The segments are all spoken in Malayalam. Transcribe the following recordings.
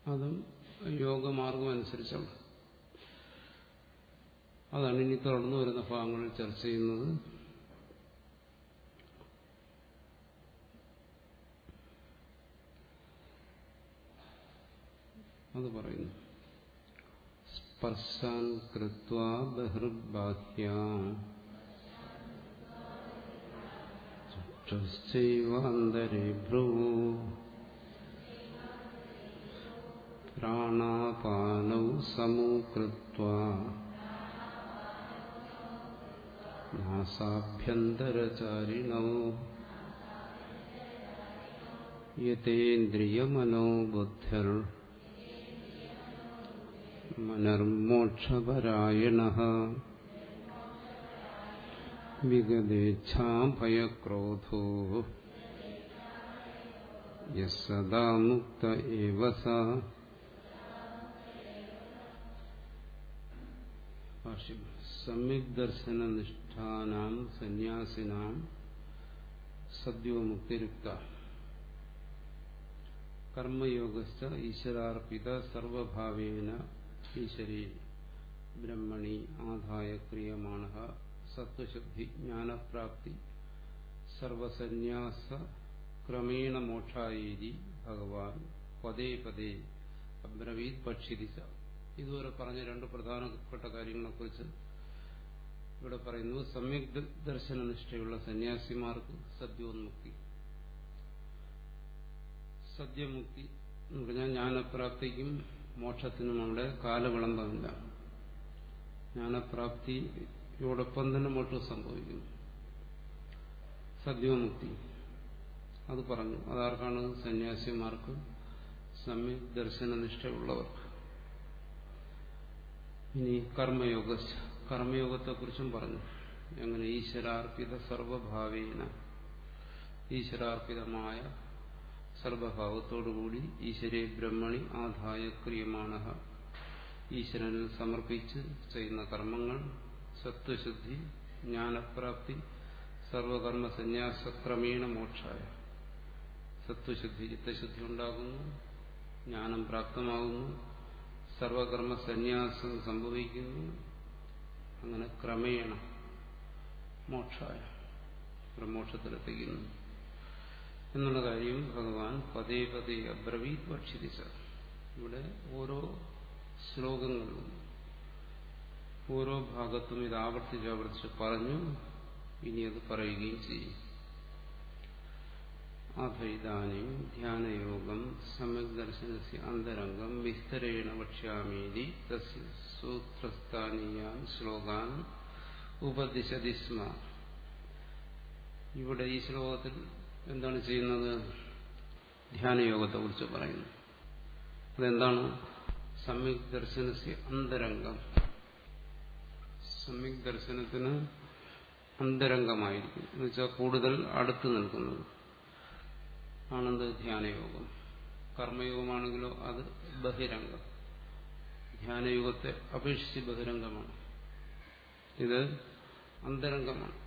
അതും യോഗമാർഗം അനുസരിച്ചുള്ള അതാണ് ഇനി തുടർന്ന് വരുന്ന ഭാഗങ്ങളിൽ ചർച്ച ചെയ്യുന്നത് അത് പറയുന്നു സ്പർശാൻ കൃത്വ ബഹിർബാഹ്യ ചൈവാന്തരേ ഭ്രൂ പ്രാണാപാനൗ സമൂകൃത്വ നാസാഭ്യന്തരചാരിണോ യതേന്ദ്രിയമനോ ബുദ്ധിർ മനർമോക്ഷപരായണ വിഗതേച്ഛാഭയക്രോധോ യസദാ മുക്ത ഏവ സ ഭാഷ്യം സമ്യക് ദർശന നിഷ്ഠാനാം സന്യാസിനാം സദ്യോമുക്തിരുക്ത കർമ്മയോഗസ്ഥ ഈശ്വരാർപ്പിത സർവഭാവേന ഈശ്വരി ബ്രഹ്മണി ആദായ ക്രിയമാണ സത്വശുദ്ധി ജ്ഞാനപ്രാപ്തി സർവസന്യാസ ക്രമേണ മോക്ഷായേരി ഭഗവാൻ പദേ പദേ അബ്രവീത് ഭക്ഷിതിച്ച ഇതുവരെ പറഞ്ഞ രണ്ട് പ്രധാനപ്പെട്ട കാര്യങ്ങളെക്കുറിച്ച് ഇവിടെ പറയുന്നു സമ്യക് ദർശന നിഷ്ഠയുള്ള സന്യാസിമാർക്ക് സദ്യോന്മുക്തി സദ്യമുക്തി എന്ന് പറഞ്ഞാൽ ജ്ഞാനപ്രാപ്തിക്കും മോക്ഷത്തിനും അവിടെ കാലവിളംബമില്ല ജ്ഞാനപ്രാപ്തിയോടൊപ്പം തന്നെ മോക്ഷം സംഭവിക്കുന്നു സദ്യോമുക്തി അത് പറഞ്ഞു അതാർക്കാണ് സന്യാസിമാർക്ക് സമ്യക് ദർശന നിഷ്ഠയുള്ളവർക്ക് ഇനി കർമ്മയോഗ കർമ്മയോഗത്തെക്കുറിച്ചും പറഞ്ഞു എങ്ങനെ ഈശ്വരാർപ്പിത സർവഭാവേന ഈശ്വരാർപ്പിതമായ സർവഭാവത്തോടുകൂടി ഈശ്വരെ ബ്രഹ്മണി ആദായ ക്രിയമാണ ഈശ്വരനിൽ സമർപ്പിച്ച് ചെയ്യുന്ന കർമ്മങ്ങൾ സത്വശുദ്ധി ജ്ഞാനപ്രാപ്തി സർവകർമ്മ സന്യാസക്രമേണ മോക്ഷായ സത്വശുദ്ധി ചിത്തശുദ്ധി ഉണ്ടാകുന്നു ജ്ഞാനം പ്രാപ്തമാകുന്നു സർവകർമ്മ സന്യാസം സംഭവിക്കുന്നു അങ്ങനെ ക്രമേണ മോക്ഷായ മോക്ഷത്തിലെത്തിക്കുന്നു എന്നുള്ള കാര്യം ഭഗവാൻ പതേ പതേ അബ്രവീത് ഭക്ഷിച്ച ഇവിടെ ഓരോ ശ്ലോകങ്ങളിലും ഓരോ ഭാഗത്തും ഇത് ആവർത്തിച്ച് ആവർത്തിച്ച് പറഞ്ഞു ഇനി അത് പറയുകയും ചെയ്യും അഭൈതാനും ധ്യാനയോഗം സമഗ്ദർശനസ്യ അന്തരംഗം വിസ്തരേണ വക്ഷ്യാമീതി തസ്യ സൂത്രസ്ഥാനീയാൻ ശ്ലോകാൻ ഉപദിശതി സ്മ ഇവിടെ ഈ ശ്ലോകത്തിൽ എന്താണ് ചെയ്യുന്നത് ധ്യാനയോഗത്തെ കുറിച്ച് പറയുന്നു അതെന്താണ് സമ്യക് ദർശനസ്യ അന്തരംഗം സമ്യക് ദർശനത്തിന് അന്തരംഗമായിരിക്കും എന്ന് വെച്ചാൽ കൂടുതൽ അടുത്ത് നിൽക്കുന്നത് ആണെന്ത് ധ്യാനയോഗം കർമ്മയോഗമാണെങ്കിലോ അത് ബഹിരംഗം ധ്യാനയോഗത്തെ അപേക്ഷിച്ച് ബഹിരംഗമാണ് ഇത് അന്തരംഗമാണ്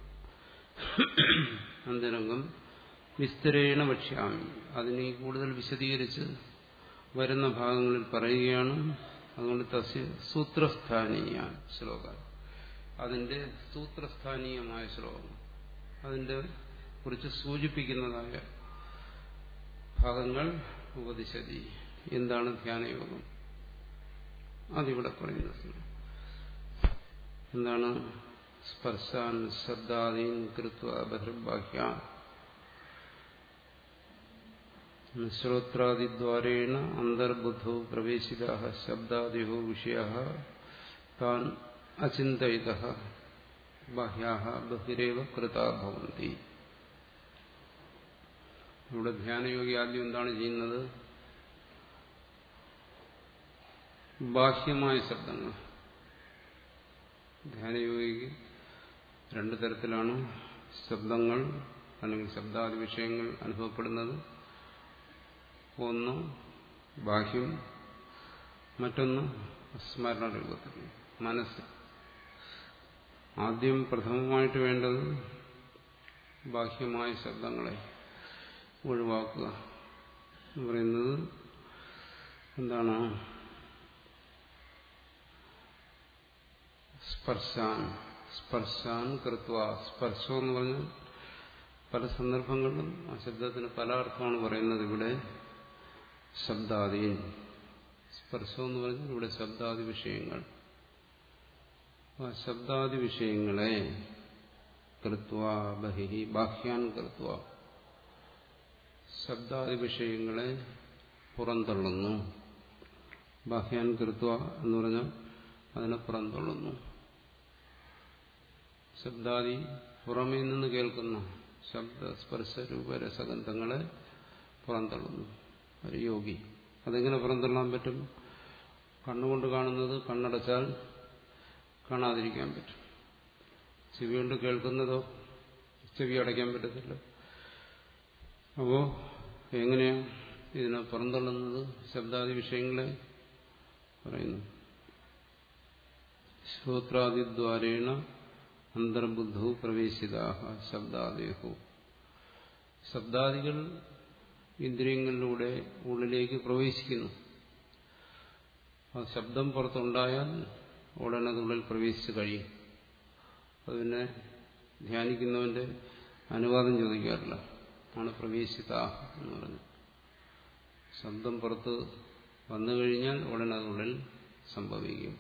അന്തരംഗം വിസ്തരേണ ഭക്ഷ്യാമി അതിനെ കൂടുതൽ വിശദീകരിച്ച് വരുന്ന ഭാഗങ്ങളിൽ പറയുകയാണ് അതുകൊണ്ട് തസ്യ സൂത്രസ്ഥാനീയ ശ്ലോകം അതിന്റെ സൂത്രസ്ഥാനീയമായ ശ്ലോകം അതിന്റെ കുറിച്ച് സൂചിപ്പിക്കുന്നതായ ഭാഗങ്ങൾ ഉപദിശതി എന്താണ് ധ്യാനയോഗം അതിവിടെ പറയുന്നത് എന്താണ് സ്പർശാൻ ശബ്ദാദീൻ കൃത്വ ബഹിർബാഹ്യ ശ്രോത്രാദിദ്വാരേണ അന്തർബുദ്ധോ പ്രവേശിത ശബ്ദാദിഹോ വിഷയ താൻ അചിന്തയിത ബാഹ്യാ ബഹിരേവ കൃതാ ഭവന്തി ഇവിടെ ധ്യാനയോഗി ആദ്യം എന്താണ് ചെയ്യുന്നത് ബാഹ്യമായ ശബ്ദങ്ങൾ ധ്യാനയോഗിക്ക് രണ്ടു തരത്തിലാണ് ശബ്ദങ്ങൾ അല്ലെങ്കിൽ ശബ്ദാദി വിഷയങ്ങൾ അനുഭവപ്പെടുന്നത് ഒന്ന് ബാഹ്യം മറ്റൊന്ന് സ്മരണ രൂപത്തിൽ മനസ്സ് ആദ്യം പ്രഥമമായിട്ട് വേണ്ടത് ബാഹ്യമായ ശബ്ദങ്ങളെ ഒഴിവാക്കുക എന്ന് പറയുന്നത് എന്താണ് സ്പർശാൻ സ്പർശാൻ കൃത്വ സ്പർശം എന്ന് പറഞ്ഞാൽ പല സന്ദർഭങ്ങളിലും ആ ശബ്ദത്തിന് പല അർത്ഥമാണ് പറയുന്നത് ഇവിടെ ശബ്ദാദീൻ സ്പർശം എന്ന് പറഞ്ഞാൽ ഇവിടെ ശബ്ദാദി വിഷയങ്ങൾ ആ ശബ്ദാദി വിഷയങ്ങളെ കൃത്വ ബഹി ബാഹ്യാൻ കൃത്വ ശബ്ദാദി വിഷയങ്ങളെ പുറന്തള്ളുന്നു ബാഹ്യാൻ കൃത്വ എന്ന് പറഞ്ഞാൽ അതിനെ പുറന്തള്ളുന്നു ശബ്ദാദി പുറമേ നിന്ന് കേൾക്കുന്ന ശബ്ദ സ്പർശ രൂപരസഗന്ധങ്ങളെ പുറന്തള്ളുന്നു ഒരു യോഗി അതെങ്ങനെ പുറന്തള്ളാൻ പറ്റും കണ്ണുകൊണ്ട് കാണുന്നത് കണ്ണടച്ചാൽ കാണാതിരിക്കാൻ പറ്റും ചെവി കൊണ്ട് കേൾക്കുന്നതോ ചെവി അടയ്ക്കാൻ പറ്റത്തില്ല അപ്പോ എങ്ങനെയാ ഇതിനെ പുറന്തള്ളുന്നത് ശബ്ദാദി വിഷയങ്ങളെ പറയുന്നു ശ്രോത്രാദിദ്വാരേണ അന്തർബുദ്ധു പ്രവേശിതാഹ ശബ്ദാദേഹു ശബ്ദാദികൾ ഇന്ദ്രിയങ്ങളിലൂടെ ഉള്ളിലേക്ക് പ്രവേശിക്കുന്നു ആ ശബ്ദം പുറത്തുണ്ടായാൽ ഉടനെ ഉള്ളിൽ പ്രവേശിച്ചു കഴിയും അത് പിന്നെ ധ്യാനിക്കുന്നവന്റെ അനുവാദം ചോദിക്കാറില്ല ആണ് പ്രവേശിത എന്ന് പറഞ്ഞു ശബ്ദം പുറത്ത് വന്നു കഴിഞ്ഞാൽ ഉടനെ അതുള്ളിൽ സംഭവിക്കും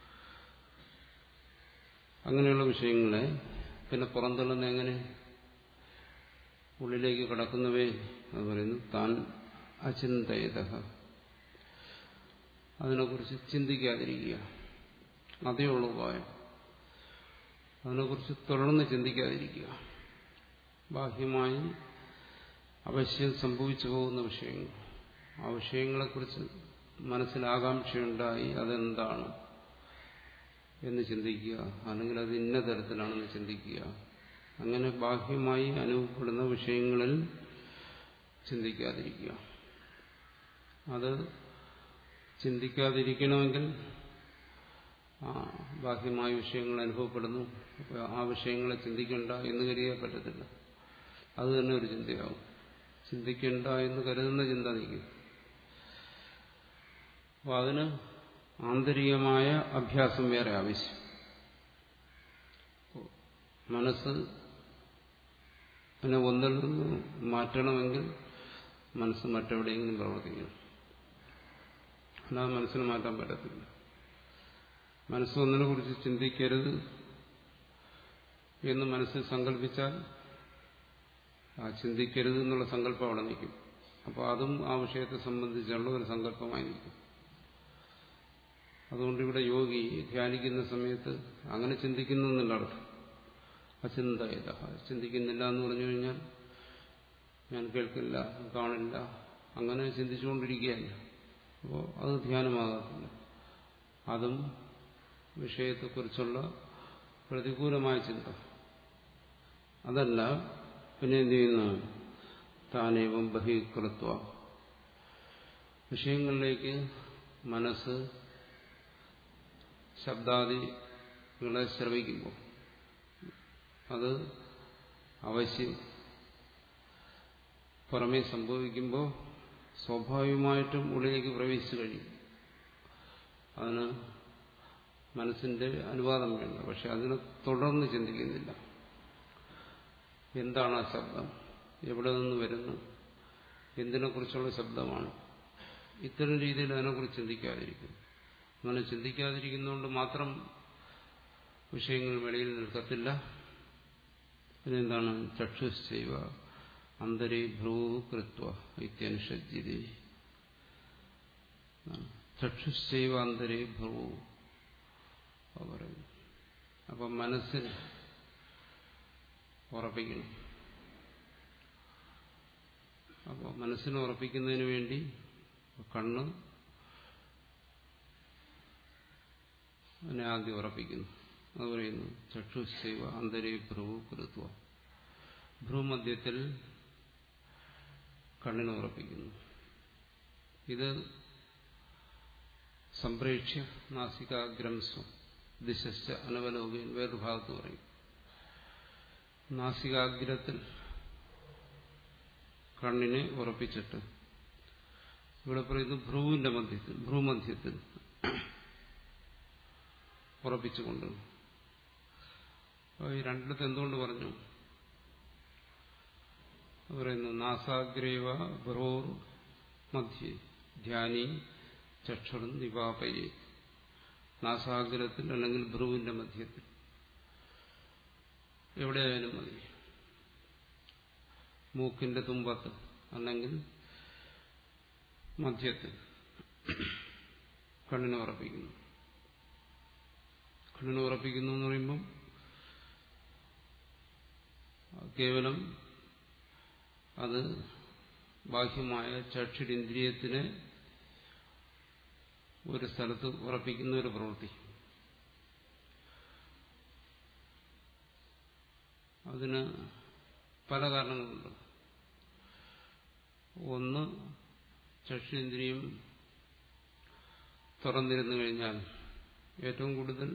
അങ്ങനെയുള്ള വിഷയങ്ങളെ പിന്നെ പുറന്തള്ളുന്ന എങ്ങനെ ഉള്ളിലേക്ക് കടക്കുന്നവേ അത് പറയുന്നു താൻ അചിന്തയത അതിനെക്കുറിച്ച് ചിന്തിക്കാതിരിക്കുക അതേ ഉള്ള ഉപായം അതിനെക്കുറിച്ച് തുടർന്ന് ചിന്തിക്കാതിരിക്കുക ബാഹ്യമായി അവശ്യം സംഭവിച്ചു പോകുന്ന വിഷയങ്ങൾ ആ വിഷയങ്ങളെക്കുറിച്ച് മനസ്സിൽ ആകാംക്ഷയുണ്ടായി അതെന്താണ് എന്ന് ചിന്തിക്കുക അല്ലെങ്കിൽ അത് ഇന്ന തരത്തിലാണെന്ന് ചിന്തിക്കുക അങ്ങനെ ബാഹ്യമായി അനുഭവപ്പെടുന്ന വിഷയങ്ങളിൽ ചിന്തിക്കാതിരിക്കുക അത് ചിന്തിക്കാതിരിക്കണമെങ്കിൽ ആ ബാഹ്യമായ വിഷയങ്ങൾ അനുഭവപ്പെടുന്നു അപ്പോൾ ആ വിഷയങ്ങളെ ചിന്തിക്കണ്ട എന്ന് കരുതിയാൽ പറ്റത്തില്ല അത് തന്നെ ഒരു ചിന്തയാവും ചിന്തിക്കണ്ട എന്ന് കരുതുന്ന ചിന്ത നിൽക്കും അപ്പോൾ അതിന് ആന്തരികമായ അഭ്യാസം വേറെ ആവശ്യം മനസ്സ് പിന്നെ ഒന്നിൽ നിന്ന് മാറ്റണമെങ്കിൽ മനസ്സ് മറ്റെവിടെയെങ്കിലും പ്രവർത്തിക്കണം അല്ലാതെ മനസ്സിന് മാറ്റാൻ പറ്റത്തില്ല മനസ്സ് ഒന്നിനെ കുറിച്ച് ചിന്തിക്കരുത് എന്ന് മനസ്സിൽ സങ്കല്പിച്ചാൽ ആ ചിന്തിക്കരുത് എന്നുള്ള സങ്കല്പം അവിടെ നിൽക്കും അപ്പോൾ അതും ആ വിഷയത്തെ സംബന്ധിച്ചുള്ള ഒരു സങ്കല്പമായി നിൽക്കും അതുകൊണ്ട് ഇവിടെ യോഗി ധ്യാനിക്കുന്ന സമയത്ത് അങ്ങനെ ചിന്തിക്കുന്നു എന്നുള്ള അർത്ഥം അചിന്തയത ചിന്തിക്കുന്നില്ല എന്ന് പറഞ്ഞു കഴിഞ്ഞാൽ ഞാൻ കേൾക്കില്ല കാണില്ല അങ്ങനെ ചിന്തിച്ചുകൊണ്ടിരിക്കുകയല്ല അപ്പോൾ അത് ധ്യാനമാകത്തില്ല അതും വിഷയത്തെക്കുറിച്ചുള്ള പ്രതികൂലമായ ചിന്ത അതല്ല പിന്നെ എന്ത് ചെയ്യുന്നു താനേവം ബഹികൃത്വ വിഷയങ്ങളിലേക്ക് മനസ്സ് ശബ്ദാദികളെ ശ്രവിക്കുമ്പോൾ അത് അവശ്യം പുറമേ സംഭവിക്കുമ്പോൾ സ്വാഭാവികമായിട്ടും ഉള്ളിലേക്ക് പ്രവേശിച്ചു കഴിയും അതിന് മനസ്സിന്റെ അനുവാദം വേണ്ട പക്ഷെ അതിനെ തുടർന്ന് ചിന്തിക്കുന്നില്ല എന്താണ് ആ ശബ്ദം എവിടെ നിന്ന് വരുന്നു എന്തിനെക്കുറിച്ചുള്ള ശബ്ദമാണ് ഇത്തരം രീതിയിൽ അതിനെക്കുറിച്ച് ചിന്തിക്കാതിരിക്കുന്നു അങ്ങനെ ചിന്തിക്കാതിരിക്കുന്നതുകൊണ്ട് മാത്രം വിഷയങ്ങൾ വെളിയിൽ നിൽക്കത്തില്ല പിന്നെന്താണ് ചക്ഷുശൈവ അന്തരേ ഭ്രൂ കൃത്വ ഇത്യനുഷജ്യതി ചക്ഷുശൈവ അന്തരേ ഭ്രൂ പറയുന്നു അപ്പം മനസ്സിന് ഉറപ്പിക്കണം അപ്പോൾ മനസ്സിനെ ഉറപ്പിക്കുന്നതിന് വേണ്ടി കണ്ണ് അതിനെ ആദ്യം ഉറപ്പിക്കുന്നു അത് പറയുന്നു ചക്ഷുശൈവ അന്തരേ ഭ്രുവു കൃത്വ ഭ്രൂമധ്യത്തിൽ കണ്ണിനെ ഉറപ്പിക്കുന്നു ഇത് സംപ്രേക്ഷ്യ നാസികാഗ്രംസ്വം ദിശശ്ച അനവലോകൻ വേറൊരു ഭാഗത്ത് പറയും നാസികാഗ്രത്തിൽ കണ്ണിനെ ഉറപ്പിച്ചിട്ട് ഇവിടെ പറയുന്നു ഭ്രുവിന്റെ മധ്യത്തിൽ ഭ്രൂമധ്യത്തിൽ ഉറപ്പിച്ചുകൊണ്ട് ഈ രണ്ടിടത്ത് എന്തുകൊണ്ട് പറഞ്ഞു പറയുന്നു നാസാഗ്രേവ ഭ്രോർ മധ്യേ ധ്യാനി ചക്ഷുർ നിവാപയെ നാസാഗ്രത്തിൽ അല്ലെങ്കിൽ ഭ്രുവിന്റെ മധ്യത്തിൽ എവിടെയായാലും മതി മൂക്കിന്റെ തുമ്പത്ത് അല്ലെങ്കിൽ മധ്യത്തിൽ കണ്ണിനെ ഉറപ്പിക്കുന്നു കണ്ണിനെ ഉറപ്പിക്കുന്നു എന്ന് പറയുമ്പം കേവലം അത് ബാഹ്യമായ ചക്ഷുരിന്ദ്രിയത്തിനെ ഒരു സ്ഥലത്ത് ഉറപ്പിക്കുന്ന ഒരു പ്രവൃത്തി അതിന് പല കാരണങ്ങളുണ്ട് ഒന്ന് ചക്ഷുരേന്ദ്രിയം തുറന്നിരുന്നു കഴിഞ്ഞാൽ ഏറ്റവും കൂടുതൽ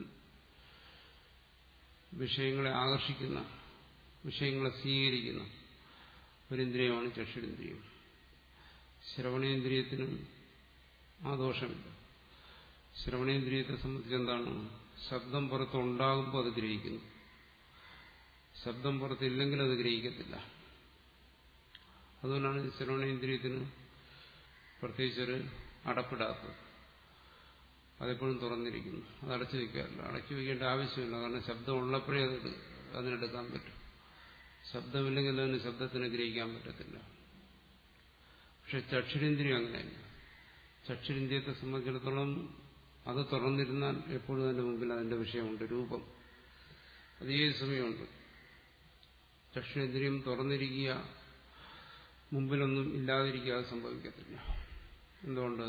വിഷയങ്ങളെ ആകർഷിക്കുന്ന വിഷയങ്ങളെ സ്വീകരിക്കുന്ന ഒരിന്ദ്രിയമാണ് ചക്ഷുരേന്ദ്രിയം ശ്രവണേന്ദ്രിയത്തിനും ആ ദോഷമില്ല ശ്രവണേന്ദ്രിയത്തെ സംബന്ധിച്ച് എന്താണ് ശബ്ദം പുറത്തുണ്ടാകുമ്പോൾ അത് ഗ്രഹിക്കുന്നു ശബ്ദം പുറത്തില്ലെങ്കിൽ അത് ഗ്രഹിക്കത്തില്ല അതുകൊണ്ടാണ് ശ്രവണേന്ദ്രിയത്തിന് പ്രത്യേകിച്ചൊരു അടപ്പിടാത്തത് അതെപ്പോഴും തുറന്നിരിക്കുന്നു അത് അടച്ചു വയ്ക്കാറില്ല അടച്ചു വയ്ക്കേണ്ട ആവശ്യമില്ല കാരണം ശബ്ദം ഉള്ളപ്പോഴേ അത് അതിനെടുക്കാൻ പറ്റും ശബ്ദമില്ലെങ്കിൽ അതിന് ശബ്ദത്തിന് ഗ്രഹിക്കാൻ പറ്റത്തില്ല പക്ഷെ ചക്ഷുരേന്ദ്രിയം അങ്ങനെയല്ല ചക്ഷുരേന്ദ്രിയത്തെ സംബന്ധിച്ചിടത്തോളം അത് തുറന്നിരുന്നാൽ എപ്പോഴും അതിന്റെ മുമ്പിൽ അതിന്റെ വിഷയമുണ്ട് രൂപം അത് ഏത് സമയമുണ്ട് ചക്ഷുരേന്ദ്രിയം തുറന്നിരിക്കുക മുമ്പിലൊന്നും ഇല്ലാതിരിക്കുക അത് സംഭവിക്കത്തില്ല എന്തുകൊണ്ട്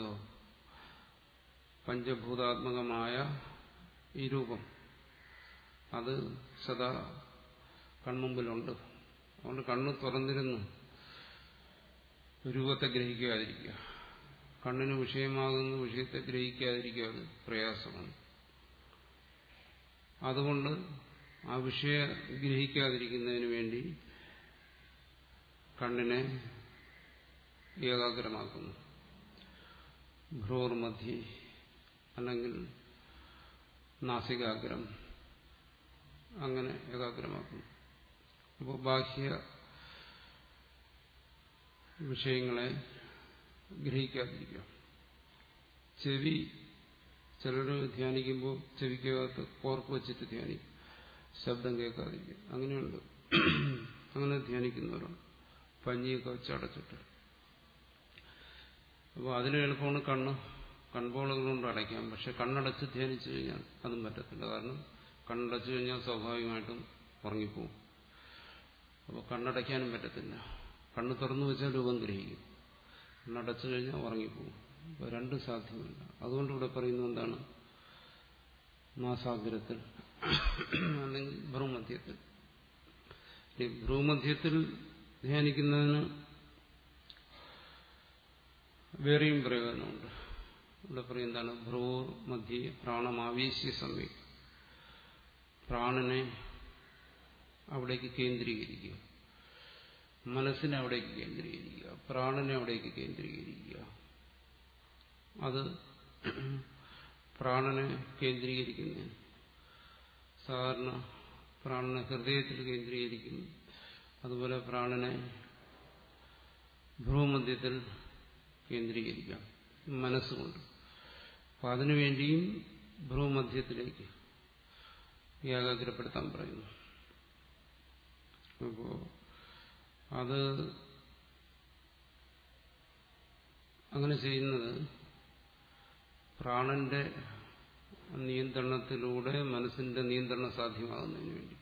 പഞ്ചഭൂതാത്മകമായ ഈ രൂപം അത് സദാ കൺമുമ്പിലുണ്ട് അതുകൊണ്ട് കണ്ണ് തുറന്നിരുന്നു രൂപത്തെ ഗ്രഹിക്കാതിരിക്കുക കണ്ണിന് വിഷയമാകുന്ന വിഷയത്തെ ഗ്രഹിക്കാതിരിക്കുക അത് പ്രയാസമാണ് അതുകൊണ്ട് ആ വിഷയ ഗ്രഹിക്കാതിരിക്കുന്നതിന് വേണ്ടി കണ്ണിനെ ഏകാഗ്രമാക്കുന്നു ഭ്രോർ മധ്യ അല്ലെങ്കിൽ നാസികാഗ്രം അങ്ങനെ ഏകാഗ്രമാക്കുന്നു അപ്പോൾ ബാഹ്യ വിഷയങ്ങളെ ഗ്രഹിക്കാതിരിക്കുക ചെവി ചിലർ ധ്യാനിക്കുമ്പോൾ ചെവിക്കകത്ത് കോർപ്പ് വെച്ചിട്ട് ധ്യാനിക്കും ശബ്ദം കേൾക്കാതിരിക്കും അങ്ങനെയുണ്ട് അങ്ങനെ ധ്യാനിക്കുന്നവരുണ്ട് പഞ്ഞിയൊക്കെ വെച്ച് അടച്ചിട്ട് അപ്പോൾ അതിന് എളുപ്പമാണ് കണ്ണ് കൺപോളുകൾ കൊണ്ട് അടയ്ക്കാം പക്ഷെ കണ്ണടച്ച് ധ്യാനിച്ചു കഴിഞ്ഞാൽ അതും പറ്റത്തില്ല കാരണം കണ്ണടച്ചു കഴിഞ്ഞാൽ സ്വാഭാവികമായിട്ടും ഉറങ്ങിപ്പോവും അപ്പോൾ കണ്ണടയ്ക്കാനും പറ്റത്തില്ല കണ്ണ് തുറന്നു വെച്ചാൽ രൂപം ഗ്രഹിക്കും കണ്ണടച്ചു കഴിഞ്ഞാൽ ഉറങ്ങിപ്പോവും അപ്പോൾ രണ്ടും സാധ്യമല്ല അതുകൊണ്ട് ഇവിടെ പറയുന്നത് എന്താണ് മാസാഗ്രത്തിൽ അല്ലെങ്കിൽ ഭ്രൂമധ്യത്തിൽ ഈ ഭ്രൂമധ്യത്തിൽ ധ്യാനിക്കുന്നതിന് വേറെയും പ്രയോജനമുണ്ട് ഇവിടെ പറയും എന്താണ് ഭ്രൂർ മധ്യ പ്രാണമാവേശ്യ സമയം പ്രാണനെ അവിടേക്ക് കേന്ദ്രീകരിക്കുക മനസ്സിനെ അവിടേക്ക് കേന്ദ്രീകരിക്കുക പ്രാണനെ അവിടേക്ക് കേന്ദ്രീകരിക്കുക അത് പ്രാണനെ കേന്ദ്രീകരിക്കുന്നതിന് സാധാരണ പ്രാണനെ ഹൃദയത്തിൽ കേന്ദ്രീകരിക്കുന്നു അതുപോലെ പ്രാണനെ ഭ്രൂമധ്യത്തിൽ കേന്ദ്രീകരിക്കാം മനസ്സുകൊണ്ട് അപ്പം അതിനുവേണ്ടിയും ഭ്രൂമധ്യത്തിലേക്ക് ഏകാഗ്രപ്പെടുത്താൻ പറയുന്നു അപ്പോ അത് അങ്ങനെ ചെയ്യുന്നത് പ്രാണന്റെ നിയന്ത്രണത്തിലൂടെ മനസ്സിന്റെ നിയന്ത്രണം സാധ്യമാകുന്നതിന് വേണ്ടി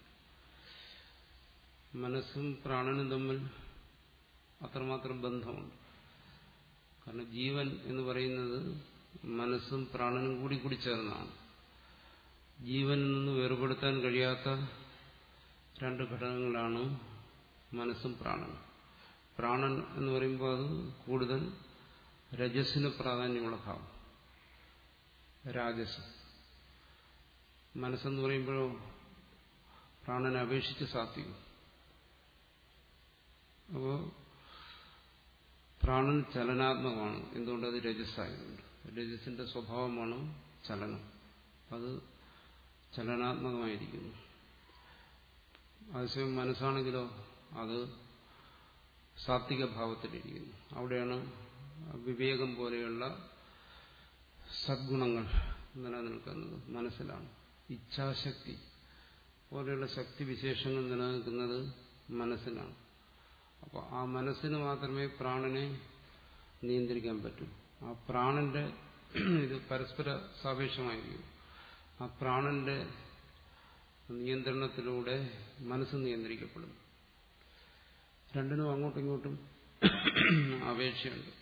മനസ്സും പ്രാണനും തമ്മിൽ അത്രമാത്രം ബന്ധമുണ്ട് കാരണം ജീവൻ എന്ന് പറയുന്നത് മനസ്സും പ്രാണനും കൂടി കൂടി ചേർന്നാണ് ജീവനിൽ നിന്ന് വേർപെടുത്താൻ കഴിയാത്ത രണ്ട് ഘടകങ്ങളാണ് മനസ്സും പ്രാണനും പ്രാണൻ എന്ന് പറയുമ്പോൾ അത് കൂടുതൽ രജസ്സിന് പ്രാധാന്യമുള്ള ഭാവം രാജസ് മനസ്സെന്ന് പറയുമ്പോഴോ പ്രാണനെ അപേക്ഷിച്ച് സാത്വികം അപ്പോൾ പ്രാണൻ ചലനാത്മകമാണ് എന്തുകൊണ്ട് അത് രജസ്സായതുകൊണ്ട് രജസിന്റെ സ്വഭാവമാണ് ചലനം അത് ചലനാത്മകമായിരിക്കുന്നു അതേസമയം മനസ്സാണെങ്കിലോ അത് സാത്വിക ഭാവത്തിലിരിക്കുന്നു അവിടെയാണ് വിവേകം പോലെയുള്ള സദ്ഗുണങ്ങൾ നിലനിൽക്കുന്നത് മനസ്സിലാണ് ഇച്ഛാശക്തി പോലെയുള്ള ശക്തി വിശേഷങ്ങൾ നിലനിൽക്കുന്നത് മനസ്സിലാണ് അപ്പോൾ ആ മനസ്സിന് മാത്രമേ പ്രാണനെ നിയന്ത്രിക്കാൻ പറ്റൂ ആ പ്രാണന്റെ ഇത് പരസ്പര സാപേക്ഷമായിരിക്കും ആ പ്രാണന്റെ നിയന്ത്രണത്തിലൂടെ മനസ്സ് നിയന്ത്രിക്കപ്പെടുന്നു രണ്ടിനും അങ്ങോട്ടും ഇങ്ങോട്ടും അപേക്ഷയുണ്ട്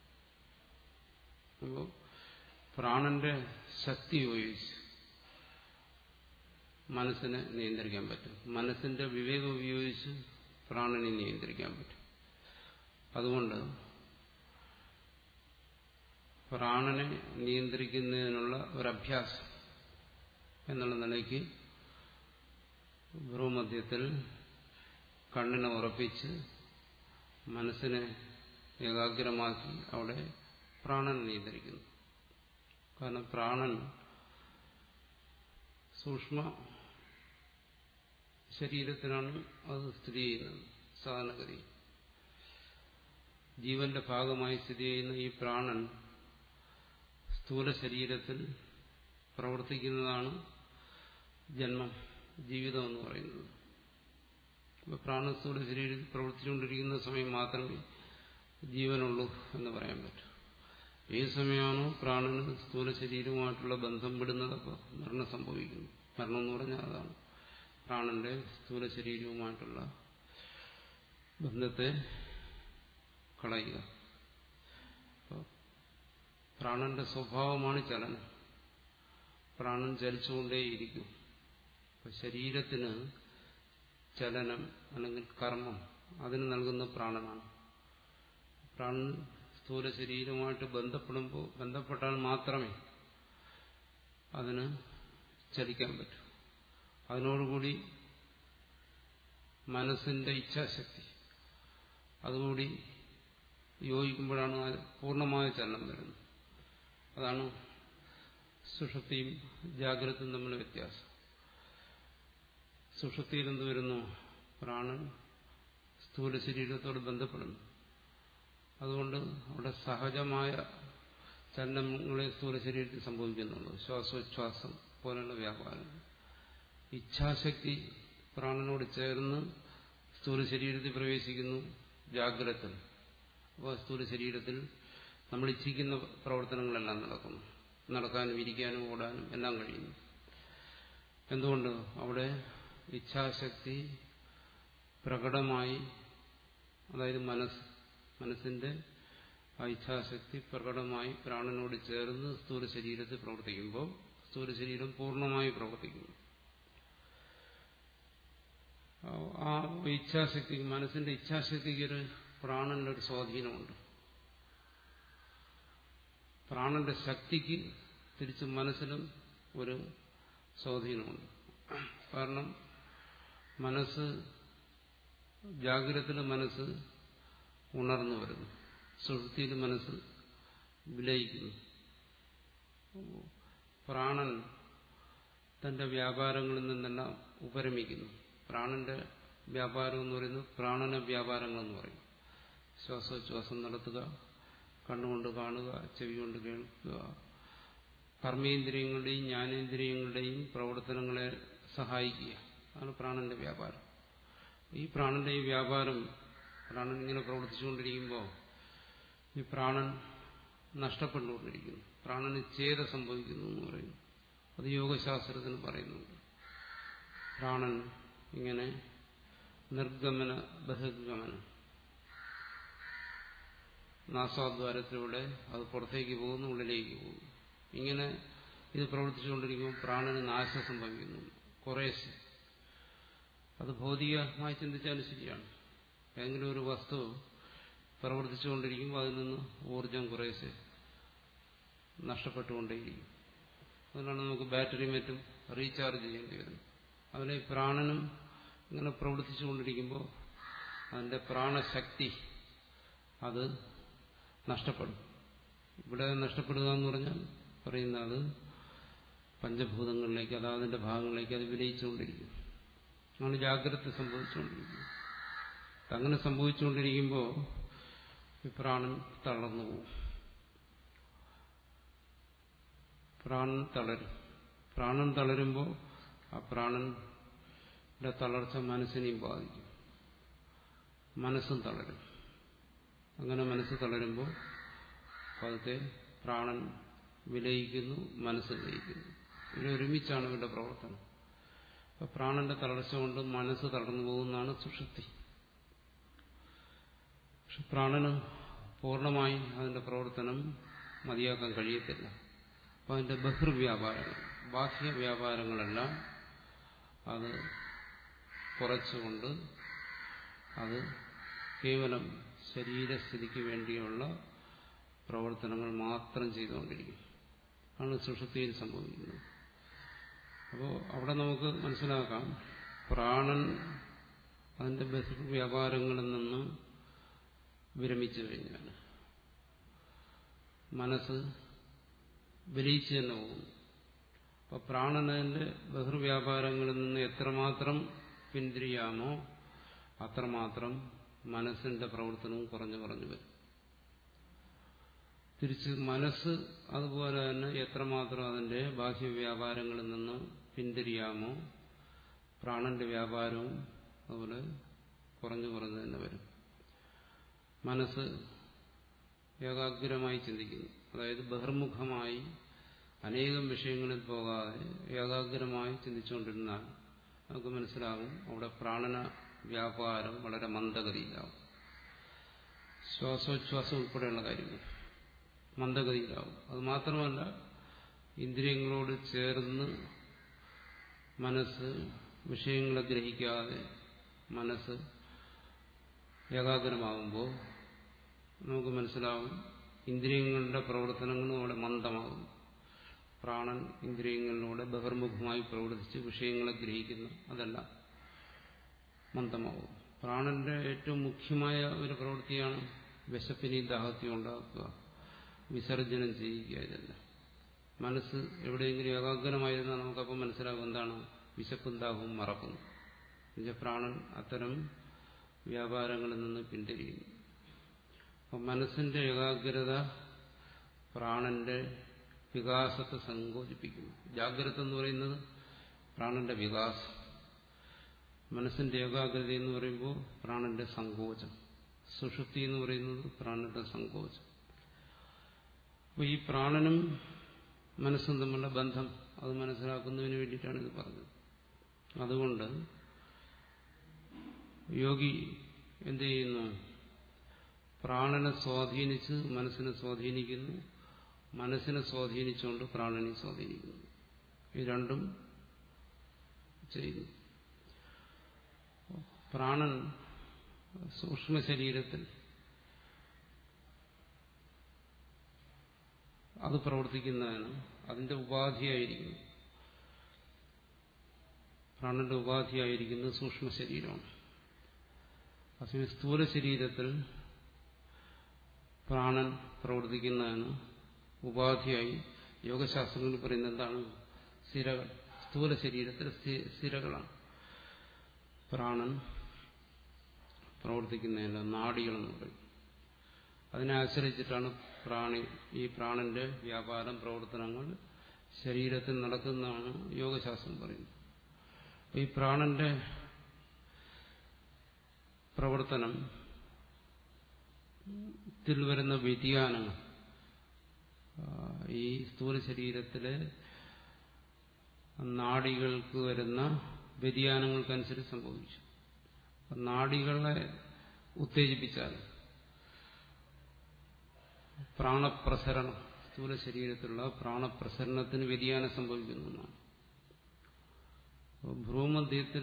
അപ്പോൾ പ്രാണന്റെ ശക്തി ഉപയോഗിച്ച് മനസ്സിനെ നിയന്ത്രിക്കാൻ പറ്റും മനസ്സിന്റെ വിവേകം ഉപയോഗിച്ച് പ്രാണനെ നിയന്ത്രിക്കാൻ പറ്റും അതുകൊണ്ട് പ്രാണനെ നിയന്ത്രിക്കുന്നതിനുള്ള ഒരഭ്യാസം എന്നുള്ള നിലയ്ക്ക് ഭ്രൂമധ്യത്തിൽ കണ്ണിനെ ഉറപ്പിച്ച് മനസ്സിനെ ഏകാഗ്രമാക്കി അവിടെ പ്രാണൻ നിയന്ത്രിക്കുന്നു കാരണം പ്രാണൻ സൂക്ഷ്മ ശരീരത്തിനാണ് അത് സ്ഥിതി ചെയ്യുന്നത് സാധാരണഗതി ജീവന്റെ ഭാഗമായി സ്ഥിതി ചെയ്യുന്ന ഈ പ്രാണൻ സ്ഥൂല ശരീരത്തിൽ പ്രവർത്തിക്കുന്നതാണ് ജന്മം ജീവിതം എന്ന് പറയുന്നത് അപ്പോൾ പ്രാണസ്ഥൂല ശരീരത്തിൽ പ്രവർത്തിച്ചുകൊണ്ടിരിക്കുന്ന സമയം മാത്രമേ ജീവനുള്ളൂ എന്ന് പറയാൻ പറ്റൂ ഏത് സമയമാണോ പ്രാണന് സ്ഥൂല ശരീരവുമായിട്ടുള്ള ബന്ധം വിടുന്നത് അപ്പോൾ മരണം സംഭവിക്കുന്നു മരണം എന്ന് പറഞ്ഞാൽ അതാണ് പ്രാണന്റെ സ്ഥൂല ശരീരവുമായിട്ടുള്ള ബന്ധത്തെ കളയുക അപ്പോൾ പ്രാണന്റെ സ്വഭാവമാണ് ചലനം പ്രാണൻ ചലിച്ചുകൊണ്ടേയിരിക്കും അപ്പം ശരീരത്തിന് ചലനം അല്ലെങ്കിൽ കർമ്മം അതിന് നൽകുന്ന പ്രാണനാണ് പ്രാണൻ സ്ഥൂല ശരീരവുമായിട്ട് ബന്ധപ്പെടുമ്പോൾ ബന്ധപ്പെട്ടാൽ മാത്രമേ അതിന് ചലിക്കാൻ പറ്റൂ അതിനോടുകൂടി മനസ്സിന്റെ ഇച്ഛാശക്തി അതുകൂടി യോജിക്കുമ്പോഴാണ് പൂർണ്ണമായ ചലനം വരുന്നത് അതാണ് സുഷുപ്തിയും ജാഗ്രതയും തമ്മിൽ വ്യത്യാസം സുഷുപ്തിയിൽ എന്ത് വരുന്നു പ്രാണൻ സ്ഥൂല ശരീരത്തോട് ബന്ധപ്പെടുന്നു അതുകൊണ്ട് അവിടെ സഹജമായ ചലനങ്ങളെ സ്ഥൂല ശരീരത്തിൽ സംഭവിക്കുന്നുള്ളൂ ശ്വാസോച്ഛ്വാസം പോലുള്ള വ്യാപാരം ഇച്ഛാശക്തി പ്രാണനോട് ചേർന്ന് സ്ഥൂല ശരീരത്തിൽ പ്രവേശിക്കുന്നു ജാഗ്രത അപ്പോൾ സ്ഥൂല ശരീരത്തിൽ നമ്മൾ ഇച്ഛിക്കുന്ന പ്രവർത്തനങ്ങളെല്ലാം നടക്കുന്നു നടക്കാനും ഇരിക്കാനും ഓടാനും എല്ലാം കഴിയുന്നു എന്തുകൊണ്ട് അവിടെ ഇച്ഛാശക്തി പ്രകടമായി അതായത് മനസ്സ് മനസ്സിന്റെ ആ ഇച്ഛാശക്തി പ്രകടമായി പ്രാണനോട് ചേർന്ന് സ്ഥൂല ശരീരത്തിൽ പ്രവർത്തിക്കുമ്പോൾ സ്ഥൂല ശരീരം പൂർണ്ണമായി പ്രവർത്തിക്കുന്നു ആ ഇച്ഛാശക്തി മനസ്സിന്റെ ഇച്ഛാശക്തിക്ക് ഒരു പ്രാണന്റെ ഒരു സ്വാധീനമുണ്ട് പ്രാണന്റെ ശക്തിക്ക് തിരിച്ച് മനസ്സിനും ഒരു സ്വാധീനമുണ്ട് കാരണം മനസ്സ് ജാഗ്രതത്തിലെ മനസ്സ് ഉണർന്നു വരുന്നു സുഹൃത്തിയിൽ മനസ്സ് വിലയിക്കുന്നു പ്രാണൻ തന്റെ വ്യാപാരങ്ങളിൽ നിന്നെല്ലാം ഉപരമിക്കുന്നു പ്രാണന്റെ വ്യാപാരം എന്ന് പറയുന്നത് പ്രാണന വ്യാപാരങ്ങളെന്ന് പറയും ശ്വാസോച്ഛ്വാസം നടത്തുക കണ്ണുകൊണ്ട് കാണുക ചെവി കൊണ്ട് കേൾക്കുക കർമ്മേന്ദ്രിയങ്ങളുടെയും ജ്ഞാനേന്ദ്രിയങ്ങളുടെയും പ്രവർത്തനങ്ങളെ സഹായിക്കുക അതാണ് പ്രാണന്റെ വ്യാപാരം ഈ പ്രാണന്റെ ഈ വ്യാപാരം പ്രാണൻ ഇങ്ങനെ പ്രവർത്തിച്ചുകൊണ്ടിരിക്കുമ്പോൾ ഈ പ്രാണൻ നഷ്ടപ്പെട്ടുകൊണ്ടിരിക്കുന്നു പ്രാണന് ഛേദ സംഭവിക്കുന്നു എന്ന് പറയുന്നു അത് യോഗശാസ്ത്രത്തിന് പറയുന്നുണ്ട് പ്രാണൻ ഇങ്ങനെ നിർഗമന ബഹിർഗമനം നാസാദ്വാരത്തിലൂടെ അത് പുറത്തേക്ക് പോകുന്നു ഉള്ളിലേക്ക് പോകുന്നു ഇങ്ങനെ ഇത് പ്രവർത്തിച്ചുകൊണ്ടിരിക്കുമ്പോൾ പ്രാണന് നാശം സംഭവിക്കുന്നു കുറേശ്ശെ അത് ഭൗതികമായി ചിന്തിച്ചാലും ശരിയാണ് ഏതെങ്കിലും ഒരു വസ്തു പ്രവർത്തിച്ചുകൊണ്ടിരിക്കുമ്പോൾ അതിൽ നിന്ന് ഊർജം കുറേശ്ശെ നഷ്ടപ്പെട്ടുകൊണ്ടേയിരിക്കും അതുകൊണ്ടാണ് നമുക്ക് ബാറ്ററിയും മറ്റും റീചാർജ് ചെയ്യേണ്ടി വരുന്നത് അതിലെ പ്രാണനും ഇങ്ങനെ പ്രവർത്തിച്ചുകൊണ്ടിരിക്കുമ്പോൾ അതിന്റെ പ്രാണശക്തി അത് നഷ്ടപ്പെടും ഇവിടെ നഷ്ടപ്പെടുക എന്ന് പറഞ്ഞാൽ പറയുന്ന അത് പഞ്ചഭൂതങ്ങളിലേക്ക് അതാ അതിന്റെ ഭാഗങ്ങളിലേക്ക് അത് വിലയിച്ചുകൊണ്ടിരിക്കും ആണ് ജാഗ്രത സംഭവിച്ചുകൊണ്ടിരിക്കുന്നത് അങ്ങനെ സംഭവിച്ചുകൊണ്ടിരിക്കുമ്പോൾ ഈ പ്രാണൻ തളർന്നു പോകും പ്രാണൻ തളരും പ്രാണൻ തളരുമ്പോൾ ആ പ്രാണന്റെ തളർച്ച മനസ്സിനെയും ബാധിക്കും മനസ്സും തളരും അങ്ങനെ മനസ്സ് തളരുമ്പോൾ പതുക്കെ പ്രാണൻ വിലയിക്കുന്നു മനസ്സ് ലയിക്കുന്നു ഇവർ ഒരുമിച്ചാണ് ഇവരുടെ പ്രവർത്തനം അപ്പൊ പ്രാണന്റെ തളർച്ച കൊണ്ട് മനസ്സ് തളർന്നു പോകുന്നതാണ് സുഷുപ്തി പക്ഷെ പ്രാണന് പൂർണ്ണമായി അതിന്റെ പ്രവർത്തനം മതിയാക്കാൻ കഴിയത്തില്ല അപ്പൊ അതിന്റെ ബഹിർവ്യാപാരങ്ങൾ ബാഹ്യ വ്യാപാരങ്ങളെല്ലാം അത് കുറച്ചുകൊണ്ട് അത് കേവലം ശരീരസ്ഥിതിക്ക് വേണ്ടിയുള്ള പ്രവർത്തനങ്ങൾ മാത്രം ചെയ്തുകൊണ്ടിരിക്കും ആണ് സുഷുപ്തിയിൽ സംഭവിക്കുന്നത് അപ്പോൾ അവിടെ നമുക്ക് മനസ്സിലാക്കാം പ്രാണൻ അതിന്റെ ബഹിർവ്യാപാരങ്ങളിൽ നിന്ന് വിരമിച്ചു കഴിഞ്ഞാൽ മനസ്സ് വിലയിച്ചു തന്നെ പോകുന്നു അപ്പൊ പ്രാണനതിന്റെ ബഹിർവ്യാപാരങ്ങളിൽ നിന്ന് എത്രമാത്രം പിന്തിരിയാമോ അത്രമാത്രം മനസ്സിന്റെ പ്രവർത്തനവും കുറഞ്ഞു കുറഞ്ഞു വരും തിരിച്ച് മനസ്സ് അതുപോലെ തന്നെ എത്രമാത്രം അതിന്റെ ബാഹ്യവ്യാപാരങ്ങളിൽ നിന്ന് പിന്തിരിയാമോ പ്രാണന്റെ വ്യാപാരവും അതുപോലെ കുറഞ്ഞു കുറഞ്ഞു തന്നെ വരും മനസ്സ് ഏകാഗ്രമായി ചിന്തിക്കുന്നു അതായത് ബഹിർമുഖമായി അനേകം വിഷയങ്ങളിൽ പോകാതെ ഏകാഗ്രമായി ചിന്തിച്ചുകൊണ്ടിരുന്നാൽ നമുക്ക് മനസ്സിലാകും അവിടെ പ്രാണന വ്യാപാരം വളരെ മന്ദഗതിയിലാവും ശ്വാസോച്ഛ്വാസം ഉൾപ്പെടെയുള്ള കാര്യങ്ങൾ മന്ദഗതിയിലാവും അത് മാത്രമല്ല ഇന്ദ്രിയങ്ങളോട് ചേർന്ന് മനസ്സ് വിഷയങ്ങളെ ഗ്രഹിക്കാതെ മനസ്സ് ഏകാഗ്രമാകുമ്പോൾ നമുക്ക് മനസ്സിലാവും ഇന്ദ്രിയങ്ങളുടെ പ്രവർത്തനങ്ങളും അവിടെ മന്ദമാകും പ്രാണൻ ഇന്ദ്രിയങ്ങളിലൂടെ ബഹിർമുഖമായി പ്രവർത്തിച്ച് വിഷയങ്ങളെ ഗ്രഹിക്കുന്നു അതല്ല മന്ദമാകും പ്രാണന്റെ ഏറ്റവും മുഖ്യമായ ഒരു പ്രവൃത്തിയാണ് വിശപ്പിനെയും ദാഹത്തെയും ഉണ്ടാക്കുക വിസർജനം ചെയ്യുക ഇതല്ല മനസ്സ് എവിടെയെങ്കിലും ഏകാഗ്രമായിരുന്നാൽ നമുക്കപ്പം മനസ്സിലാകും എന്താണ് വിശപ്പും ദാഹവും മറക്കുന്നു എന്നുവെച്ചാൽ പ്രാണൻ അത്തരം വ്യാപാരങ്ങളിൽ നിന്ന് പിന്തിരിയുന്നു അപ്പം മനസ്സിന്റെ ഏകാഗ്രത പ്രാണന്റെ വികാസത്തെ സങ്കോചിപ്പിക്കുന്നു ജാഗ്രത എന്ന് പറയുന്നത് പ്രാണന്റെ വികാസം മനസ്സിന്റെ ഏകാഗ്രത എന്ന് പറയുമ്പോൾ പ്രാണന്റെ സങ്കോചം സുഷുപ്തി എന്ന് പറയുന്നത് പ്രാണന്റെ സങ്കോചം അപ്പോൾ ഈ പ്രാണനും മനസ്സും തമ്മിലുള്ള ബന്ധം അത് മനസ്സിലാക്കുന്നതിന് വേണ്ടിയിട്ടാണ് ഇത് പറഞ്ഞത് അതുകൊണ്ട് യോഗി എന്ത് ചെയ്യുന്നു പ്രാണനെ സ്വാധീനിച്ച് മനസ്സിനെ സ്വാധീനിക്കുന്നു മനസ്സിനെ സ്വാധീനിച്ചുകൊണ്ട് പ്രാണനെ സ്വാധീനിക്കുന്നു ഈ രണ്ടും ചെയ്യുന്നു പ്രാണൻ സൂക്ഷ്മ ശരീരത്തിൽ അത് പ്രവർത്തിക്കുന്നതിന് അതിന്റെ ഉപാധിയായിരിക്കുന്നു പ്രാണന്റെ ഉപാധിയായിരിക്കുന്നത് സൂക്ഷ്മ ശരീരമാണ് അതേസമയം സ്ഥൂല ശരീരത്തിൽ പ്രാണൻ പ്രവർത്തിക്കുന്നതിന് ഉപാധിയായി യോഗശാസ്ത്രങ്ങളിൽ പറയുന്നത് എന്താണ് സ്ഥിരകൾ സ്ഥൂല ശരീരത്തിൽ സ്ഥിരകളാണ് പ്രാണൻ പ്രവർത്തിക്കുന്നതിന് നാടികളെന്ന് പറയും അതിനെ ആശ്രയിച്ചിട്ടാണ് പ്രാണി ഈ പ്രാണന്റെ വ്യാപാരം പ്രവർത്തനങ്ങൾ ശരീരത്തിൽ നടക്കുന്നതാണ് യോഗശാസ്ത്രം പറയുന്നത് ഈ പ്രാണന്റെ പ്രവർത്തനം ത്തിൽ വരുന്ന വ്യതിയാനങ്ങൾ ഈ സ്ഥൂല ശരീരത്തിലെ നാടികൾക്ക് വരുന്ന വ്യതിയാനങ്ങൾക്കനുസരിച്ച് സംഭവിച്ചു നാടികളെ ഉത്തേജിപ്പിച്ചാൽ പ്രാണപ്രസരണം സ്ഥൂല ശരീരത്തിലുള്ള പ്രാണപ്രസരണത്തിന് വ്യതിയാനം സംഭവിക്കുന്നതാണ് ഭ്രൂമധ്യത്തിൽ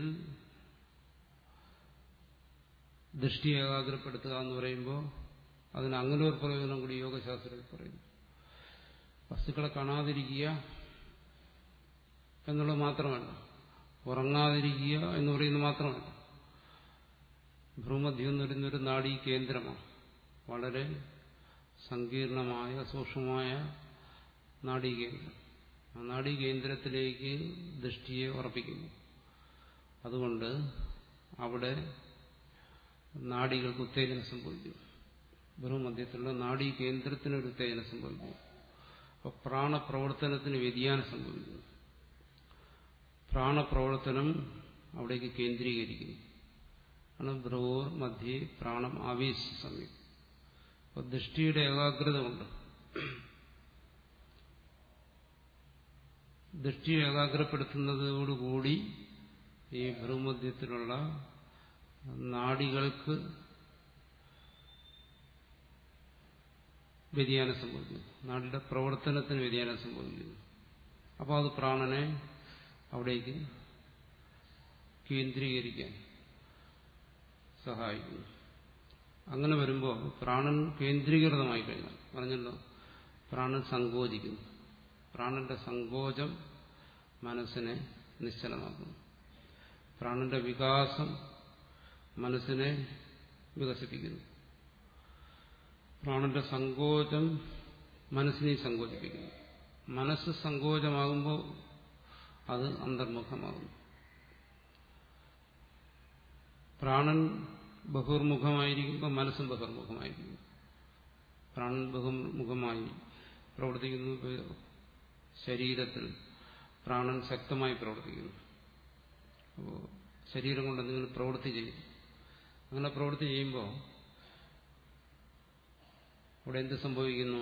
ദൃഷ്ടി ഏകാഗ്രപ്പെടുത്തുക എന്ന് പറയുമ്പോൾ അതിന് അങ്ങനെ ഒരു പ്രയോജനം കൂടി യോഗശാസ്ത്രത്തിൽ പറയുന്നു വസ്തുക്കളെ കാണാതിരിക്കുക എന്നുള്ളത് മാത്രമല്ല ഉറങ്ങാതിരിക്കുക എന്ന് പറയുന്നത് മാത്രമല്ല ഭ്രൂമധ്യം എന്ന് പറയുന്നൊരു നാഡീ കേന്ദ്രമാണ് വളരെ സങ്കീർണമായ സൂക്ഷ്മമായ നാഡീകേന്ദ്രം ആ നാഡീകേന്ദ്രത്തിലേക്ക് ദൃഷ്ടിയെ ഉറപ്പിക്കുന്നു അതുകൊണ്ട് അവിടെ നാഡികൾക്ക് ഉത്തേജനം സംഭവിക്കുന്നു ബഹുമധ്യത്തിലുള്ള നാഡീ കേന്ദ്രത്തിനൊരു ഉത്തേജനം സംഭവിക്കുന്നു അപ്പോൾ പ്രാണപ്രവർത്തനത്തിന് വ്യതിയാനം സംഭവിക്കുന്നു പ്രാണപ്രവർത്തനം അവിടേക്ക് കേന്ദ്രീകരിക്കുന്നു ആണ് ഭ്രവോർ മധ്യേ പ്രാണം ആവേശ സമയം അപ്പോൾ ദൃഷ്ടിയുടെ ഏകാഗ്രത കൊണ്ട് ദൃഷ്ടി ഏകാഗ്രപ്പെടുത്തുന്നതോടുകൂടി ഈ ഭ്രൂമധ്യത്തിലുള്ള നാഡികൾക്ക് വ്യതിയാനം സംഭവിക്കുന്നു നാടിയുടെ പ്രവർത്തനത്തിന് വ്യതിയാനം സംഭവിക്കുന്നു അപ്പോൾ അത് പ്രാണനെ അവിടേക്ക് കേന്ദ്രീകരിക്കാൻ സഹായിക്കുന്നു അങ്ങനെ വരുമ്പോൾ പ്രാണൻ കേന്ദ്രീകൃതമായി കഴിഞ്ഞാൽ പറഞ്ഞല്ലോ പ്രാണൻ സങ്കോചിക്കുന്നു പ്രാണന്റെ സങ്കോചം മനസ്സിനെ നിശ്ചലമാക്കുന്നു പ്രാണന്റെ വികാസം മനസ്സിനെ വികസിപ്പിക്കുന്നു പ്രാണന്റെ സങ്കോചം മനസ്സിനെ സങ്കോചിപ്പിക്കുന്നു മനസ്സ് സങ്കോചമാകുമ്പോൾ അത് അന്തർമുഖമാകുന്നു പ്രാണൻ ബഹുർമുഖമായിരിക്കുമ്പോൾ മനസ്സും ബഹുർമുഖമായിരിക്കും പ്രാണൻ ബഹുമുഖമായി പ്രവർത്തിക്കുന്നു ശരീരത്തിൽ പ്രാണൻ ശക്തമായി പ്രവർത്തിക്കുന്നു അപ്പോൾ ശരീരം കൊണ്ട് എന്തെങ്കിലും പ്രവൃത്തി ചെയ്യും അങ്ങനെ പ്രവൃത്തി ചെയ്യുമ്പോൾ അവിടെ എന്ത് സംഭവിക്കുന്നു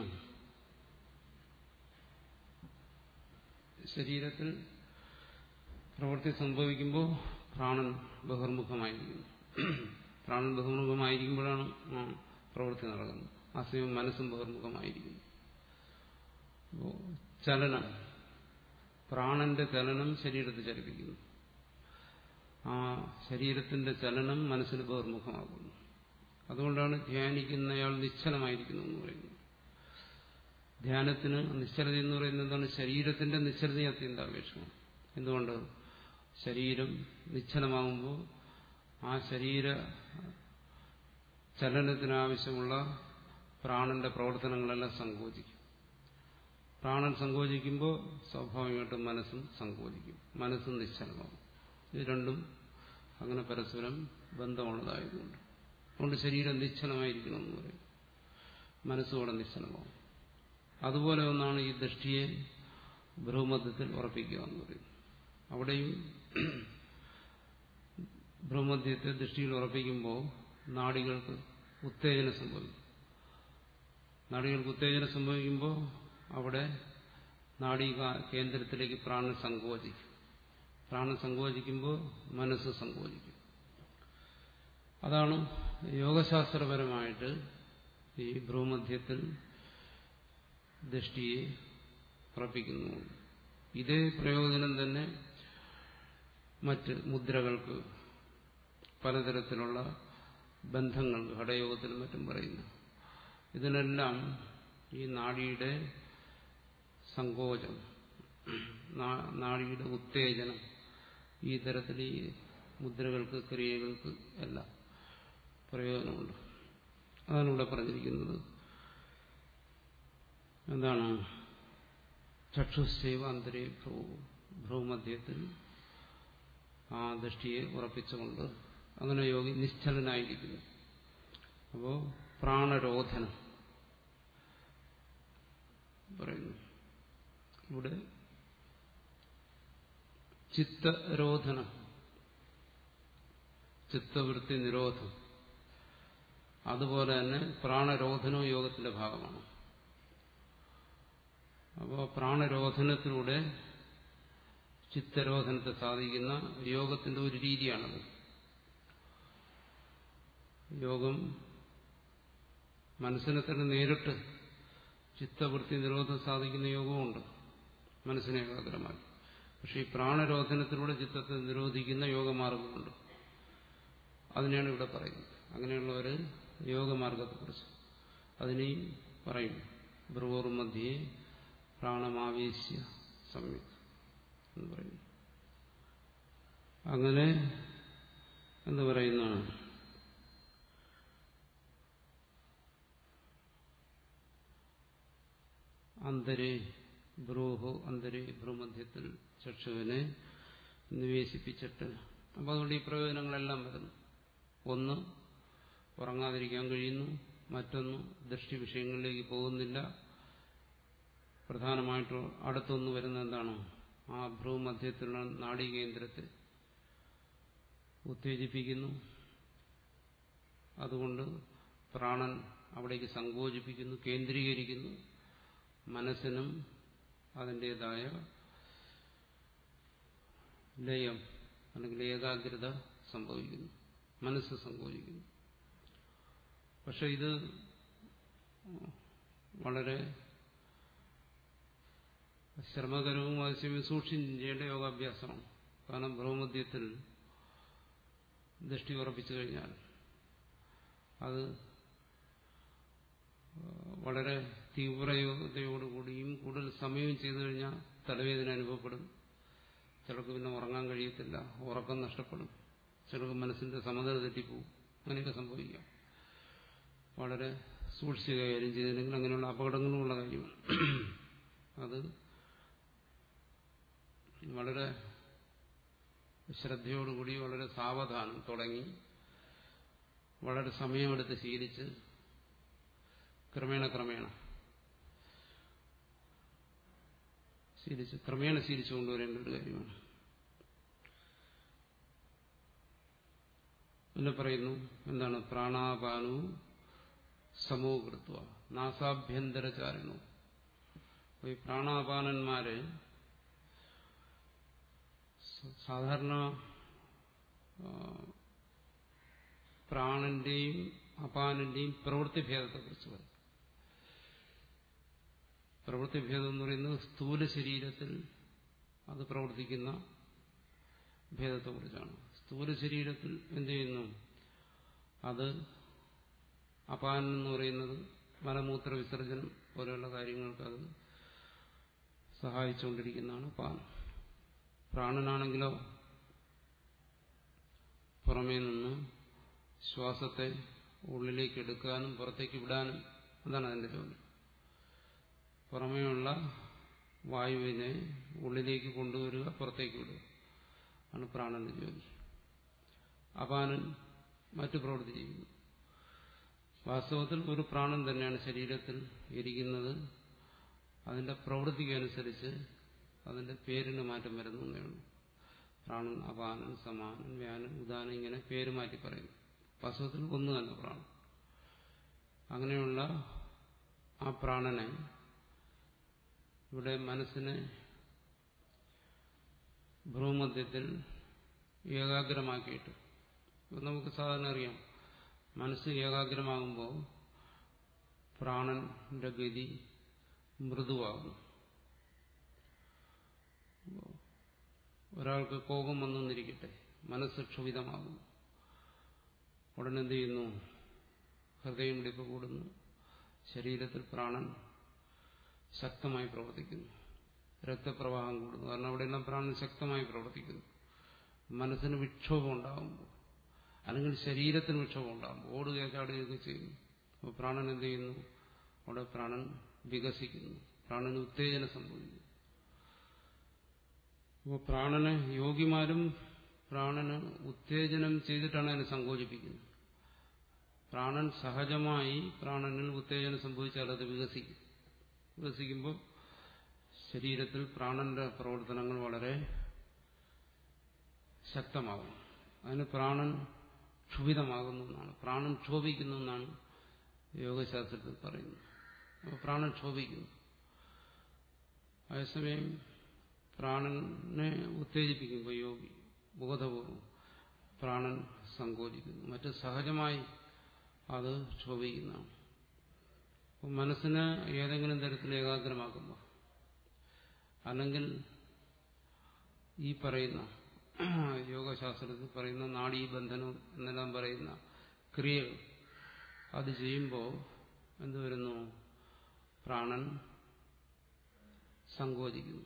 ശരീരത്തിൽ പ്രവൃത്തി സംഭവിക്കുമ്പോൾ പ്രാണൻ ബഹിർമുഖമായിരിക്കുന്നു പ്രാണൻ ബഹിർമുഖമായിരിക്കുമ്പോഴാണ് പ്രവൃത്തി നടക്കുന്നത് ആ സമയം മനസ്സും ബഹിർമുഖമായിരിക്കുന്നു അപ്പോൾ ചലനം പ്രാണന്റെ ചലനം ശരീരത്തെ ചലിപ്പിക്കുന്നു ആ ശരീരത്തിന്റെ ചലനം മനസ്സിന് ബഹിർമുഖമാകുന്നു അതുകൊണ്ടാണ് ധ്യാനിക്കുന്നയാൾ നിശ്ചലമായിരിക്കുന്നു എന്ന് പറയുന്നത് ധ്യാനത്തിന് നിശ്ചലത എന്ന് പറയുന്നത് എന്താണ് ശരീരത്തിന്റെ നിശ്ചലത അത്യന്താപേക്ഷമാണ് എന്തുകൊണ്ട് ശരീരം നിശ്ചലമാകുമ്പോൾ ആ ശരീര ചലനത്തിനാവശ്യമുള്ള പ്രാണന്റെ പ്രവർത്തനങ്ങളെല്ലാം സങ്കോചിക്കും പ്രാണൻ സങ്കോചിക്കുമ്പോൾ സ്വാഭാവികമായിട്ടും മനസ്സും സങ്കോചിക്കും മനസ്സും നിശ്ചലമാകും ഇത് രണ്ടും അങ്ങനെ പരസ്പരം ബന്ധമുള്ളതായതുകൊണ്ട് അതുകൊണ്ട് ശരീരം നിശ്ചലമായിരിക്കണമെന്ന് പറയും മനസ്സുകൂടെ നിശ്ചലമാവും അതുപോലെ ഒന്നാണ് ഈ ദൃഷ്ടിയെ ഭ്രൂമധ്യത്തിൽ ഉറപ്പിക്കുക എന്ന് പറയുന്നത് അവിടെയും ഭ്രൂമധ്യത്തെ ദൃഷ്ടിയിൽ ഉറപ്പിക്കുമ്പോൾ നാടികൾക്ക് ഉത്തേജനം സംഭവിക്കും നാടികൾക്ക് ഉത്തേജനം സംഭവിക്കുമ്പോൾ അവിടെ നാടിക കേന്ദ്രത്തിലേക്ക് പ്രാണൻ സങ്കോചിക്കും പ്രാണൻ സങ്കോചിക്കുമ്പോൾ മനസ്സ് സങ്കോചിക്കും അതാണ് യോഗശാസ്ത്രപരമായിട്ട് ഈ ഭ്രൂമധ്യത്തിൽ ദൃഷ്ടിയെ ഉറപ്പിക്കുന്നു ഇതേ പ്രയോജനം തന്നെ മറ്റ് മുദ്രകൾക്ക് പലതരത്തിലുള്ള ബന്ധങ്ങൾക്ക് ഘടയോഗത്തിലും മറ്റും പറയുന്നു ഇതിനെല്ലാം ഈ നാടിയുടെ സങ്കോചം നാടിയുടെ ഉത്തേജനം ഈ തരത്തിൽ ഈ മുദ്രകൾക്ക് ക്രിയകൾക്ക് എല്ലാം പ്രയോജനമുണ്ട് അതാണ് ഇവിടെ പറഞ്ഞിരിക്കുന്നത് എന്താണ് ചക്ഷുശൈവ അന്തരേ ഭ്രൂ ഭ്രൂമധ്യത്തിൽ ആ ദൃഷ്ടിയെ ഉറപ്പിച്ചുകൊണ്ട് അങ്ങനെ യോഗി നിശ്ചലനായിരിക്കുന്നു അപ്പോ പ്രാണരോധനം പറയുന്നു ഇവിടെ ചിത്തരോധനം ചിത്തവൃത്തി നിരോധം അതുപോലെ തന്നെ പ്രാണരോധനവും യോഗത്തിന്റെ ഭാഗമാണ് അപ്പോൾ പ്രാണരോധനത്തിലൂടെ ചിത്തരോധനത്തെ സാധിക്കുന്ന യോഗത്തിന്റെ ഒരു രീതിയാണത് യോഗം മനസ്സിനെ തന്നെ നേരിട്ട് ചിത്തവൃത്തി നിരോധം സാധിക്കുന്ന യോഗമുണ്ട് മനസ്സിനെ ഏകാഗ്രമാക്കി പക്ഷെ ഈ പ്രാണരോധനത്തിലൂടെ ചിത്തത്തെ നിരോധിക്കുന്ന യോഗമാർഗമുണ്ട് അതിനെയാണ് ഇവിടെ പറയുന്നത് അങ്ങനെയുള്ള ഒരു യോഗമാർഗത്തെക്കുറിച്ച് അതിനെയും പറയും ബ്രുവോർ മധ്യേ പ്രാണമാവേശ്യ സംയുക്ത എന്ന് പറയുന്നു അങ്ങനെ എന്ന് പറയുന്ന അന്തരെ ബ്രൂഹു അന്തരെ ഭ്രൂമധ്യത്തിൽ ചക്ഷുവിനെ നിവേശിപ്പിച്ചിട്ട് അപ്പോൾ അതുകൊണ്ട് ഈ പ്രയോജനങ്ങളെല്ലാം വരുന്നു ഒന്ന് ഉറങ്ങാതിരിക്കാൻ കഴിയുന്നു മറ്റൊന്ന് ദൃഷ്ടി വിഷയങ്ങളിലേക്ക് പോകുന്നില്ല പ്രധാനമായിട്ട് അടുത്തൊന്ന് വരുന്ന എന്താണ് ആ ഭ്രൂമധ്യത്തിലുള്ള നാഡീകേന്ദ്രത്തെ ഉത്തേജിപ്പിക്കുന്നു അതുകൊണ്ട് പ്രാണൻ അവിടേക്ക് സങ്കോചിപ്പിക്കുന്നു കേന്ദ്രീകരിക്കുന്നു മനസ്സിനും അതിൻ്റെതായ ലയം അല്ലെങ്കിൽ ഏകാഗ്രത സംഭവിക്കുന്നു മനസ്സ് സങ്കോചിക്കുന്നു പക്ഷെ ഇത് വളരെ ശ്രമകരവും ആവശ്യവും സൂക്ഷിച്ചും ചെയ്യേണ്ട യോഗാഭ്യാസമാണ് കാരണം ഭ്രൗമധ്യത്തിൽ ദൃഷ്ടി ഉറപ്പിച്ചു കഴിഞ്ഞാൽ അത് വളരെ തീവ്രയോഗ്യതയോടുകൂടിയും കൂടുതൽ സമയവും ചെയ്തു കഴിഞ്ഞാൽ തലവേദന അനുഭവപ്പെടും ചിലർക്ക് പിന്നെ ഉറങ്ങാൻ കഴിയത്തില്ല ഉറക്കം നഷ്ടപ്പെടും ചിലർക്ക് മനസ്സിന്റെ സമനില തെറ്റിപ്പോവും അങ്ങനെയൊക്കെ സംഭവിക്കാം വളരെ സൂക്ഷിച്ച് കൈകാര്യം ചെയ്തില്ലെങ്കിൽ അങ്ങനെയുള്ള അപകടങ്ങളുമുള്ള കാര്യമാണ് അത് വളരെ ശ്രദ്ധയോടുകൂടി വളരെ സാവധാനം തുടങ്ങി വളരെ സമയമെടുത്ത് ശീലിച്ച് ക്രമേണ ക്രമേണ ശീലിച്ച് ക്രമേണ ശീലിച്ചു കൊണ്ടുവരേണ്ട ഒരു കാര്യമാണ് പിന്നെ പറയുന്നു എന്താണ് പ്രാണാപാനു സമൂഹൃത്വ നാസാഭ്യന്തരചാരണു ഈ പ്രാണാപാനന്മാര് സാധാരണ പ്രാണന്റെയും അപാനന്റെയും പ്രവൃത്തിഭേദത്തെക്കുറിച്ച് പറയും പ്രവൃത്തിഭേദം എന്ന് പറയുന്നത് സ്ഥൂല ശരീരത്തിൽ അത് പ്രവർത്തിക്കുന്ന ഭേദത്തെക്കുറിച്ചാണ് സ്ഥൂല ശരീരത്തിൽ എന്ത് ചെയ്യുന്നു അത് അപാനം എന്ന് പറയുന്നത് മലമൂത്ര വിസർജനം പോലെയുള്ള കാര്യങ്ങൾക്ക് അത് സഹായിച്ചുകൊണ്ടിരിക്കുന്നതാണ് പാനം പ്രാണനാണെങ്കിലോ പുറമേ നിന്ന് ശ്വാസത്തെ ഉള്ളിലേക്ക് എടുക്കാനും പുറത്തേക്ക് വിടാനും അതാണ് അതിന്റെ ജോലി പുറമേയുള്ള വായുവിനെ ഉള്ളിലേക്ക് കൊണ്ടുവരിക പുറത്തേക്ക് വിടുക ആണ് പ്രാണന്റെ ജോലി അപാനൻ മറ്റു പ്രവൃത്തി ചെയ്യുന്നു വാസ്തവത്തിൽ ഒരു പ്രാണൻ തന്നെയാണ് ശരീരത്തിൽ ഇരിക്കുന്നത് അതിന്റെ പ്രവൃത്തിക്കനുസരിച്ച് അതിന്റെ പേരിന് മാറ്റം വരുന്നു എന്നേ ഉള്ളൂ പ്രാണൻ അപാനൻ സമാനൻ വ്യാനൻ ഉദാനം ഇങ്ങനെ പേര് മാറ്റി പറയുന്നു വാസ്തവത്തിൽ ഒന്ന് തന്നെ പ്രാണൻ അങ്ങനെയുള്ള ആ പ്രാണനെ ഇവിടെ മനസ്സിനെ ഭ്രൂമധ്യത്തിൽ ഏകാഗ്രമാക്കിയിട്ട് നമുക്ക് സാധാരണ അറിയാം മനസ്സ് ഏകാഗ്രമാകുമ്പോൾ പ്രാണന്റെ ഗതി മൃദുവാകുന്നു ഒരാൾക്ക് കോപം വന്നെന്നിരിക്കട്ടെ മനസ്സ് ക്ഷുഭിതമാകുന്നു ഉടനെ എന്ത് ചെയ്യുന്നു ഹൃദയം ഇടിപ്പ് കൂടുന്നു ശരീരത്തിൽ പ്രാണൻ ശക്തമായി പ്രവർത്തിക്കുന്നു രക്തപ്രവാഹം കൂടുന്നു കാരണം അവിടെയെല്ലാം പ്രാണൻ ശക്തമായി പ്രവർത്തിക്കുന്നു മനസ്സിന് വിക്ഷോഭം ഉണ്ടാകുമ്പോൾ അല്ലെങ്കിൽ ശരീരത്തിന് വിക്ഷോഭം ഉണ്ടാകുമ്പോൾ ഓടുക ചാടുകയൊക്കെ ചെയ്യുന്നു അപ്പോൾ പ്രാണൻ എന്ത് ചെയ്യുന്നു അവിടെ പ്രാണൻ വികസിക്കുന്നു പ്രാണന് ഉത്തേജനം സംഭവിക്കുന്നു അപ്പോൾ പ്രാണന് യോഗിമാരും പ്രാണന് ഉത്തേജനം ചെയ്തിട്ടാണ് അതിനെ സങ്കോചിപ്പിക്കുന്നത് പ്രാണൻ സഹജമായി പ്രാണനിൽ ഉത്തേജനം സംഭവിച്ചാൽ അത് വികസിക്കും വികസിക്കുമ്പോൾ ശരീരത്തിൽ പ്രാണന്റെ പ്രവർത്തനങ്ങൾ വളരെ ശക്തമാകും അതിന് പ്രാണൻ ക്ഷുഭിതമാകുന്നു എന്നാണ് പ്രാണൻ ക്ഷോഭിക്കുന്നു എന്നാണ് യോഗശാസ്ത്രത്തിൽ പറയുന്നത് അപ്പോൾ പ്രാണൻ ക്ഷോഭിക്കുന്നു അതേസമയം പ്രാണനെ ഉത്തേജിപ്പിക്കുമ്പോൾ യോഗി ബോധപൂർവം പ്രാണൻ സങ്കോചിക്കുന്നു മറ്റ് സഹജമായി അത് ക്ഷോഭിക്കുന്നതാണ് അപ്പം മനസ്സിനെ ഏതെങ്കിലും തരത്തിൽ ഏകാഗ്രമാക്കുമ്പോൾ അല്ലെങ്കിൽ ഈ പറയുന്ന യോഗശാസ്ത്രത്തിൽ പറയുന്ന നാഡീബന്ധനം എന്നെല്ലാം പറയുന്ന ക്രിയകൾ അത് ചെയ്യുമ്പോൾ എന്തു വരുന്നു പ്രാണൻ സങ്കോചിക്കുന്നു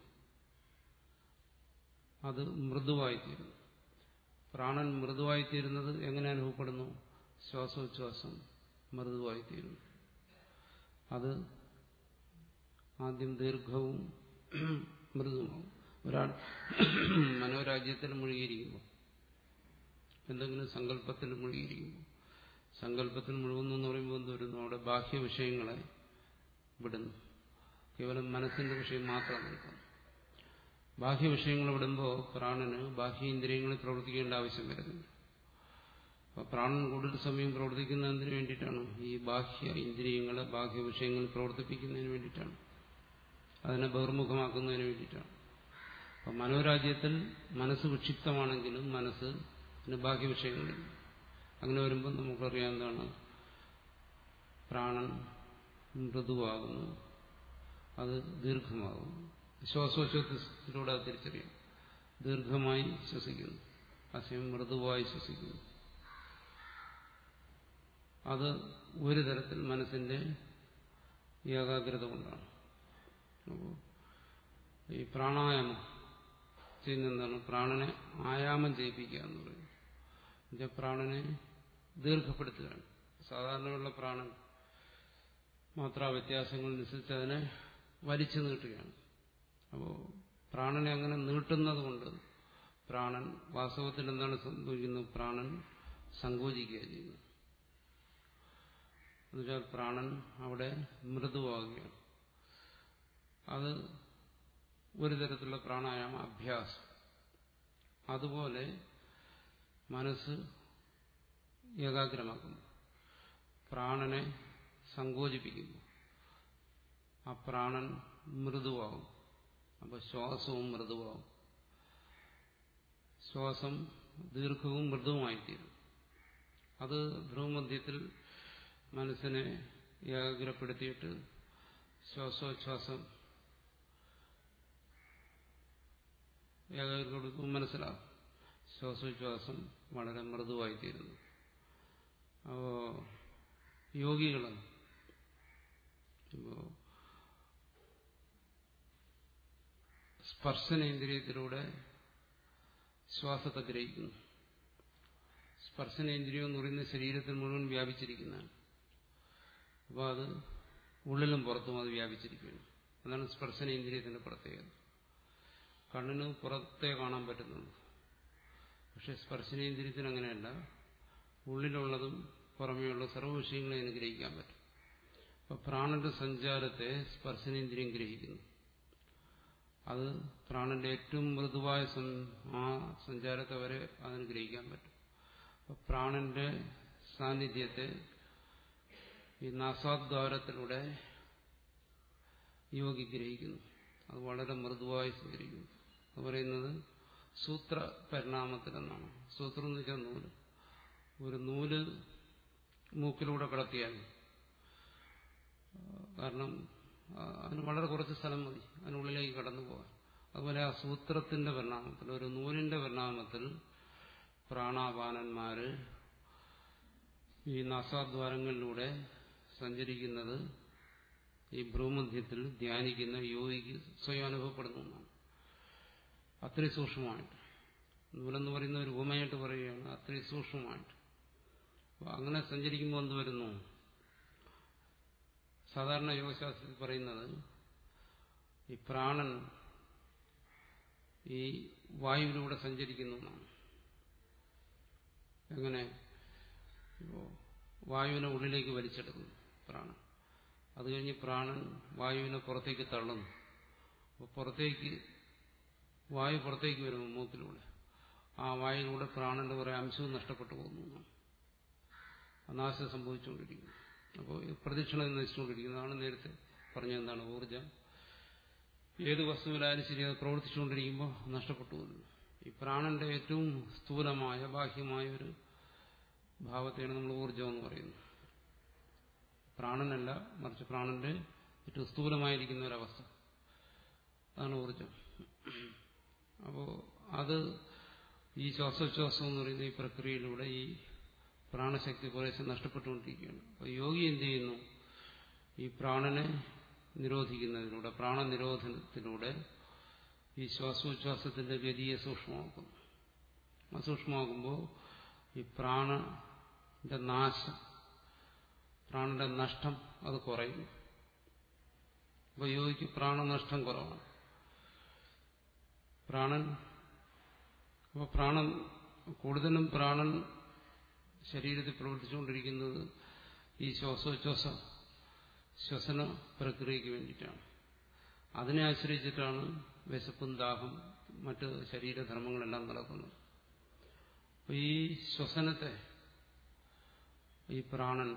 അത് മൃദുവായിത്തീരുന്നു പ്രാണൻ മൃദുവായിത്തീരുന്നത് എങ്ങനെ അനുഭവപ്പെടുന്നു ശ്വാസോച്ഛ്വാസം മൃദുവായിത്തീരുന്നു അത് ആദ്യം ദീർഘവും മൃദുവാകും ഒരാൾ മനോരാജ്യത്തിൽ മുഴുകിയിരിക്കുമ്പോൾ എന്തെങ്കിലും സങ്കല്പത്തിൽ മുഴുകിയിരിക്കുമ്പോൾ സങ്കല്പത്തിൽ മുഴുകുന്നു എന്ന് പറയുമ്പോൾ എന്ത് വരുന്നു അവിടെ ബാഹ്യ വിഷയങ്ങളെ വിടുന്നു കേവലം മനസ്സിന്റെ വിഷയം മാത്രം നിൽക്കുന്നു ബാഹ്യ വിഷയങ്ങൾ വിടുമ്പോൾ പ്രാണന് ബാഹ്യേന്ദ്രിയങ്ങളിൽ പ്രവർത്തിക്കേണ്ട ആവശ്യം വരുന്നില്ല അപ്പൊ പ്രാണൻ കൂടുതൽ സമയം പ്രവർത്തിക്കുന്നതിന് വേണ്ടിയിട്ടാണ് ഈ ബാഹ്യ ഇന്ദ്രിയങ്ങളെ ബാഹ്യ വിഷയങ്ങളിൽ പ്രവർത്തിപ്പിക്കുന്നതിന് വേണ്ടിയിട്ടാണ് അതിനെ ബഹിർമുഖമാക്കുന്നതിന് വേണ്ടിയിട്ടാണ് അപ്പൊ മനോരാജ്യത്തിൽ മനസ്സ് വിക്ഷിപ്തമാണെങ്കിലും മനസ്സ് ബാഹ്യ വിഷയങ്ങളിൽ അങ്ങനെ വരുമ്പോൾ നമുക്കറിയാം എന്താണ് പ്രാണൻ മൃദുവാകുന്നു അത് ദീർഘമാകുന്നു ശ്വാസോച്ഛത്തിലൂടെ അത് തിരിച്ചറിയാം ദീർഘമായി ശ്വസിക്കുന്നു അസമയം മൃദുവായി ശ്വസിക്കുന്നു അത് ഒരു തരത്തിൽ മനസ്സിന്റെ ഏകാഗ്രത കൊണ്ടാണ് അപ്പോൾ ഈ പ്രാണായാമം ചെയ്യുന്നതാണ് പ്രാണനെ ആയാമം ചെയ്യിപ്പിക്കുക എന്ന് പറയുന്നത് എന്നുവെച്ചാൽ പ്രാണനെ ദീർഘപ്പെടുത്തുകയാണ് സാധാരണയുള്ള പ്രാണൻ മാത്രാ വ്യത്യാസങ്ങളനുസരിച്ച് അതിനെ വലിച്ചു നീട്ടുകയാണ് അപ്പോൾ പ്രാണനെ അങ്ങനെ നീട്ടുന്നത് കൊണ്ട് പ്രാണൻ വാസ്തവത്തിൽ എന്താണ് സംഭവിക്കുന്നത് പ്രാണൻ സങ്കോചിക്കുക ചെയ്യുന്നത് എന്നുവെച്ചാൽ പ്രാണൻ അവിടെ മൃദുവാകുകയാണ് അത് ഒരു തരത്തിലുള്ള പ്രാണായാമ അഭ്യാസം അതുപോലെ മനസ്സ് ഏകാഗ്രമാക്കുന്നു പ്രാണനെ സങ്കോചിപ്പിക്കുന്നു ആ പ്രാണൻ മൃദുവാകും അപ്പോൾ ശ്വാസവും മൃദുവാകും ശ്വാസം ദീർഘവും മൃദുവുമായിത്തീരും അത് ധ്രുവമധ്യത്തിൽ മനസ്സിനെ ഏകാഗ്രപ്പെടുത്തിയിട്ട് ശ്വാസോച്ഛ്വാസം ഏകാഗ്രപ്പെടുത്തുമ്പോൾ മനസ്സിലാകും ശ്വാസോച്ഛ്വാസം വളരെ മൃദുവായിത്തീരുന്നു അപ്പോ യോഗികൾ ഇപ്പോ സ്പർശനേന്ദ്രിയത്തിലൂടെ ശ്വാസത്തെ ഗ്രഹിക്കുന്നു സ്പർശനേന്ദ്രിയം എന്ന് പറയുന്നത് ശരീരത്തിൽ മുഴുവൻ വ്യാപിച്ചിരിക്കുന്നതാണ് അപ്പോൾ അത് ഉള്ളിലും പുറത്തും അത് വ്യാപിച്ചിരിക്കുകയാണ് അതാണ് സ്പർശനേന്ദ്രിയത്തിന്റെ പ്രത്യേകത കണ്ണിന് പുറത്തേ കാണാൻ പറ്റുന്നുള്ളൂ പക്ഷെ സ്പർശനേന്ദ്രിയത്തിന് അങ്ങനെയല്ല ഉള്ളിലുള്ളതും പുറമേയുള്ള സർവ്വ വിഷയങ്ങളെ അതിന് ഗ്രഹിക്കാൻ പറ്റും അപ്പൊ പ്രാണന്റെ സഞ്ചാരത്തെ സ്പർശനേന്ദ്രിയം ഗ്രഹിക്കുന്നു അത് പ്രാണന്റെ ഏറ്റവും മൃദുവായ ആ സഞ്ചാരത്തെ വരെ അതിന് ഗ്രഹിക്കാൻ പറ്റും അപ്പൊ പ്രാണന്റെ സാന്നിധ്യത്തെ ഈ നാസാദ്വാരത്തിലൂടെ യോഗി ഗ്രഹിക്കുന്നു അത് വളരെ മൃദുവായി സ്വീകരിക്കുന്നു അത് പറയുന്നത് സൂത്ര പരിണാമത്തിലെന്നാണ് സൂത്രം എന്ന് വെച്ചാൽ നൂല് ഒരു നൂല് മൂക്കിലൂടെ കടത്തിയാൽ കാരണം അതിന് വളരെ കുറച്ച് സ്ഥലം മതി അതിനുള്ളിലേക്ക് കടന്നു പോകാൻ അതുപോലെ ആ സൂത്രത്തിന്റെ പരിണാമത്തിൽ ഒരു നൂലിന്റെ പരിണാമത്തിൽ പ്രാണാപാനന്മാര് ഈ നാസാദ്വാരങ്ങളിലൂടെ സഞ്ചരിക്കുന്നത് ഈ ഭ്രൂമധ്യത്തിൽ ധ്യാനിക്കുന്ന യോഗിക്ക് സ്വയം അനുഭവപ്പെടുന്ന ഒന്നാണ് അത്രയും സൂക്ഷ്മമായിട്ട് നൂലെന്ന് പറയുന്ന ഒരു ഉപമയായിട്ട് പറയുകയാണ് അത്രയും സൂക്ഷ്മമായിട്ട് അപ്പോൾ അങ്ങനെ സഞ്ചരിക്കുമ്പോൾ എന്ത് വരുന്നു സാധാരണ യോഗശാസ്ത്രത്തിൽ പറയുന്നത് ഈ പ്രാണൻ ഈ വായുവിലൂടെ സഞ്ചരിക്കുന്നു എന്നാണ് എങ്ങനെ ഇപ്പോ വായുവിനെ ഉള്ളിലേക്ക് വലിച്ചെടുക്കുന്നു പ്രാണൻ അത് കഴിഞ്ഞ് പ്രാണൻ വായുവിനെ പുറത്തേക്ക് തള്ളുന്നു അപ്പോൾ പുറത്തേക്ക് വായു പുറത്തേക്ക് വരുമ്പോൾ മൂക്കിലൂടെ ആ വായുവിലൂടെ പ്രാണന്റെ കുറെ അംശവും നഷ്ടപ്പെട്ടു പോകുന്നു നാശം സംഭവിച്ചുകൊണ്ടിരിക്കുന്നു അപ്പോൾ പ്രദക്ഷിണം നശിച്ചുകൊണ്ടിരിക്കുന്നതാണ് നേരത്തെ പറഞ്ഞെന്താണ് ഊർജം ഏത് വസ്തുവിലായാലും ശരി അത് പ്രവർത്തിച്ചുകൊണ്ടിരിക്കുമ്പോൾ നഷ്ടപ്പെട്ടു പോകുന്നു ഈ പ്രാണന്റെ ഏറ്റവും സ്ഥൂലമായ ബാഹ്യമായ ഒരു ഭാവത്തെയാണ് നമ്മൾ ഊർജം എന്ന് പറയുന്നത് പ്രാണനല്ല മറിച്ച് പ്രാണന്റെ ഏറ്റവും സ്ഥൂലമായിരിക്കുന്ന ഒരവസ്ഥ അതാണ് ഊർജം അപ്പോൾ അത് ഈ ശ്വാസോച്ഛ്വാസം എന്ന് പറയുന്ന ഈ പ്രക്രിയയിലൂടെ ഈ പ്രാണശക്തി കുറേശ്ശെ നഷ്ടപ്പെട്ടുകൊണ്ടിരിക്കുകയാണ് അപ്പോൾ യോഗി എന്ത് ചെയ്യുന്നു ഈ പ്രാണനെ നിരോധിക്കുന്നതിലൂടെ പ്രാണനിരോധനത്തിലൂടെ ഈ ശ്വാസോച്ഛ്വാസത്തിന്റെ ഗതിയെ സൂക്ഷ്മമാക്കുന്നു അസൂക്ഷ്മമാകുമ്പോൾ ഈ പ്രാണന്റെ നാശം പ്രാണന്റെ നഷ്ടം അത് കുറയും അപ്പോൾ യോഗിക്ക് പ്രാണനഷ്ടം കുറവാണ് പ്രാണൻ അപ്പോൾ പ്രാണൻ കൂടുതലും പ്രാണൻ ശരീരത്തിൽ പ്രവർത്തിച്ചുകൊണ്ടിരിക്കുന്നത് ഈ ശ്വാസോച്ഛ്വാസ ശ്വസന പ്രക്രിയയ്ക്ക് വേണ്ടിയിട്ടാണ് അതിനെ ആശ്രയിച്ചിട്ടാണ് വിശപ്പും ദാഹം മറ്റ് ശരീരധർമ്മങ്ങളെല്ലാം നടക്കുന്നത് അപ്പോൾ ഈ ശ്വസനത്തെ ഈ പ്രാണൻ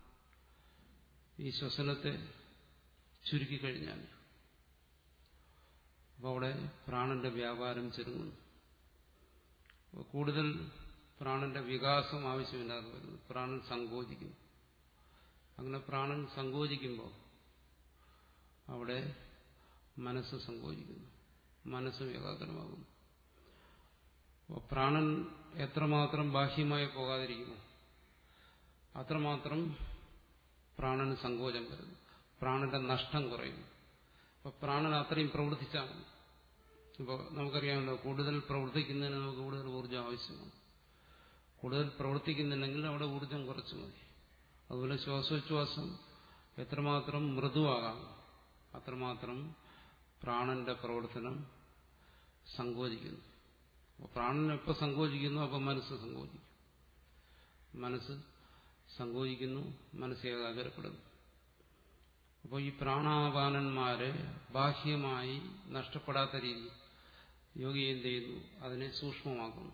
ഈ ശ്വസനത്തെ ചുരുക്കിക്കഴിഞ്ഞാൽ അപ്പോൾ അവിടെ പ്രാണന്റെ വ്യാപാരം ചെറുങ്ങുന്നു അപ്പോൾ കൂടുതൽ പ്രാണന്റെ വികാസം ആവശ്യമില്ലാതെ വരുന്നു പ്രാണൻ സങ്കോചിക്കുന്നു അങ്ങനെ പ്രാണൻ സങ്കോചിക്കുമ്പോൾ അവിടെ മനസ്സ് സങ്കോചിക്കുന്നു മനസ്സ് ഏകാഗ്രമാകുന്നു അപ്പോൾ പ്രാണൻ എത്രമാത്രം ബാഹ്യമായി പോകാതിരിക്കുന്നു അത്രമാത്രം പ്രാണന് സങ്കോചം വരുന്നു പ്രാണന്റെ നഷ്ടം കുറയുന്നു അപ്പോൾ പ്രാണൻ അത്രയും പ്രവർത്തിച്ചാൽ മതി ഇപ്പോൾ നമുക്കറിയാമല്ലോ കൂടുതൽ പ്രവർത്തിക്കുന്നതിന് നമുക്ക് കൂടുതൽ ഊർജ്ജം ആവശ്യമാണ് കൂടുതൽ പ്രവർത്തിക്കുന്നില്ലെങ്കിൽ അവിടെ ഊർജ്ജം കുറച്ച് മതി അതുപോലെ ശ്വാസോച്ഛ്വാസം എത്രമാത്രം മൃദുവാകാം അത്രമാത്രം പ്രാണന്റെ പ്രവർത്തനം സങ്കോചിക്കുന്നു അപ്പോൾ പ്രാണൻ എപ്പോൾ സങ്കോചിക്കുന്നു അപ്പോൾ മനസ്സ് സങ്കോചിക്കും മനസ്സ് സങ്കോചിക്കുന്നു മനസ്സ് ഏകാഗ്രപ്പെടുന്നു അപ്പോൾ ഈ പ്രാണാപാനന്മാരെ ബാഹ്യമായി നഷ്ടപ്പെടാത്ത രീതി യോഗി എന്ത് ചെയ്യുന്നു അതിനെ സൂക്ഷ്മമാക്കുന്നു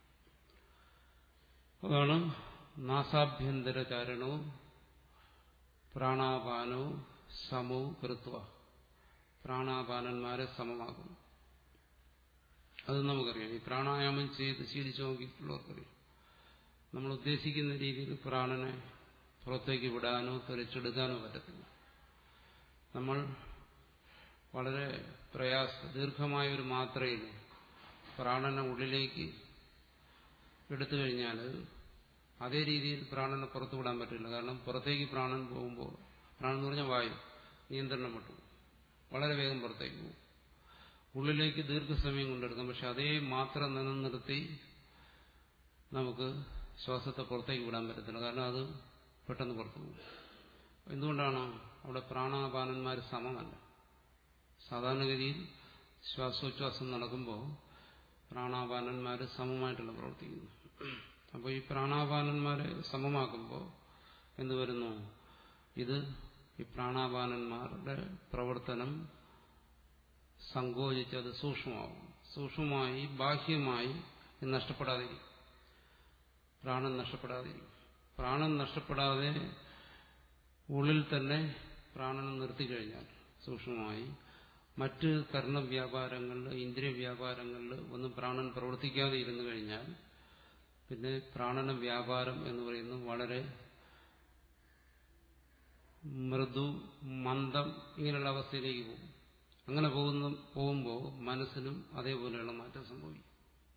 അതാണ് നാസാഭ്യന്തരചാരണവും പ്രാണാപാനവും സമവും കൃത്വ പ്രാണാപാനന്മാരെ സമമാക്കുന്നു അത് നമുക്കറിയാം ഈ പ്രാണായാമം ചെയ്ത് ശീലിച്ചു നോക്കിയിട്ടുള്ളവർക്കറിയാം നമ്മൾ ഉദ്ദേശിക്കുന്ന രീതിയിൽ പ്രാണനെ പുറത്തേക്ക് വിടാനോ തെളിച്ചെടുക്കാനോ പറ്റത്തില്ല നമ്മൾ വളരെ പ്രയാസ ദീർഘമായ ഒരു മാത്രയിൽ പ്രാണനെ ഉള്ളിലേക്ക് എടുത്തു കഴിഞ്ഞാൽ അതേ രീതിയിൽ പ്രാണനെ പുറത്തു വിടാൻ പറ്റില്ല കാരണം പുറത്തേക്ക് പ്രാണൻ പോകുമ്പോൾ പ്രാണൻ എന്ന് പറഞ്ഞാൽ വായു നിയന്ത്രണം വിട്ടു വളരെ വേഗം പുറത്തേക്ക് പോകും ഉള്ളിലേക്ക് ദീർഘസമയം കൊണ്ടെടുക്കാം പക്ഷെ അതേ മാത്രം നിലനിർത്തി നമുക്ക് ശ്വാസത്തെ പുറത്തേക്ക് വിടാൻ പറ്റത്തില്ല കാരണം അത് പെട്ടെന്ന് പുറത്തു പോകും എന്തുകൊണ്ടാണ് അവിടെ പ്രാണാപാനന്മാർ സമമല്ല സാധാരണഗതിയിൽ ശ്വാസോച്ഛ്വാസം നടക്കുമ്പോൾ പ്രാണാപാനന്മാർ സമമായിട്ടുള്ള പ്രവർത്തിക്കുന്നു അപ്പോൾ ഈ പ്രാണാപാനന്മാരെ സമമാക്കുമ്പോൾ എന്ത് വരുന്നു ഇത് ഈ പ്രാണാപാനന്മാരുടെ പ്രവർത്തനം സങ്കോചിച്ചത് സൂക്ഷ്മമാകും സൂക്ഷ്മമായി ബാഹ്യമായി ഇത് നഷ്ടപ്പെടാതിരിക്കും പ്രാണൻ നഷ്ടപ്പെടാതിരിക്കും പ്രാണൻ നഷ്ടപ്പെടാതെ ഉള്ളിൽ തന്നെ പ്രാണനെ നിർത്തിക്കഴിഞ്ഞാൽ സൂക്ഷ്മമായി മറ്റ് കർണവ്യാപാരങ്ങളിൽ ഇന്ദ്രിയ വ്യാപാരങ്ങളിൽ ഒന്നും പ്രാണൻ പ്രവർത്തിക്കാതെ ഇരുന്നു കഴിഞ്ഞാൽ പിന്നെ പ്രാണന വ്യാപാരം എന്ന് പറയുന്നത് വളരെ മൃദു മന്ദം ഇങ്ങനെയുള്ള അവസ്ഥയിലേക്ക് പോകും അങ്ങനെ പോകുന്ന പോകുമ്പോൾ മനസ്സിനും അതേപോലെയുള്ള മാറ്റം സംഭവിക്കും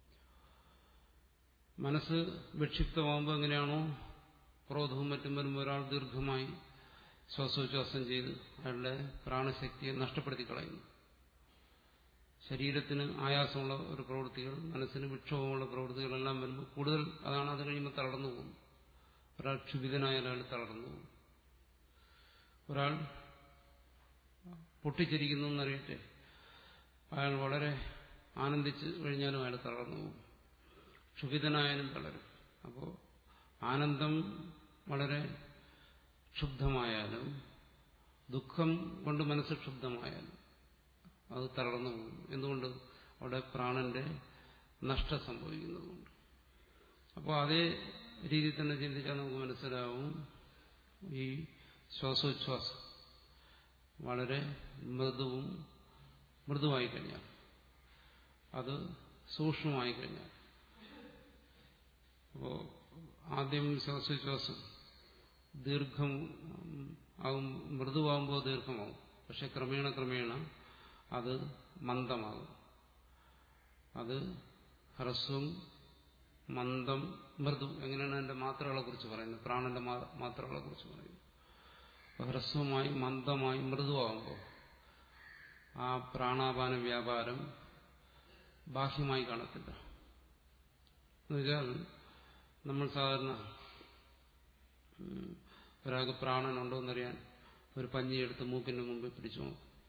മനസ്സ് വിക്ഷിപ്തമാകുമ്പോൾ എങ്ങനെയാണോ ക്രോധവും മറ്റും വരുമ്പോൾ ഒരാൾ ദീർഘമായി ശ്വാസോച്ഛ്വാസം ചെയ്ത് അയാളുടെ പ്രാണശക്തിയെ നഷ്ടപ്പെടുത്തി കളയുന്നു ശരീരത്തിന് ആയാസമുള്ള ഒരു പ്രവൃത്തികൾ മനസ്സിന് വിക്ഷോഭമുള്ള പ്രവൃത്തികളെല്ലാം വരുമ്പോൾ കൂടുതൽ അതാണ് അത് കഴിയുമ്പോൾ തളർന്നു പോകും ഒരാൾ ക്ഷുഭിതനായാൽ അയാൾ തളർന്നു പോകും ഒരാൾ പൊട്ടിച്ചിരിക്കുന്നു എന്നറിയട്ടെ അയാൾ വളരെ ആനന്ദിച്ച് കഴിഞ്ഞാലും അയാൾ തളർന്നു പോകും ക്ഷുഭിതനായാലും തളരും അപ്പോൾ ആനന്ദം വളരെ ക്ഷുബ്ധമായാലും ദുഃഖം കൊണ്ട് മനസ്സ് ക്ഷുബ്ധമായാലും അത് തളർന്നു പോകും എന്തുകൊണ്ട് അവിടെ പ്രാണന്റെ നഷ്ടം സംഭവിക്കുന്നതുകൊണ്ട് അപ്പോൾ അതേ രീതിയിൽ തന്നെ ചിന്തിച്ചാൽ നമുക്ക് മനസ്സിലാവും ഈ ശ്വാസോച്ഛ്വാസം വളരെ മൃദുവും മൃദുവായി കഴിഞ്ഞാൽ അത് സൂക്ഷ്മമായി കഴിഞ്ഞാൽ അപ്പോൾ ആദ്യം ശ്വാസോച്ഛ്വാസം ദീർഘം ആകും മൃദുവാകുമ്പോൾ ദീർഘമാകും പക്ഷെ ക്രമേണ ക്രമേണ അത് മന്ദമാകും അത് ഹ്രസ്വം മന്ദം മൃദു എങ്ങനെയാണ് അതിന്റെ മാത്രകളെ കുറിച്ച് പറയുന്നത് പ്രാണന്റെ മാത്രകളെ കുറിച്ച് പറയുന്നത് ഹ്രസ്വമായി മന്ദമായി മൃദുവാകുമ്പോൾ ആ പ്രാണാപാന വ്യാപാരം ബാഹ്യമായി കാണത്തില്ല എന്നുവെച്ചാൽ നമ്മൾ സാധാരണ ഒരാൾക്ക് പ്രാണനുണ്ടോ എന്നറിയാൻ ഒരു പഞ്ഞിയെടുത്ത് മൂക്കിന്റെ മുമ്പിൽ പിടിച്ചു നോക്കും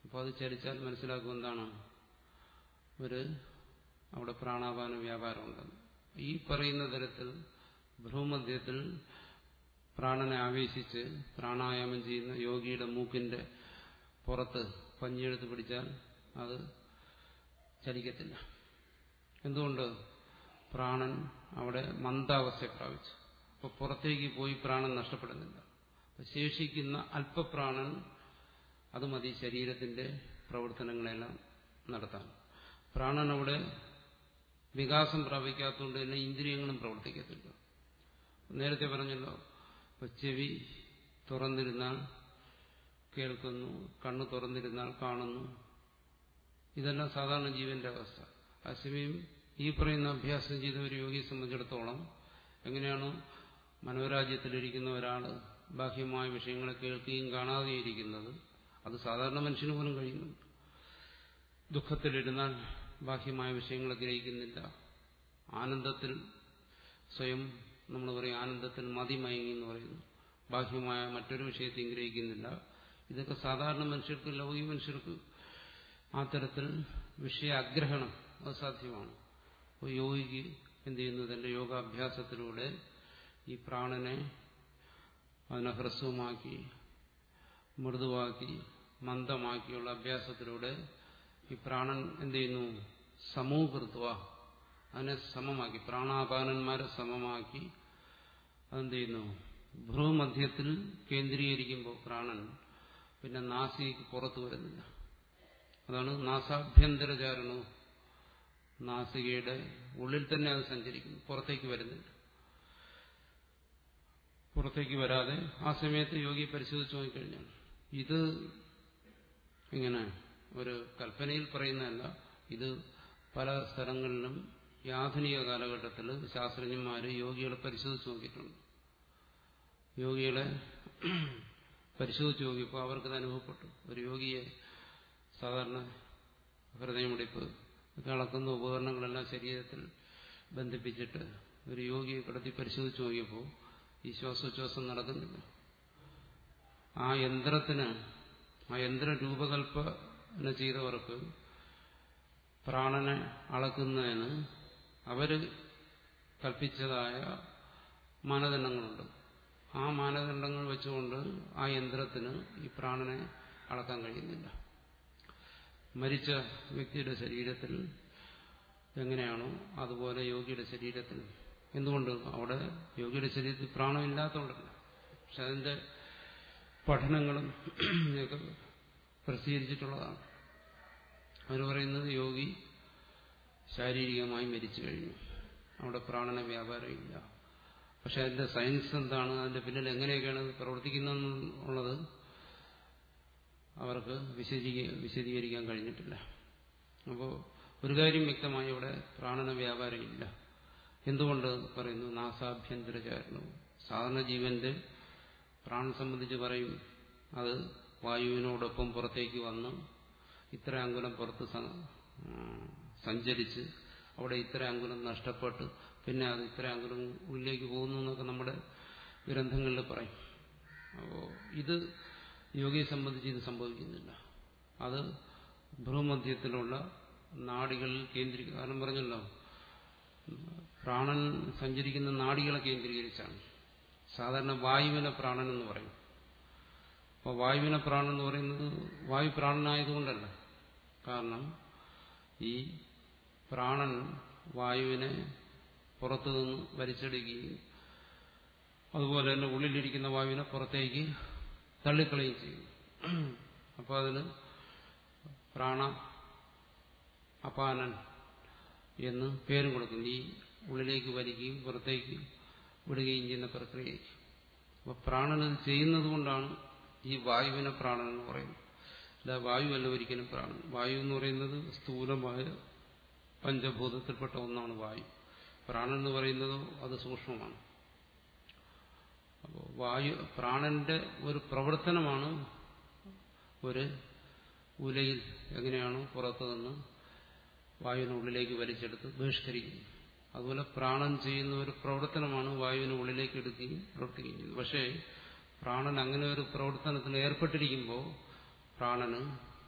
അപ്പോൾ അത് ചലിച്ചാൽ മനസ്സിലാക്കും എന്താണ് ഒരു അവിടെ പ്രാണാപാന വ്യാപാരമുണ്ടെന്ന് ഈ പറയുന്ന തരത്തിൽ ഭ്രൂമധ്യത്തിൽ പ്രാണനെ ആവേശിച്ച് പ്രാണായാമം ചെയ്യുന്ന യോഗിയുടെ മൂക്കിന്റെ പുറത്ത് പഞ്ഞിയെടുത്ത് പിടിച്ചാൽ അത് ചലിക്കത്തില്ല എന്തുകൊണ്ട് പ്രാണൻ അവിടെ മന്ദാവസ്ഥയെ പ്രാപിച്ചു അപ്പോൾ പുറത്തേക്ക് പോയി പ്രാണൻ നഷ്ടപ്പെടുന്നില്ല ശേഷിക്കുന്ന അല്പപ്രാണൻ അത് മതി ശരീരത്തിന്റെ പ്രവർത്തനങ്ങളെല്ലാം നടത്താൻ പ്രാണൻ അവിടെ വികാസം പ്രാപിക്കാത്തതുകൊണ്ട് തന്നെ ഇന്ദ്രിയങ്ങളും പ്രവർത്തിക്കത്തില്ല നേരത്തെ പറഞ്ഞല്ലോ ഇപ്പൊ ചെവി തുറന്നിരുന്നാൽ കേൾക്കുന്നു കണ്ണ് തുറന്നിരുന്നാൽ കാണുന്നു ഇതെല്ലാം സാധാരണ ജീവന്റെ അവസ്ഥ അസമയം ഈ പറയുന്ന അഭ്യാസം ചെയ്ത ഒരു യോഗിയെ സംബന്ധിച്ചിടത്തോളം എങ്ങനെയാണ് മനോരാജ്യത്തിലിരിക്കുന്ന ഒരാൾ ബാഹ്യമായ വിഷയങ്ങളെ കേൾക്കുകയും കാണാതെ ഇരിക്കുന്നത് അത് സാധാരണ മനുഷ്യന് പോലും കഴിയുന്നുണ്ട് ദുഃഖത്തിലിരുന്നാൽ ബാഹ്യമായ വിഷയങ്ങളെ ഗ്രഹിക്കുന്നില്ല ആനന്ദത്തിൽ സ്വയം നമ്മൾ പറയും ആനന്ദത്തിൽ മതിമയങ്ങി എന്ന് പറയുന്നു ബാഹ്യമായ മറ്റൊരു വിഷയത്തെയും ഗ്രഹിക്കുന്നില്ല ഇതൊക്കെ സാധാരണ മനുഷ്യർക്ക് ലൗകിക മനുഷ്യർക്ക് ആ തരത്തിൽ വിഷയാഗ്രഹണം അത് സാധ്യമാണ് അപ്പോൾ യോഗിക്ക് എന്ത് ചെയ്യുന്നു തന്റെ യോഗാഭ്യാസത്തിലൂടെ ഈ പ്രാണനെ അതിനെ ഹ്രസ്വമാക്കി മൃദുവാക്കി മന്ദമാക്കിയുള്ള അഭ്യാസത്തിലൂടെ ഈ പ്രാണൻ എന്ത് ചെയ്യുന്നു സമൂഹൃത്വ അതിനെ സമമാക്കി പ്രാണാപാനന്മാരെ സമമാക്കി അതെന്ത് ചെയ്യുന്നു ഭ്രൂമധ്യത്തിൽ കേന്ദ്രീകരിക്കുമ്പോൾ പ്രാണൻ പിന്നെ നാസിക്ക് പുറത്തു വരുന്നില്ല അതാണ് നാസാഭ്യന്തരചാരണവും നാസികയുടെ ഉള്ളിൽ തന്നെ അത് സഞ്ചരിക്കുന്നു പുറത്തേക്ക് വരുന്നില്ല പുറത്തേക്ക് വരാതെ ആ സമയത്ത് യോഗി പരിശോധിച്ച് നോക്കിക്കഴിഞ്ഞാൽ ഇത് ഇങ്ങനെ ഒരു കൽപ്പനയിൽ പറയുന്നതല്ല ഇത് പല സ്ഥലങ്ങളിലും ഈ ആധുനിക കാലഘട്ടത്തിൽ ശാസ്ത്രജ്ഞന്മാർ യോഗികളെ പരിശോധിച്ച് നോക്കിയിട്ടുണ്ട് യോഗികളെ പരിശോധിച്ച് നോക്കിയപ്പോൾ അവർക്കത് അനുഭവപ്പെട്ടു ഒരു യോഗിയെ സാധാരണ ഹൃദയമിടിപ്പ് ഒക്കെ അളക്കുന്ന ഉപകരണങ്ങളെല്ലാം ശരീരത്തിൽ ബന്ധിപ്പിച്ചിട്ട് ഒരു യോഗിയെ കിടത്തി പരിശോധിച്ച് നോക്കിയപ്പോൾ ഈ ശ്വാസോച്ഛ്വാസം നടക്കുന്നില്ല ആ യന്ത്രത്തിന് ആ യന്ത്ര രൂപകൽപ്പന ചെയ്തവർക്ക് പ്രാണനെ അളക്കുന്നതിന് അവര് കൽപ്പിച്ചതായ മാനദണ്ഡങ്ങളുണ്ട് ആ മാനദണ്ഡങ്ങൾ വെച്ചുകൊണ്ട് ആ യന്ത്രത്തിന് ഈ പ്രാണനെ അളക്കാൻ കഴിയുന്നില്ല മരിച്ച വ്യക്തിയുടെ ശരീരത്തിൽ എങ്ങനെയാണോ അതുപോലെ യോഗിയുടെ ശരീരത്തിൽ എന്തുകൊണ്ട് അവിടെ യോഗിയുടെ ശരീരത്തിൽ പ്രാണമില്ലാത്തതുകൊണ്ടല്ല പക്ഷെ അതിന്റെ പഠനങ്ങളും ഒക്കെ പ്രസിദ്ധീകരിച്ചിട്ടുള്ളതാണ് അവർ പറയുന്നത് യോഗി ശാരീരികമായി മരിച്ചു കഴിഞ്ഞു അവിടെ പ്രാണന വ്യാപാരമില്ല പക്ഷെ അതിന്റെ സയൻസ് എന്താണ് അതിന്റെ പിന്നിൽ എങ്ങനെയൊക്കെയാണ് ഇത് പ്രവർത്തിക്കുന്നതെന്നുള്ളത് അവർക്ക് വിശദീകരിക്കാൻ കഴിഞ്ഞിട്ടില്ല അപ്പോൾ ഒരു കാര്യം വ്യക്തമായി ഇവിടെ പ്രാണന വ്യാപാരമില്ല എന്തുകൊണ്ട് പറയുന്നു നാസാഭ്യന്തരചാരണവും സാധാരണ ജീവന്റെ പ്രാണൻ സംബന്ധിച്ച് പറയും അത് വായുവിനോടൊപ്പം പുറത്തേക്ക് വന്ന് ഇത്ര അങ്കുലം പുറത്ത് സഞ്ചരിച്ച് അവിടെ ഇത്ര അങ്കുലം നഷ്ടപ്പെട്ട് പിന്നെ അത് ഇത്ര അങ്കുലം ഉള്ളിലേക്ക് പോകുന്നു എന്നൊക്കെ നമ്മുടെ ഗ്രന്ഥങ്ങളിൽ പറയും അപ്പോൾ ഇത് യോഗിയെ സംബന്ധിച്ച് ഇത് സംഭവിക്കുന്നില്ല അത് ഭ്രൂമധ്യത്തിലുള്ള നാടികളിൽ കേന്ദ്രീക കാരണം പറഞ്ഞല്ലോ പ്രാണൻ സഞ്ചരിക്കുന്ന നാടികളെ കേന്ദ്രീകരിച്ചാണ് സാധാരണ വായുവിനെ പ്രാണൻ എന്ന് പറയും അപ്പോൾ വായുവിനെ പ്രാണൻ എന്ന് പറയുന്നത് വായു പ്രാണനായതുകൊണ്ടല്ല കാരണം ഈ പ്രാണൻ വായുവിനെ പുറത്തു നിന്ന് വലിച്ചെടുക്കുകയും അതുപോലെ തന്നെ ഉള്ളിലിരിക്കുന്ന വായുവിനെ പുറത്തേക്ക് തള്ളിക്കളയുകയും ചെയ്യും അപ്പോൾ അതിന് പ്രാണ അപാനൻ എന്ന് പേരും കൊടുക്കും ഈ ഉള്ളിലേക്ക് വലിക്കുകയും പുറത്തേക്ക് വിടുകയും ചെയ്യുന്ന പ്രക്രിയയ്ക്ക് അപ്പോൾ പ്രാണൻ അത് ചെയ്യുന്നത് കൊണ്ടാണ് ഈ വായുവിനെ പ്രാണൻ എന്ന് പറയുന്നത് അല്ല വായുവല്ല ഒരിക്കലും പ്രാണൻ വായു എന്ന് പറയുന്നത് സ്ഥൂലമായ പഞ്ചഭൂതത്തിൽപ്പെട്ട ഒന്നാണ് വായു പ്രാണൻ എന്ന് പറയുന്നതോ അത് സൂക്ഷ്മമാണ് അപ്പോൾ വായു പ്രാണന്റെ ഒരു പ്രവർത്തനമാണ് ഒരു ഉലയിൽ എങ്ങനെയാണോ പുറത്തു നിന്ന് വായുവിനുള്ളിലേക്ക് വലിച്ചെടുത്ത് ബഹിഷ്കരിക്കുന്നത് അതുപോലെ പ്രാണൻ ചെയ്യുന്ന ഒരു പ്രവർത്തനമാണ് വായുവിനെ ഉള്ളിലേക്ക് എടുക്കുകയും പ്രവർത്തിക്കുകയും ചെയ്യുന്നത് പക്ഷേ പ്രാണൻ അങ്ങനെ ഒരു പ്രവർത്തനത്തിൽ ഏർപ്പെട്ടിരിക്കുമ്പോൾ പ്രാണന്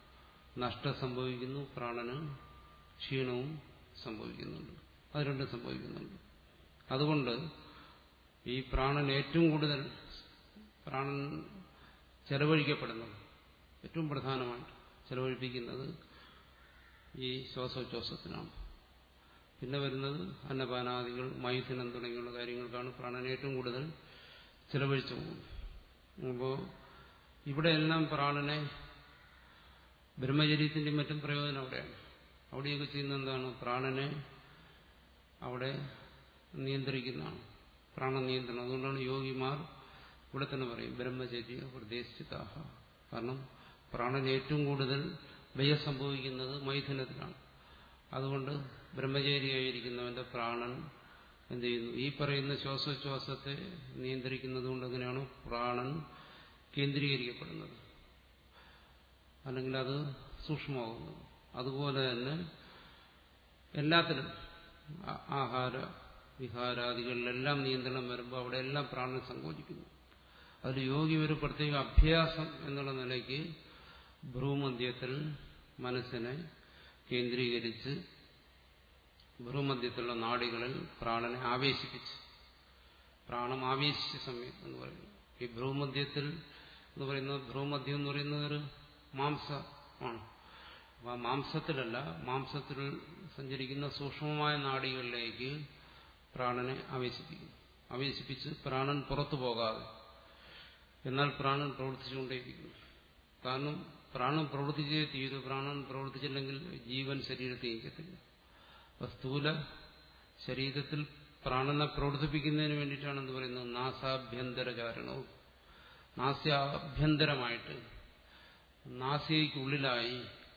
നഷ്ടം സംഭവിക്കുന്നു പ്രാണന് ക്ഷീണവും സംഭവിക്കുന്നുണ്ട് അത് രണ്ടും സംഭവിക്കുന്നുണ്ട് അതുകൊണ്ട് ഈ പ്രാണൻ ഏറ്റവും കൂടുതൽ പ്രാണൻ ചെലവഴിക്കപ്പെടുന്നത് ഏറ്റവും പ്രധാനമായിട്ട് ചെലവഴിപ്പിക്കുന്നത് ഈ ശ്വാസോച്ഛ്വാസത്തിനാണ് പിന്നെ വരുന്നത് അന്നപാനാദികൾ മൈഥുനം തുടങ്ങിയുള്ള കാര്യങ്ങൾക്കാണ് പ്രാണൻ ഏറ്റവും കൂടുതൽ ചെലവഴിച്ചു പോകുന്നത് അപ്പോൾ ഇവിടെയെല്ലാം പ്രാണനെ ബ്രഹ്മചര്യത്തിന്റെയും മറ്റും പ്രയോജനം അവിടെയാണ് അവിടെയൊക്കെ ചെയ്യുന്ന എന്താണ് പ്രാണനെ അവിടെ നിയന്ത്രിക്കുന്നതാണ് പ്രാണനിയന്ത്രണം അതുകൊണ്ടാണ് യോഗിമാർ ഇവിടെ തന്നെ പറയും ബ്രഹ്മചര്യ പ്രദേശിതാഹ കാരണം പ്രാണൻ ഏറ്റവും കൂടുതൽ വ്യയ സംഭവിക്കുന്നത് മൈഥുനത്തിലാണ് അതുകൊണ്ട് ബ്രഹ്മചാരിയായിരിക്കുന്നവന്റെ പ്രാണൻ എന്ത് ചെയ്യുന്നു ഈ പറയുന്ന ശ്വാസോച്ഛ്വാസത്തെ നിയന്ത്രിക്കുന്നത് കൊണ്ട് എങ്ങനെയാണ് പ്രാണൻ കേന്ദ്രീകരിക്കപ്പെടുന്നത് അല്ലെങ്കിൽ അത് സൂക്ഷ്മമാകുന്നു അതുപോലെ തന്നെ എല്ലാത്തിലും ആഹാര വിഹാരാദികളിലെല്ലാം നിയന്ത്രണം വരുമ്പോൾ അവിടെ എല്ലാം പ്രാണൻ സങ്കോചിക്കുന്നു അതിൽ യോഗി ഒരു പ്രത്യേക അഭ്യാസം എന്നുള്ള നിലയ്ക്ക് ഭ്രൂമധ്യത്തിൽ മനസ്സിനെ കേന്ദ്രീകരിച്ച് ഭ്രൂമധ്യത്തിലുള്ള നാടികളിൽ പ്രാണനെ ആവേശിപ്പിച്ച് പ്രാണം ആവേശിച്ച സമയം എന്ന് പറയുന്നു ഈ ഭ്രൂമധ്യത്തിൽ എന്ന് പറയുന്നത് ഭ്രൂമധ്യം എന്ന് പറയുന്നത് ഒരു മാംസമാണ് അപ്പോൾ ആ മാംസത്തിലല്ല മാംസത്തിൽ സഞ്ചരിക്കുന്ന സൂക്ഷ്മമായ നാടികളിലേക്ക് പ്രാണനെ ആവേശിപ്പിക്കുന്നു ആവേശിപ്പിച്ച് പ്രാണൻ പുറത്തു പോകാതെ എന്നാൽ പ്രാണൻ പ്രവർത്തിച്ചുകൊണ്ടേയിരിക്കുന്നു കാരണം പ്രാണൻ പ്രവർത്തിച്ചേ തീരൂ പ്രാണൻ പ്രവർത്തിച്ചില്ലെങ്കിൽ ജീവൻ ശരീരത്തെ ഇരിക്കത്തില്ല അപ്പൊ സ്ഥൂല ശരീരത്തിൽ പ്രാണനെ പ്രവർത്തിപ്പിക്കുന്നതിന് വേണ്ടിയിട്ടാണ് എന്ത് പറയുന്നത് നാസാഭ്യന്തരചാരണവും നാസ്യാഭ്യന്തരമായിട്ട് നാസികയ്ക്കുള്ളിലായി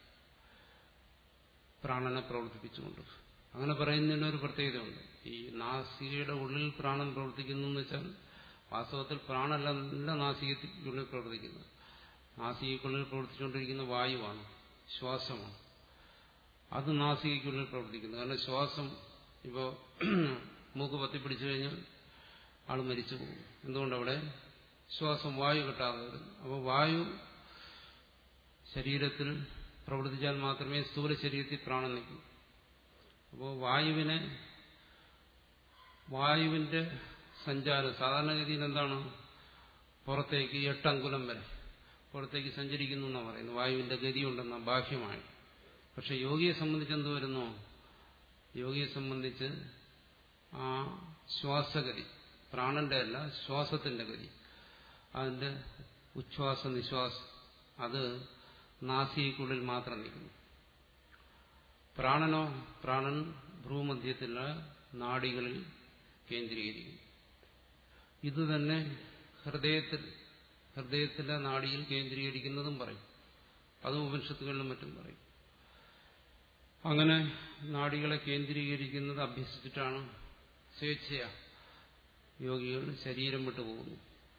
പ്രാണനെ പ്രവർത്തിപ്പിച്ചുകൊണ്ട് അങ്ങനെ പറയുന്നതിന് ഒരു പ്രത്യേകതയുണ്ട് ഈ നാസികയുടെ ഉള്ളിൽ പ്രാണൻ പ്രവർത്തിക്കുന്നു എന്ന് വെച്ചാൽ വാസ്തവത്തിൽ പ്രാണല്ല നാസികയ്ക്കുള്ളിൽ പ്രവർത്തിക്കുന്നത് നാസികയ്ക്കുള്ളിൽ പ്രവർത്തിച്ചുകൊണ്ടിരിക്കുന്ന വായുവാണ് ശ്വാസമാണ് അത് നാസികയ്ക്കുള്ളിൽ പ്രവർത്തിക്കുന്നു കാരണം ശ്വാസം ഇപ്പോൾ മൂക്ക് പത്തിപ്പിടിച്ചു കഴിഞ്ഞാൽ ആൾ മരിച്ചു പോകും എന്തുകൊണ്ടവിടെ ശ്വാസം വായു കിട്ടാതെ വരുന്നു അപ്പോൾ വായു ശരീരത്തിൽ പ്രവർത്തിച്ചാൽ മാത്രമേ സ്ഥൂല ശരീരത്തിൽ പ്രാണൻ നിൽക്കൂ അപ്പോൾ വായുവിനെ വായുവിന്റെ സഞ്ചാരം സാധാരണഗതിയിൽ എന്താണ് പുറത്തേക്ക് എട്ടങ്കുലം വരെ പുറത്തേക്ക് സഞ്ചരിക്കുന്നു എന്നാണ് പറയുന്നത് വായുവിന്റെ ഗതിയുണ്ടെന്ന ബാഹ്യമായി പക്ഷെ യോഗിയെ സംബന്ധിച്ച് എന്ത് വരുന്നു യോഗിയെ സംബന്ധിച്ച് ആ ശ്വാസഗതി പ്രാണന്റെ അല്ല ശ്വാസത്തിന്റെ ഗതി അതിന്റെ ഉച്ഛ്വാസ നിശ്വാസം അത് നാസികയ്ക്കുള്ളിൽ മാത്രം നിൽക്കുന്നു പ്രാണനോ പ്രാണൻ ഭ്രൂമധ്യത്തിലുള്ള നാടികളിൽ കേന്ദ്രീകരിക്കുന്നു ഇത് തന്നെ ഹൃദയത്തിൽ ഹൃദയത്തിലെ നാടിയിൽ കേന്ദ്രീകരിക്കുന്നതും പറയും അതും ഉപനിഷത്തുകളിലും മറ്റും പറയും അങ്ങനെ നാടികളെ കേന്ദ്രീകരിക്കുന്നത് അഭ്യസിച്ചിട്ടാണ് സ്വേച്ഛയ യോഗികൾ ശരീരം വിട്ടു പോകുന്നു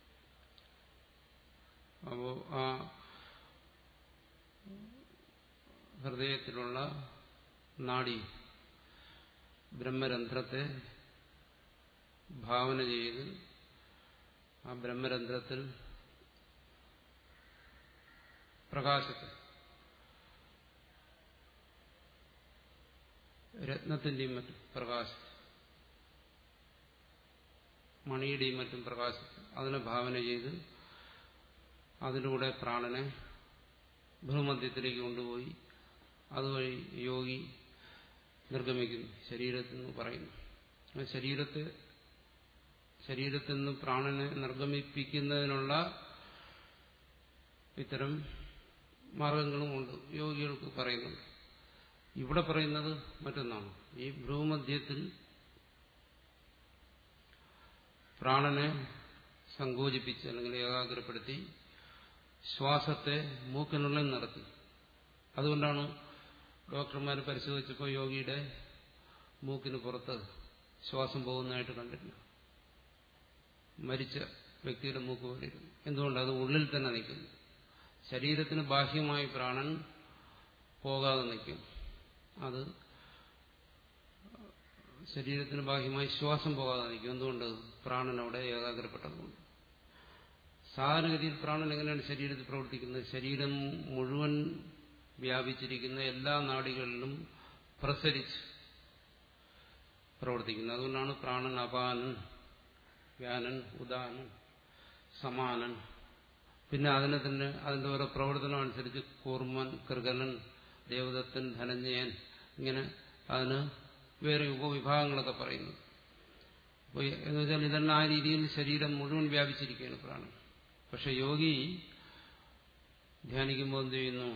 അപ്പോ ആ ഹൃദയത്തിലുള്ള നാഡി ബ്രഹ്മരന്ധ്രത്തെ ഭാവന ചെയ്ത് ആ ബ്രഹ്മരന്ധ്രത്തിൽ പ്രകാശത്തെ രത്നത്തിന്റെയും മറ്റും പ്രകാശത്തെ മണിയുടെയും മറ്റും പ്രകാശത്തെ അതിനെ ഭാവന ചെയ്ത് അതിലൂടെ പ്രാണനെ ഭൂമധ്യത്തിലേക്ക് കൊണ്ടുപോയി അതുവഴി യോഗി നിർഗമിക്കുന്നു ശരീരത്തിൽ നിന്ന് പറയുന്നു ശരീരത്തെ ശരീരത്തിൽ നിന്ന് പ്രാണനെ നിർഗമിപ്പിക്കുന്നതിനുള്ള ഇത്തരം മാർഗങ്ങളുമുണ്ട് യോഗികൾക്ക് പറയുന്നുണ്ട് ഇവിടെ പറയുന്നത് മറ്റൊന്നാണ് ഈ ഭ്രൂമധ്യത്തിൽ പ്രാണനെ സങ്കോചിപ്പിച്ച് അല്ലെങ്കിൽ ഏകാഗ്രപ്പെടുത്തി ശ്വാസത്തെ മൂക്കിനുള്ളിൽ നടത്തി അതുകൊണ്ടാണ് ഡോക്ടർമാർ പരിശോധിച്ചപ്പോൾ യോഗിയുടെ മൂക്കിന് പുറത്ത് ശ്വാസം പോകുന്നതായിട്ട് കണ്ടിട്ടില്ല മരിച്ച വ്യക്തിയുടെ മൂക്ക് പോലെ ഇരുന്നു എന്തുകൊണ്ട് അത് ഉള്ളിൽ തന്നെ നിൽക്കുന്നു ശരീരത്തിന് ബാഹ്യമായി പ്രാണൻ പോകാതെ നിൽക്കും അത് ശരീരത്തിന് ബാഹ്യമായി ശ്വാസം പോകാതെ നിൽക്കും എന്തുകൊണ്ട് പ്രാണൻ അവിടെ ഏകാഗ്രപ്പെട്ടതുകൊണ്ട് സാധാരണഗതിയിൽ പ്രാണൻ എങ്ങനെയാണ് ശരീരത്തിൽ പ്രവർത്തിക്കുന്നത് ശരീരം മുഴുവൻ വ്യാപിച്ചിരിക്കുന്ന എല്ലാ നാടികളിലും പ്രസരിച്ച് പ്രവർത്തിക്കുന്നത് അതുകൊണ്ടാണ് പ്രാണൻ അപാനൻ വ്യാനൻ ഉദാനൻ സമാനൻ പിന്നെ അതിനെ തന്നെ അതിന്റെ ഓരോ പ്രവർത്തനം അനുസരിച്ച് കൂർമ്മൻ കൃകലൻ ദേവദത്തൻ ധനഞ്ജയൻ ഇങ്ങനെ അതിന് വേറെ ഉപവിഭാഗങ്ങളൊക്കെ പറയുന്നു അപ്പോൾ എന്ന് വെച്ചാൽ ഇതെല്ലാം ആ രീതിയിൽ ശരീരം മുഴുവൻ വ്യാപിച്ചിരിക്കുകയാണ് പ്രാണൻ പക്ഷെ യോഗി ധ്യാനിക്കുമ്പോൾ എന്ത് ചെയ്യുന്നു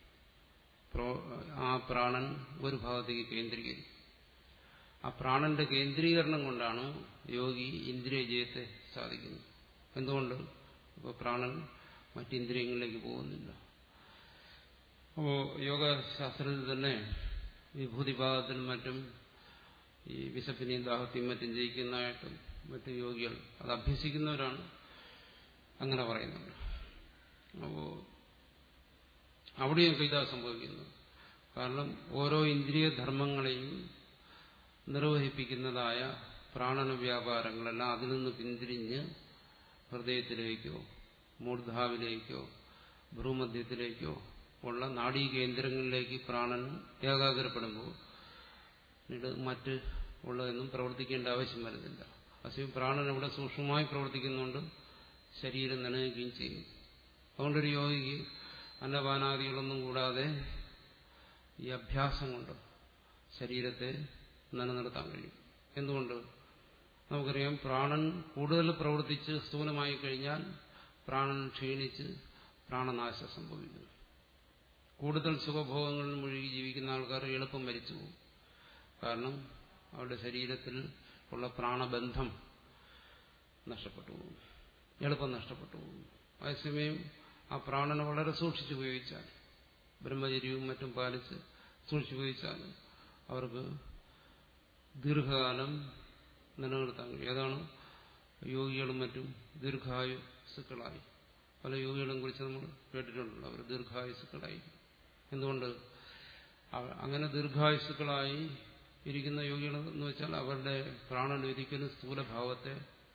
ആ പ്രാണൻ ഒരു ഭാഗത്തേക്ക് കേന്ദ്രീകരിക്കും ആ പ്രാണന്റെ കേന്ദ്രീകരണം കൊണ്ടാണ് യോഗി ഇന്ദ്രിയ ജയത്തെ സാധിക്കുന്നത് എന്തുകൊണ്ട് ഇപ്പോൾ പ്രാണൻ മറ്റിന്ദ്രിയങ്ങളിലേക്ക് പോകുന്നില്ല അപ്പോൾ യോഗശാസ്ത്രത്തിൽ തന്നെ വിഭൂതിഭാഗത്തിനും മറ്റും ഈ വിശപ്പിനെയും ദാഹത്തെയും മറ്റും ജയിക്കുന്നതായിട്ടും മറ്റു യോഗികൾ അത് അഭ്യസിക്കുന്നവരാണ് അങ്ങനെ പറയുന്നത് അപ്പോൾ അവിടെയൊക്കെ ഇതാ സംഭവിക്കുന്നത് കാരണം ഓരോ ഇന്ദ്രിയ ധർമ്മങ്ങളെയും നിർവഹിപ്പിക്കുന്നതായ പ്രാണന വ്യാപാരങ്ങളെല്ലാം അതിൽ നിന്ന് പിന്തിരിഞ്ഞ് ഹൃദയത്തിലേക്കോ മൂർധാവിലേക്കോ ഭ്രൂമധ്യത്തിലേക്കോ ഉള്ള നാഡീകേന്ദ്രങ്ങളിലേക്ക് പ്രാണൻ ഏകാഗ്രപ്പെടുമ്പോൾ ഇത് മറ്റ് ഉള്ളതൊന്നും പ്രവർത്തിക്കേണ്ട ആവശ്യം വരുന്നില്ല അസമയം പ്രാണൻ ഇവിടെ സൂക്ഷ്മമായി പ്രവർത്തിക്കുന്നുണ്ട് ശരീരം നിലനിൽക്കുകയും ചെയ്യും അതുകൊണ്ടൊരു യോഗിക്ക് അന്നപാനാദികളൊന്നും കൂടാതെ ഈ അഭ്യാസം കൊണ്ട് ശരീരത്തെ നിലനിർത്താൻ കഴിയും എന്തുകൊണ്ട് നമുക്കറിയാം പ്രാണൻ കൂടുതൽ പ്രവർത്തിച്ച് സ്ഥൂലമായി കഴിഞ്ഞാൽ പ്രാണൻ ക്ഷീണിച്ച് പ്രാണനാശം സംഭവിക്കുന്നു കൂടുതൽ സുഖഭോഗങ്ങളിൽ മുഴുകി ജീവിക്കുന്ന ആൾക്കാർ എളുപ്പം മരിച്ചു പോകും കാരണം അവരുടെ ശരീരത്തിൽ ഉള്ള പ്രാണബന്ധം നഷ്ടപ്പെട്ടു പോകും എളുപ്പം നഷ്ടപ്പെട്ടു പോകും അതേസമയം ആ പ്രാണനെ വളരെ സൂക്ഷിച്ചു ഉപയോഗിച്ചാൽ ബ്രഹ്മചര്യവും മറ്റും പാലിച്ച് സൂക്ഷിച്ചു ഉപയോഗിച്ചാൽ അവർക്ക് ദീർഘകാലം നിലനിർത്താൻ കഴിയും അതാണ് യോഗികളും മറ്റും ദീർഘായുസുക്കളായി പല യോഗികളെയും കുറിച്ച് നമ്മൾ കേട്ടിട്ടുണ്ടല്ലോ അവർ ദീർഘായുസുക്കളായി എന്തുകൊണ്ട് അങ്ങനെ ദീർഘായുസുക്കളായി ഇരിക്കുന്ന യോഗികൾ എന്ന് വെച്ചാൽ അവരുടെ പ്രാണൻ ഒരിക്കലും സ്ഥൂലഭാവത്തെ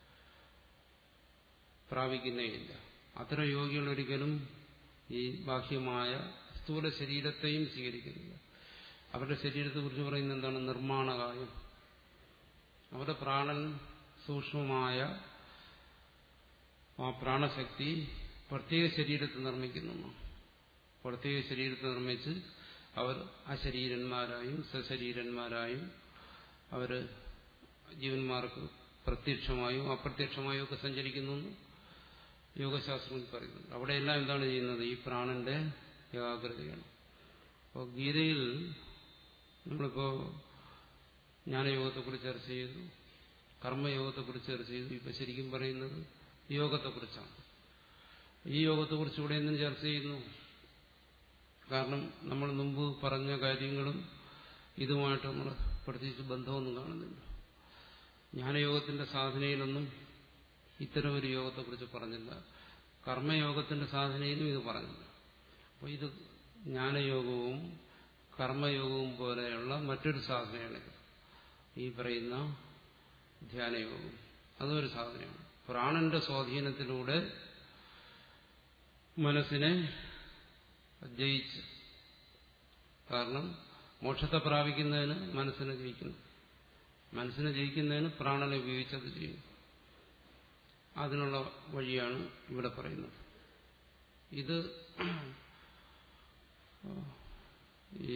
പ്രാപിക്കുന്നേയില്ല അത്തരം യോഗികൾ ഒരിക്കലും ഈ ബാഹ്യമായ സ്ഥൂല ശരീരത്തെയും സ്വീകരിക്കുന്നില്ല അവരുടെ ശരീരത്തെ കുറിച്ച് പറയുന്നത് എന്താണ് നിർമ്മാണകായം അവരുടെ പ്രാണൻ സൂക്ഷ്മമായ ആ പ്രാണശക്തി പ്രത്യേക ശരീരത്തെ നിർമ്മിക്കുന്നു പ്രത്യേക ശരീരത്തെ നിർമ്മിച്ച് അവർ അശരീരന്മാരായും സശരീരന്മാരായും അവർ ജീവന്മാർക്ക് പ്രത്യക്ഷമായും അപ്രത്യക്ഷമായും ഒക്കെ സഞ്ചരിക്കുന്നു യോഗശാസ്ത്രത്തിൽ പറയുന്നുണ്ട് അവിടെയെല്ലാം എന്താണ് ചെയ്യുന്നത് ഈ പ്രാണന്റെ ഏകാഗ്രതയാണ് അപ്പോൾ ഗീതയിൽ നമ്മളിപ്പോ ജ്ഞാനയോഗത്തെക്കുറിച്ച് ചർച്ച ചെയ്തു കർമ്മയോഗത്തെക്കുറിച്ച് ചർച്ച ചെയ്തു ഇപ്പൊ ശരിക്കും പറയുന്നത് യോഗത്തെക്കുറിച്ചാണ് ഈ യോഗത്തെക്കുറിച്ച് ഇവിടെ എന്നും ചർച്ച ചെയ്യുന്നു കാരണം നമ്മൾ മുമ്പ് പറഞ്ഞ കാര്യങ്ങളും ഇതുമായിട്ട് നമ്മൾ പ്രത്യേകിച്ച് ബന്ധമൊന്നും കാണുന്നില്ല ജ്ഞാനയോഗത്തിന്റെ സാധനയിലൊന്നും ഇത്തരം ഒരു യോഗത്തെക്കുറിച്ച് പറഞ്ഞില്ല കർമ്മയോഗത്തിന്റെ സാധനയിലും ഇത് പറഞ്ഞില്ല അപ്പോൾ ഇത് ജ്ഞാനയോഗവും കർമ്മയോഗവും പോലെയുള്ള മറ്റൊരു സാധനയാണിത് ഈ പറയുന്ന ധ്യാനയോഗം അതൊരു സാധനമാണ് പ്രാണന്റെ സ്വാധീനത്തിലൂടെ മനസ്സിനെ ജയിച്ച് കാരണം മോക്ഷത്തെ പ്രാപിക്കുന്നതിന് മനസ്സിനെ ജയിക്കുന്നു മനസ്സിനെ ജയിക്കുന്നതിന് പ്രാണനെ ഉപയോഗിച്ചത് ചെയ്യും അതിനുള്ള വഴിയാണ് ഇവിടെ പറയുന്നത് ഇത് ഈ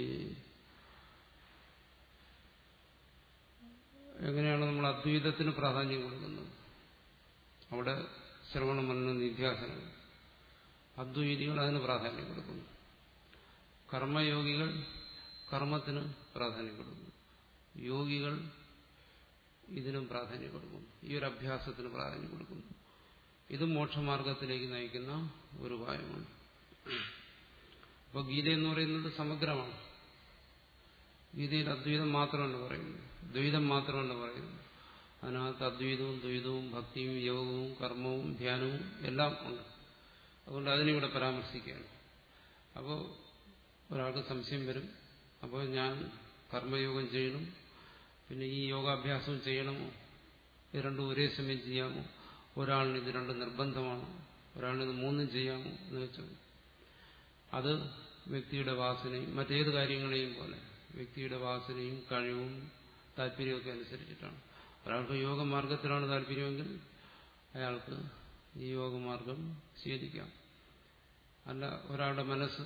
എങ്ങനെയാണ് നമ്മൾ അദ്വൈതത്തിന് പ്രാധാന്യം കൊടുക്കുന്നത് അവിടെ ശ്രവണ മനന നിധ്യാസനം അദ്വൈതികൾ അതിന് പ്രാധാന്യം കൊടുക്കുന്നു കർമ്മയോഗികൾ കർമ്മത്തിന് പ്രാധാന്യം കൊടുക്കുന്നു യോഗികൾ ഇതിനും പ്രാധാന്യം കൊടുക്കുന്നു ഈ ഒരു അഭ്യാസത്തിന് പ്രാധാന്യം കൊടുക്കുന്നു ഇത് മോക്ഷമാർഗത്തിലേക്ക് നയിക്കുന്ന ഒരു ഉപായമാണ് അപ്പോൾ ഗീത എന്ന് പറയുന്നത് സമഗ്രമാണ് ഗീതയിൽ അദ്വൈതം മാത്രമല്ല പറയുന്നത് ദ്വൈതം മാത്രമല്ല പറയുന്നത് അതിനകത്ത് അദ്വൈതവും ദ്വൈതവും ഭക്തിയും യോഗവും കർമ്മവും ധ്യാനവും എല്ലാം ഉണ്ട് അതുകൊണ്ട് അതിനിവിടെ പരാമർശിക്കുകയാണ് അപ്പോൾ ഒരാൾക്ക് സംശയം വരും അപ്പോൾ ഞാൻ കർമ്മയോഗം ചെയ്യണം പിന്നെ ഈ യോഗാഭ്യാസവും ചെയ്യണമോ ഇത് രണ്ടും ഒരേ സമയം ചെയ്യാമോ ഒരാളിന് ഇത് രണ്ട് നിർബന്ധമാണോ ഒരാളിന് ഇത് മൂന്നും ചെയ്യാമോ എന്ന് വെച്ചാൽ അത് വ്യക്തിയുടെ വാസനയും മറ്റേത് കാര്യങ്ങളെയും പോലെ വ്യക്തിയുടെ വാസനയും കഴിവും താല്പര്യമൊക്കെ അനുസരിച്ചിട്ടാണ് ഒരാൾക്ക് യോഗമാർഗത്തിലാണ് താല്പര്യമെങ്കിൽ അയാൾക്ക് ഈ യോഗമാർഗം സ്വീകരിക്കാം അല്ല ഒരാളുടെ മനസ്സ്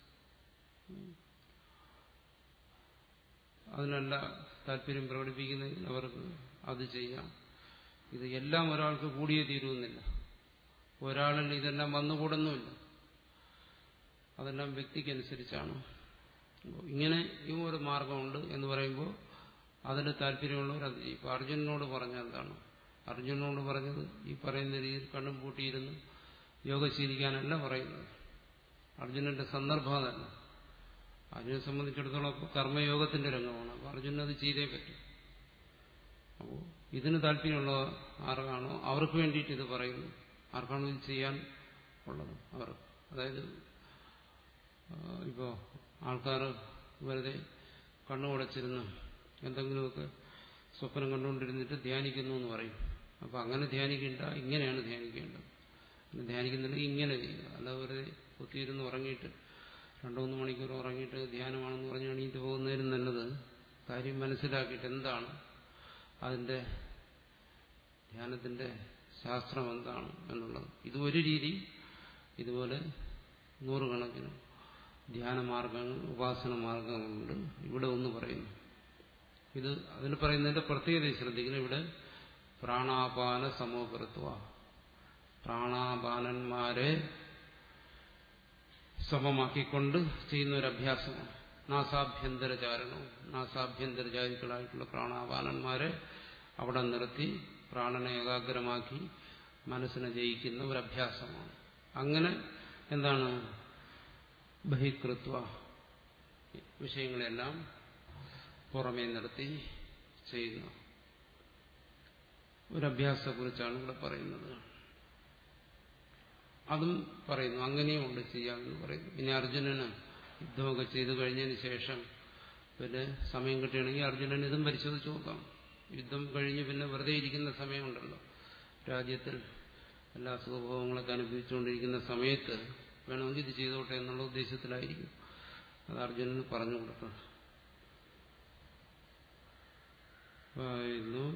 അതിനല്ല താല്പര്യം പ്രകടിപ്പിക്കുന്നെങ്കിൽ അവർക്ക് അത് ചെയ്യാം ഇത് എല്ലാം ഒരാൾക്ക് കൂടിയേ തീരുമെന്നില്ല ഒരാളിൽ ഇതെല്ലാം വന്നുകൂടുന്നുമില്ല അതെല്ലാം വ്യക്തിക്കനുസരിച്ചാണ് ഇങ്ങനെ ഈ ഒരു മാർഗമുണ്ട് എന്ന് പറയുമ്പോൾ അതിന് താല്പര്യമുള്ളവർ അത് ചെയ്യും ഇപ്പൊ അർജുനനോട് പറഞ്ഞ എന്താണ് അർജുനനോട് പറഞ്ഞത് ഈ പറയുന്ന രീതിയിൽ കണ്ണും പൂട്ടിയിരുന്ന് യോഗ ശീലിക്കാനല്ല പറയുന്നത് അർജുനന്റെ സന്ദർഭം അതല്ല അർജുനെ സംബന്ധിച്ചിടത്തോളം അപ്പോൾ കർമ്മയോഗത്തിന്റെ രംഗമാണ് അപ്പോൾ അർജുനൻ അത് ചെയ്തേ പറ്റും അപ്പോൾ ഇതിന് താല്പര്യമുള്ള ആർക്കാണോ അവർക്ക് വേണ്ടിയിട്ട് ഇത് പറയുന്നു ആർക്കാണോ ഇത് ചെയ്യാൻ ഉള്ളത് അവർ അതായത് ഇപ്പോൾ ആൾക്കാർ വെറുതെ കണ്ണുകുടച്ചിരുന്ന് എന്തെങ്കിലുമൊക്കെ സ്വപ്നം കണ്ടുകൊണ്ടിരുന്നിട്ട് ധ്യാനിക്കുന്നു എന്ന് പറയും അപ്പോൾ അങ്ങനെ ധ്യാനിക്കേണ്ട ഇങ്ങനെയാണ് ധ്യാനിക്കേണ്ടത് പിന്നെ ധ്യാനിക്കുന്നുണ്ടെങ്കിൽ ഇങ്ങനെ ചെയ്യുക അല്ലാതെ വെറുതെ കുത്തിയിരുന്ന് ഉറങ്ങിയിട്ട് രണ്ടു മൂന്ന് മണിക്കൂർ ഉറങ്ങിയിട്ട് ധ്യാനമാണെന്ന് പറഞ്ഞ് എണീറ്റ് പോകുന്നതിനും നല്ലത് കാര്യം മനസ്സിലാക്കിയിട്ട് എന്താണ് അതിൻ്റെ ധ്യാനത്തിൻ്റെ ശാസ്ത്രം എന്താണ് എന്നുള്ളത് ഇത് ഒരു രീതി ഇതുപോലെ നൂറുകണക്കിന് ധ്യാനമാർഗങ്ങൾ ഉപാസന മാർഗങ്ങളുണ്ട് ഇവിടെ ഒന്ന് പറയുന്നു ഇത് അതിന് പറയുന്നതിന്റെ പ്രത്യേകത ശ്രദ്ധിക്കണം ഇവിടെ പ്രാണാപാന സമോപരത്വ പ്രാണാപാനന്മാരെ സമമാക്കിക്കൊണ്ട് ചെയ്യുന്ന ഒരു അഭ്യാസമാണ് നാസാഭ്യന്തരചാരണവും നാസാഭ്യന്തരചാരികളായിട്ടുള്ള പ്രാണാപാനന്മാരെ അവിടെ നിർത്തി പ്രാണനെ ഏകാഗ്രമാക്കി മനസ്സിനെ ജയിക്കുന്ന ഒരു അഭ്യാസമാണ് അങ്ങനെ എന്താണ് ബഹികൃത്വ വിഷയങ്ങളെല്ലാം പുറമേ നിർത്തി ചെയ്യുന്ന ഒരഭ്യാസത്തെക്കുറിച്ചാണ് ഇവിടെ പറയുന്നത് അതും പറയുന്നു അങ്ങനെയും ഉണ്ട് ചെയ്യാമെന്ന് പറയുന്നു ഇനി അർജുനന് യുദ്ധമൊക്കെ ചെയ്തു കഴിഞ്ഞതിന് ശേഷം പിന്നെ സമയം കിട്ടുകയാണെങ്കിൽ അർജുനൻ ഇതും പരിശോധിച്ച് നോക്കാം യുദ്ധം കഴിഞ്ഞ് പിന്നെ വെറുതെ ഇരിക്കുന്ന സമയമുണ്ടല്ലോ രാജ്യത്തിൽ എല്ലാ സുഖഭോഗങ്ങളൊക്കെ അനുഭവിച്ചുകൊണ്ടിരിക്കുന്ന സമയത്ത് വേണമെങ്കിൽ ഇത് ചെയ്തോട്ടെ എന്നുള്ള ഉദ്ദേശത്തിലായിരിക്കും അത് അർജുനന് പറഞ്ഞു കൊടുക്കണം പറയുന്നു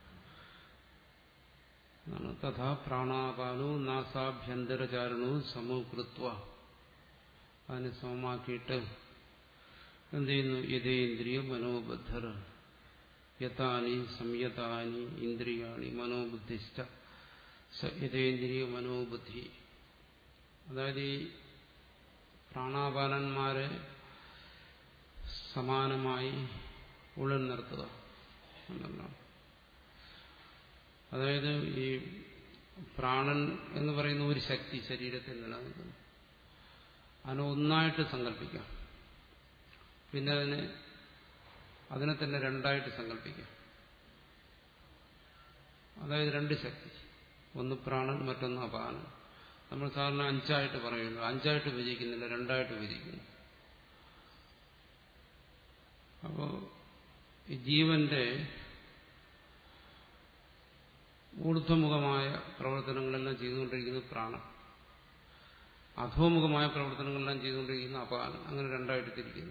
തഥാ പ്രാണാപാനോ നാസാഭ്യന്തരചാരണവും സമൂകൃത്വ അതിനെ സമമാക്കിയിട്ട് എന്ത് ചെയ്യുന്നു യഥേന്ദ്രിയ മനോബദ്ധർ യഥാനി സംയതാനി ഇന്ദ്രിയാണി മനോബുദ്ധിഷ്ട യഥേന്ദ്രിയ മനോബുദ്ധി അതായത് ഈ പ്രാണാപാനന്മാരെ സമാനമായി ഉള്ളിൽ നിർത്തുക എന്നുള്ളതാണ് അതായത് ഈ പ്രാണൻ എന്ന് പറയുന്ന ഒരു ശക്തി ശരീരത്തിൽ നിലനിൽക്കുന്നു അതിനെ ഒന്നായിട്ട് സങ്കല്പിക്കാം പിന്നെ അതിനെ അതിനെ തന്നെ രണ്ടായിട്ട് സങ്കല്പിക്കാം അതായത് രണ്ട് ശക്തി ഒന്ന് പ്രാണൻ മറ്റൊന്ന് അപാനൻ നമ്മൾ സാധാരണ അഞ്ചായിട്ട് പറയുന്നു അഞ്ചായിട്ട് വിഭജിക്കുന്നില്ല രണ്ടായിട്ട് വിഭജിക്കുന്നു അപ്പോൾ ഈ ജീവന്റെ ഊർധ്വമുഖമായ പ്രവർത്തനങ്ങളെല്ലാം ചെയ്തുകൊണ്ടിരിക്കുന്നത് പ്രാണൻ അധോമുഖമായ പ്രവർത്തനങ്ങളെല്ലാം ചെയ്തുകൊണ്ടിരിക്കുന്ന അപാനം അങ്ങനെ രണ്ടായിട്ട് തിരിക്കുന്നു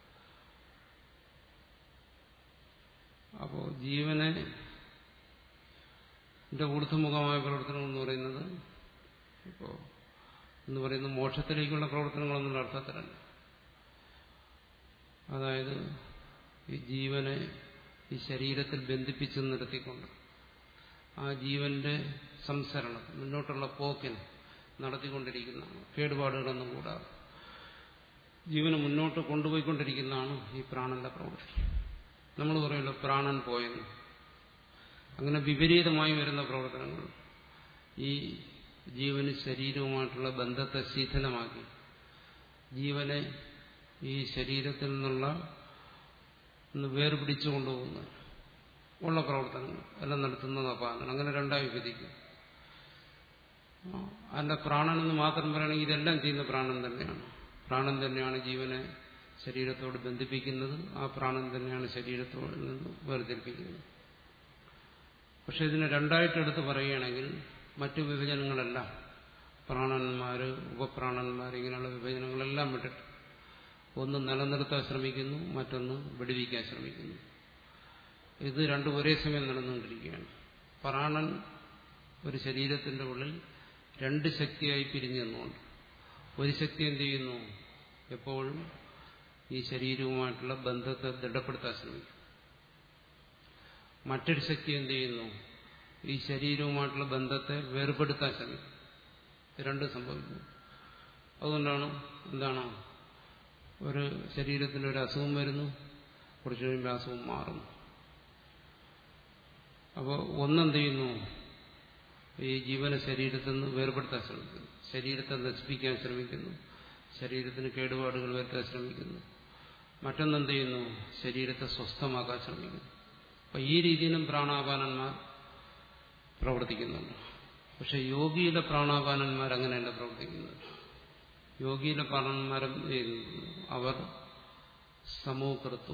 അപ്പോൾ ജീവനെ ഊർധ്വമുഖമായ പ്രവർത്തനം എന്ന് പറയുന്നത് ഇപ്പോൾ എന്ന് പറയുന്നത് മോക്ഷത്തിലേക്കുള്ള പ്രവർത്തനങ്ങളെന്നുള്ള അർത്ഥത്തിലല്ല അതായത് ഈ ജീവനെ ഈ ശരീരത്തിൽ ബന്ധിപ്പിച്ചു നിർത്തിക്കൊണ്ട് ആ ജീവന്റെ സംസരണം മുന്നോട്ടുള്ള പോക്കിന് നടത്തിക്കൊണ്ടിരിക്കുന്നതാണ് കേടുപാടുകളൊന്നും കൂടാതെ ജീവനെ മുന്നോട്ട് കൊണ്ടുപോയിക്കൊണ്ടിരിക്കുന്നതാണ് ഈ പ്രാണന്റെ പ്രവൃത്തി നമ്മൾ പറയുമല്ലോ പ്രാണൻ പോയെന്ന് അങ്ങനെ വിപരീതമായി വരുന്ന പ്രവർത്തനങ്ങൾ ഈ ജീവന് ശരീരവുമായിട്ടുള്ള ബന്ധത്തെ ശീതലമാക്കി ജീവനെ ഈ ശരീരത്തിൽ നിന്നുള്ള ഒന്ന് വേർപിടിച്ചു കൊണ്ടുപോകുന്നത് ഉള്ള പ്രവർത്തനങ്ങൾ എല്ലാം നടത്തുന്നത് അപാനം അങ്ങനെ രണ്ടായി വിഭജിക്കും അല്ല പ്രാണനെന്ന് മാത്രം പറയുകയാണെങ്കിൽ ഇതെല്ലാം ചെയ്യുന്ന പ്രാണൻ തന്നെയാണ് പ്രാണൻ തന്നെയാണ് ജീവനെ ശരീരത്തോട് ബന്ധിപ്പിക്കുന്നത് ആ പ്രാണൻ തന്നെയാണ് ശരീരത്തോട് നിന്ന് വേർതിരിപ്പിക്കുന്നത് പക്ഷെ ഇതിനെ രണ്ടായിട്ടെടുത്ത് പറയുകയാണെങ്കിൽ മറ്റു വിഭജനങ്ങളെല്ലാം പ്രാണന്മാര് ഉപപ്രാണന്മാർ ഇങ്ങനെയുള്ള വിഭജനങ്ങളെല്ലാം വിട്ടിട്ട് ഒന്ന് നിലനിർത്താൻ ശ്രമിക്കുന്നു മറ്റൊന്ന് വെടിവിക്കാൻ ശ്രമിക്കുന്നു ഇത് രണ്ടും ഒരേ സമയം നടന്നുകൊണ്ടിരിക്കുകയാണ് പ്രാണൻ ഒരു ശരീരത്തിന്റെ ഉള്ളിൽ രണ്ട് ശക്തിയായി പിരിഞ്ഞു നിന്നുകൊണ്ട് ഒരു ശക്തി എന്ത് ചെയ്യുന്നു എപ്പോഴും ഈ ശരീരവുമായിട്ടുള്ള ബന്ധത്തെ ദൃഢപ്പെടുത്താൻ ശ്രമിക്കും മറ്റൊരു ശക്തി എന്ത് ചെയ്യുന്നു ഈ ശരീരവുമായിട്ടുള്ള ബന്ധത്തെ വേർപെടുത്താൻ ശ്രമിക്കും രണ്ടും സംഭവിക്കുന്നു അതുകൊണ്ടാണ് എന്താണ് ഒരു ശരീരത്തിന് ഒരു അസുഖം വരുന്നു കുറച്ചു കഴിയുമ്പോൾ അസുഖം മാറുന്നു അപ്പോൾ ഒന്നെന്ത് ചെയ്യുന്നു ഈ ജീവന ശരീരത്തിൽ നിന്ന് വേർപെടുത്താൻ ശ്രമിക്കുന്നു ശരീരത്തെ നശിപ്പിക്കാൻ ശ്രമിക്കുന്നു ശരീരത്തിന് കേടുപാടുകൾ വരുത്താൻ ശ്രമിക്കുന്നു മറ്റൊന്നെന്ത് ചെയ്യുന്നു ശരീരത്തെ സ്വസ്ഥമാക്കാൻ ശ്രമിക്കുന്നു അപ്പം ഈ രീതിയിലും പ്രാണാപാനന്മാർ പ്രവർത്തിക്കുന്നുണ്ട് പക്ഷെ യോഗിയിലെ പ്രാണാപാനന്മാർ അങ്ങനെയല്ല പ്രവർത്തിക്കുന്നത് യോഗിയിലെ പ്രാണന്മാരും അവർ സമൂഹൃത്വ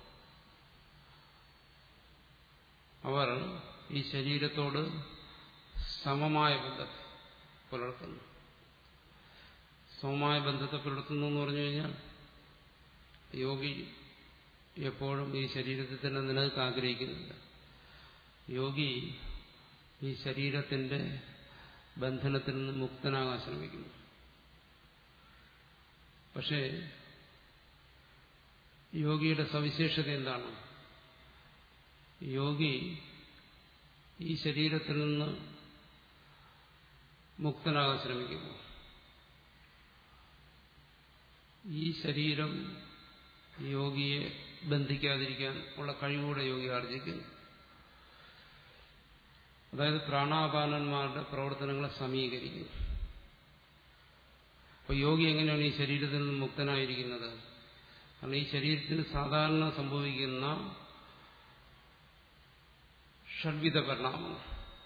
അവർ ഈ ശരീരത്തോട് സമമായ ബന്ധത്തെ പുലർത്തുന്നു സമമായ ബന്ധത്തെ പുലർത്തുന്നു എന്ന് പറഞ്ഞു കഴിഞ്ഞാൽ യോഗി എപ്പോഴും ഈ ശരീരത്തിൽ തന്നെ നിലനിൽക്കാൻ ആഗ്രഹിക്കുന്നില്ല യോഗി ഈ ശരീരത്തിന്റെ ബന്ധനത്തിൽ നിന്ന് മുക്തനാകാൻ ശ്രമിക്കുന്നു പക്ഷേ യോഗിയുടെ സവിശേഷത എന്താണ് യോഗി ഈ ശരീരത്തിൽ നിന്ന് മുക്തനാകാൻ ശ്രമിക്കുന്നു ഈ ശരീരം യോഗിയെ ബന്ധിക്കാതിരിക്കാൻ ഉള്ള കഴിവൂടെ യോഗി ആർജിക്കുന്നു അതായത് പ്രാണാപാനന്മാരുടെ പ്രവർത്തനങ്ങളെ സമീകരിക്കുന്നു അപ്പൊ യോഗി എങ്ങനെയാണ് ഈ ശരീരത്തിൽ നിന്ന് മുക്തനായിരിക്കുന്നത് കാരണം ഈ ശരീരത്തിന് സാധാരണ സംഭവിക്കുന്ന ഷഡ്വിധ പരിണാമങ്ങൾ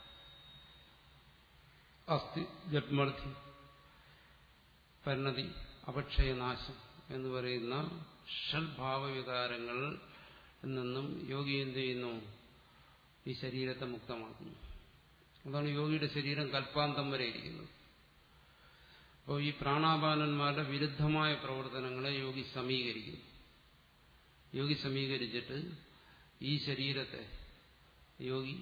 അസ്ഥി ജന്മർത്ഥി പരിണതി അപക്ഷയനാശം എന്ന് പറയുന്ന ഷഡ്ഭാവവികാരങ്ങളിൽ നിന്നും യോഗി എന്ത് ചെയ്യുന്നു ഈ ശരീരത്തെ മുക്തമാക്കുന്നു അതാണ് യോഗിയുടെ ശരീരം കൽപ്പാന്തം വരെ ഇരിക്കുന്നത് അപ്പോൾ ഈ പ്രാണാപാനന്മാരുടെ വിരുദ്ധമായ പ്രവർത്തനങ്ങളെ യോഗി സമീകരിക്കുന്നു യോഗി സമീകരിച്ചിട്ട് ഈ ശരീരത്തെ യോഗി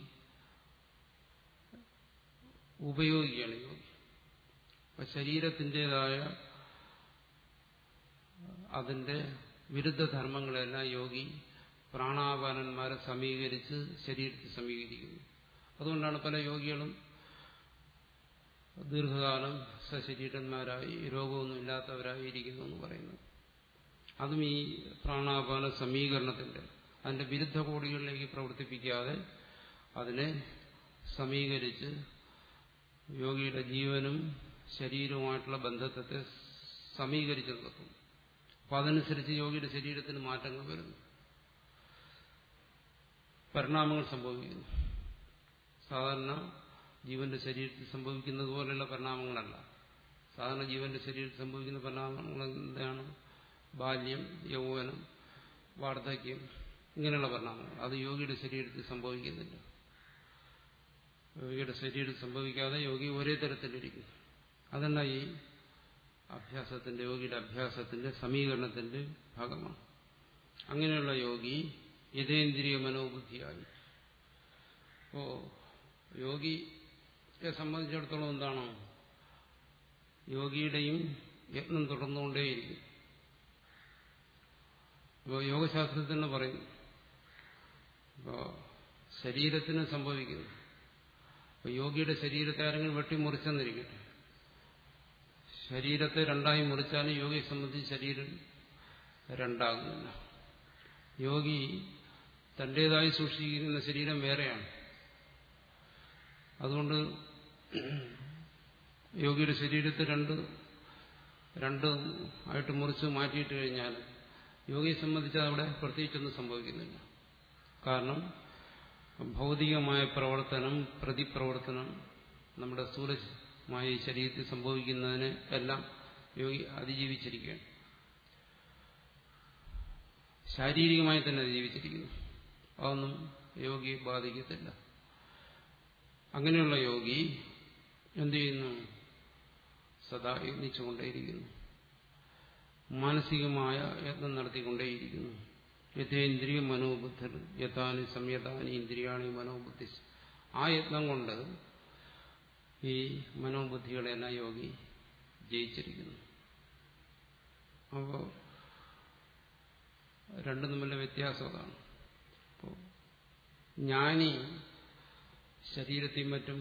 ഉപയോഗിക്കുകയാണ് യോഗി അപ്പൊ ശരീരത്തിൻ്റെതായ അതിന്റെ വിരുദ്ധ ധർമ്മങ്ങളെല്ലാം യോഗി പ്രാണാപാനന്മാരെ സമീകരിച്ച് ശരീരത്തെ സമീകരിക്കുന്നു അതുകൊണ്ടാണ് പല യോഗികളും ദീർഘകാലം സശരീരന്മാരായി രോഗമൊന്നും ഇല്ലാത്തവരായി ഇരിക്കുന്നു എന്ന് പറയുന്നത് അതും ഈ പ്രാണാപാന സമീകരണത്തിന്റെ അതിന്റെ വിരുദ്ധ കോടികളിലേക്ക് പ്രവർത്തിപ്പിക്കാതെ അതിനെ സമീകരിച്ച് യോഗിയുടെ ജീവനും ശരീരവുമായിട്ടുള്ള ബന്ധത്തെ സമീകരിച്ച് നിർത്തുന്നു അപ്പൊ അതനുസരിച്ച് യോഗിയുടെ ശരീരത്തിന് മാറ്റങ്ങൾ വരുന്നു പരിണാമങ്ങൾ സംഭവിക്കുന്നു സാധാരണ ജീവന്റെ ശരീരത്തിൽ സംഭവിക്കുന്നത് പോലെയുള്ള പരിണാമങ്ങളല്ല സാധാരണ ജീവന്റെ ശരീരത്തിൽ സംഭവിക്കുന്ന പരിണാമങ്ങൾ എന്താണ് ബാല്യം യൗവനം വാർദ്ധക്യം ഇങ്ങനെയുള്ള പരിണാമങ്ങൾ അത് യോഗിയുടെ ശരീരത്തിൽ സംഭവിക്കുന്നില്ല യോഗിയുടെ ശരീരത്തിൽ സംഭവിക്കാതെ യോഗി ഒരേ തരത്തിലിരിക്കുന്നു അതല്ല ഈ അഭ്യാസത്തിന്റെ യോഗിയുടെ അഭ്യാസത്തിന്റെ സമീകരണത്തിന്റെ ഭാഗമാണ് അങ്ങനെയുള്ള യോഗി യഥേന്ദ്രിയ മനോബുദ്ധിയായി അപ്പോ യോഗിയെ സംബന്ധിച്ചിടത്തോളം എന്താണോ യോഗിയുടെയും യത്നം തുടർന്നുകൊണ്ടേയിരിക്കും ഇപ്പോൾ യോഗശാസ്ത്രത്തിൽ തന്നെ പറയുന്നു ഇപ്പോൾ ശരീരത്തിന് സംഭവിക്കുന്നു അപ്പോൾ യോഗിയുടെ ശരീരത്തെ ആരെങ്കിലും വെട്ടിമുറിച്ചെന്നിരിക്കട്ടെ ശരീരത്തെ രണ്ടായി മുറിച്ചാലും യോഗിയെ സംബന്ധിച്ച് ശരീരം രണ്ടാകുന്നില്ല യോഗി തന്റേതായി സൂക്ഷിക്കുന്ന ശരീരം വേറെയാണ് അതുകൊണ്ട് യോഗിയുടെ ശരീരത്തെ രണ്ട് രണ്ട് ആയിട്ട് മുറിച്ച് മാറ്റിയിട്ട് കഴിഞ്ഞാൽ യോഗിയെ സംബന്ധിച്ച് അവിടെ പ്രത്യേകിച്ചൊന്നും സംഭവിക്കുന്നില്ല കാരണം ഭൗതികമായ പ്രവർത്തനം പ്രതിപ്രവർത്തനം നമ്മുടെ സ്ഥൂലമായ ഈ ശരീരത്തിൽ സംഭവിക്കുന്നതിനെ എല്ലാം യോഗി അതിജീവിച്ചിരിക്കുകയാണ് ശാരീരികമായി തന്നെ അതിജീവിച്ചിരിക്കുന്നു അതൊന്നും യോഗിയെ ബാധിക്കത്തില്ല അങ്ങനെയുള്ള യോഗി എന്ത് ചെയ്യുന്നു സദാ യത്നിച്ചുകൊണ്ടേയിരിക്കുന്നു മാനസികമായ യത്നം നടത്തിക്കൊണ്ടേയിരിക്കുന്നു യഥേന്ദ്രിയ മനോബുദ്ധർ യഥാനി സംയതാനി ഇന്ദ്രിയാണി മനോബുദ്ധി ആ യത്നം കൊണ്ട് ഈ മനോബുദ്ധികളെല്ലാം യോഗി ജയിച്ചിരിക്കുന്നു അപ്പോൾ രണ്ടും തമ്മിലുള്ള വ്യത്യാസം അതാണ് അപ്പോൾ ജ്ഞാനി ശരീരത്തെയും മറ്റും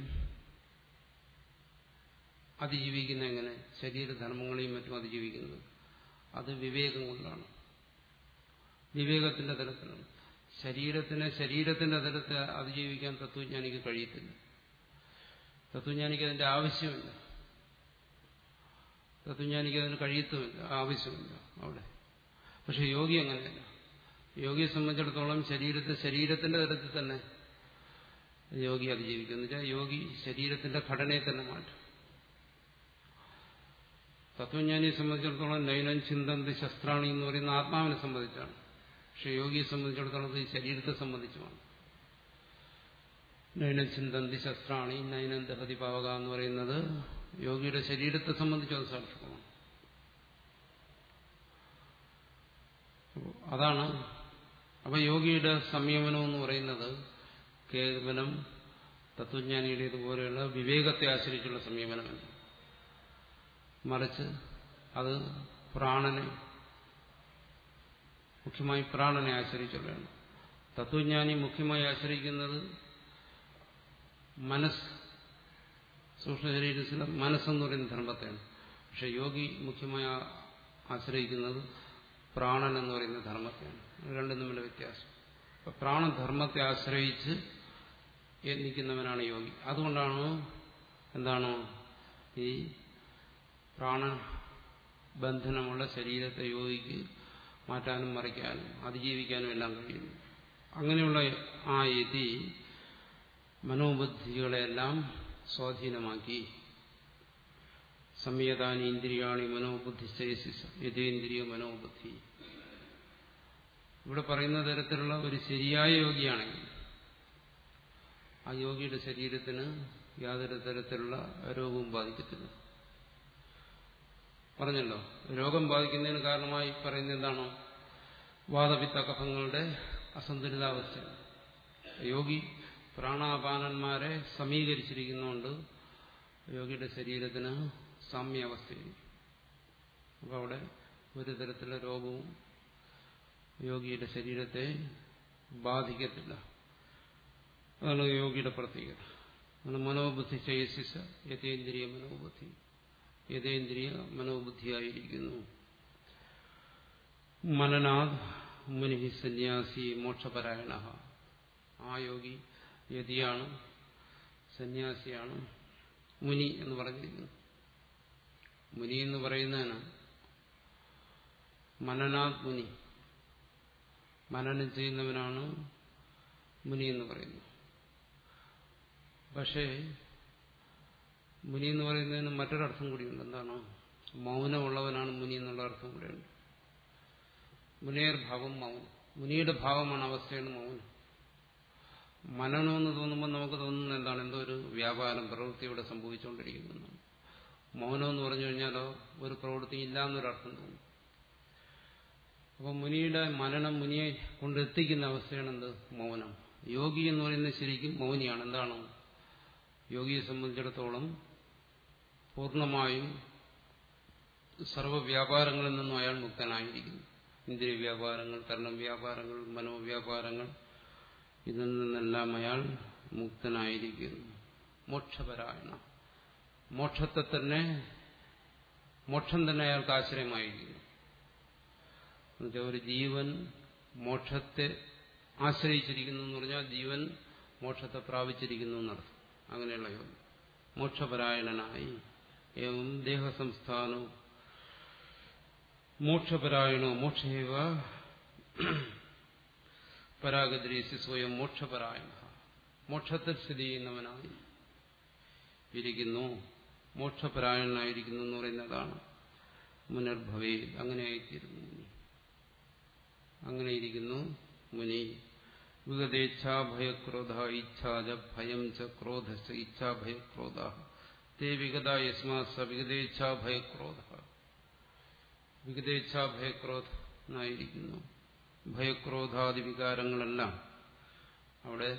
അതിജീവിക്കുന്ന എങ്ങനെ ശരീരധർമ്മങ്ങളെയും മറ്റും അതിജീവിക്കുന്നത് അത് വിവേകം കൊണ്ടാണ് വിവേകത്തിന്റെ തലത്തിലാണ് ശരീരത്തിനെ ശരീരത്തിന്റെ തലത്തിൽ അതിജീവിക്കാൻ തത്വജ്ഞാനിക്ക് കഴിയത്തില്ല തത്വജ്ഞാനിക്ക് അതിന്റെ ആവശ്യമില്ല തത്വജ്ഞാനിക്ക് അതിന് കഴിയത്തുമില്ല ആവശ്യമില്ല അവിടെ പക്ഷെ യോഗി അങ്ങനെയല്ല യോഗിയെ സംബന്ധിച്ചിടത്തോളം ശരീരത്തെ ശരീരത്തിന്റെ തലത്തിൽ തന്നെ യോഗി അതിജീവിക്കും എന്ന് വെച്ചാൽ യോഗി ശരീരത്തിന്റെ ഘടനയെ തന്നെ മാറ്റും തത്വജ്ഞാനിയെ സംബന്ധിച്ചിടത്തോളം നൈനം ചിന്തന്തി ശസ്ത്രാണി എന്ന് പറയുന്ന ആത്മാവിനെ സംബന്ധിച്ചാണ് പക്ഷെ യോഗിയെ സംബന്ധിച്ചിടത്തോളം ഇത് ശരീരത്തെ സംബന്ധിച്ചുമാണ് നൈനം ചിന്തന്തി ശസ്ത്രാണി നൈനം ദഹതി പാവക എന്ന് പറയുന്നത് യോഗിയുടെ ശരീരത്തെ സംബന്ധിച്ച് അത് സാർത്ഥകമാണ് അതാണ് അപ്പൊ യോഗിയുടെ സംയമനം എന്ന് പറയുന്നത് കേവലം തത്വജ്ഞാനിയുടേതുപോലെയുള്ള വിവേകത്തെ ആശ്രയിച്ചുള്ള സംയമനമല്ല മറിച്ച് അത് പ്രാണനെ മുഖ്യമായി പ്രാണനെ ആശ്രയിച്ചുള്ളതാണ് തത്വജ്ഞാനി മുഖ്യമായി ആശ്രയിക്കുന്നത് മനസ്സ് സൂക്ഷ്മ ശരീരത്തിലെ മനസ്സെന്ന് പറയുന്ന ധർമ്മത്തെയാണ് പക്ഷെ യോഗി മുഖ്യമായി ആശ്രയിക്കുന്നത് പ്രാണൻ എന്ന് പറയുന്ന ധർമ്മത്തെയാണ് രണ്ടും തമ്മിലുള്ള വ്യത്യാസം അപ്പൊ പ്രാണധർമ്മത്തെ ആശ്രയിച്ച് നിൽക്കുന്നവനാണ് യോഗി അതുകൊണ്ടാണ് എന്താണ് ഈ പ്രാണബന്ധനമുള്ള ശരീരത്തെ യോഗിക്ക് മാറ്റാനും മറിക്കാനും അതിജീവിക്കാനും എല്ലാം കഴിയുന്നു അങ്ങനെയുള്ള ആ യതി മനോബുദ്ധികളെല്ലാം സ്വാധീനമാക്കി സംയതാനി ഇന്ദ്രിയാണി മനോബുദ്ധി യഥേന്ദ്രിയ മനോബുദ്ധി ഇവിടെ പറയുന്ന തരത്തിലുള്ള ഒരു ശരിയായ യോഗിയാണെങ്കിൽ ആ യോഗിയുടെ ശരീരത്തിന് യാതൊരു തരത്തിലുള്ള രോഗവും ബാധിക്കത്തില്ല പറഞ്ഞല്ലോ രോഗം ബാധിക്കുന്നതിന് കാരണമായി പറയുന്നത് എന്താണോ വാദപിത്ത കഫങ്ങളുടെ അസന്തുലിതാവസ്ഥ യോഗി പ്രാണാപാനന്മാരെ സമീകരിച്ചിരിക്കുന്നതുകൊണ്ട് യോഗിയുടെ ശരീരത്തിന് സാമ്യാവസ്ഥയിൽ അപ്പോൾ അവിടെ ഒരു തരത്തിലുള്ള രോഗവും യോഗിയുടെ ശരീരത്തെ ബാധിക്കത്തില്ല അതാണ് യോഗിയുടെ പ്രത്യേകത അതാണ് മനോബുദ്ധി ചേസിസ യഥേന്ദ്രിയ മനോബുദ്ധി യഥേന്ദ്രിയ മനോബുദ്ധിയായിരിക്കുന്നു മനനാഥ് മുനി സന്യാസി മോക്ഷപരായണ ആ യോഗി യതിയാണ് സന്യാസിയാണ് മുനി എന്ന് പറഞ്ഞിരിക്കുന്നു മുനി എന്ന് പറയുന്നതിന് മനനാഥ് മുനി മനനം ചെയ്യുന്നവനാണ് മുനി എന്ന് പറയുന്നത് പക്ഷേ മുനി എന്ന് പറയുന്നതിന് മറ്റൊരർത്ഥം കൂടിയുണ്ട് എന്താണ് മൗനമുള്ളവനാണ് മുനി എന്നുള്ള അർത്ഥം കൂടെയുണ്ട് മുനിയർ ഭാവം മൗനം മുനിയുടെ ഭാവമാണ് അവസ്ഥയാണ് മൗനം മനനമെന്ന് തോന്നുമ്പോൾ നമുക്ക് തോന്നുന്നത് എന്താണ് എന്തോ ഒരു വ്യാപാരം പ്രവൃത്തി ഇവിടെ സംഭവിച്ചുകൊണ്ടിരിക്കുന്നു മൗനം എന്ന് പറഞ്ഞു കഴിഞ്ഞാലോ ഒരു പ്രവൃത്തി ഇല്ല എന്നൊരർത്ഥം തോന്നും അപ്പം മുനിയുടെ മനനം മുനിയെ കൊണ്ടെത്തിക്കുന്ന അവസ്ഥയാണ് എന്ത് മൗനം യോഗി എന്ന് പറയുന്നത് ശരിക്കും മൗനിയാണ് എന്താണ് യോഗിയെ സംബന്ധിച്ചിടത്തോളം പൂർണ്ണമായും സർവ്വവ്യാപാരങ്ങളിൽ നിന്നും അയാൾ മുക്തനായിരിക്കുന്നു ഇന്ദ്രിയ വ്യാപാരങ്ങൾ കർണ വ്യാപാരങ്ങൾ മനോവ്യാപാരങ്ങൾ ഇതിൽ നിന്നെല്ലാം അയാൾ മുക്തനായിരിക്കുന്നു മോക്ഷപരായണ മോക്ഷത്തെ തന്നെ മോക്ഷം തന്നെ അയാൾക്ക് ആശ്രയമായിരിക്കുന്നു എന്നുവെച്ചാൽ ഒരു ജീവൻ മോക്ഷത്തെ ആശ്രയിച്ചിരിക്കുന്നു എന്ന് പറഞ്ഞാൽ ജീവൻ മോക്ഷത്തെ പ്രാപിച്ചിരിക്കുന്നു എന്നർത്ഥം അങ്ങനെയുള്ള യോഗം മോക്ഷപരായണനായി ഏവം ദേഹസംസ്ഥാനോ മോക്ഷപരായണോ മോക്ഷേവ പരാഗദ്രീസി സ്വയം മോക്ഷപരായണ മോക്ഷത്തിൽ സ്ഥിതി ചെയ്യുന്നവനായി ഇരിക്കുന്നു മോക്ഷപരായണനായിരിക്കുന്നു എന്ന് പറയുന്നതാണ് മുനർഭവേ അങ്ങനെയായിത്തീരുന്നു മുനി അങ്ങനെ ഇരിക്കുന്നു മുനി വിഗതേച്ഛാ ഭയക്രോധ ഇച്ഛാജ ഭയം ച ക്രോധ ഇച്ഛാ ഭയക്രോധ തേ വിഗത യസ്മാ സ വിഗതേച്ഛാ ഭയക്രോധ വിഗതേച്ഛ ഭയക്രോധ എന്നായിരിക്കുന്നു ഭയക്രോധാദി വികാരങ്ങളെല്ലാം അവിടെ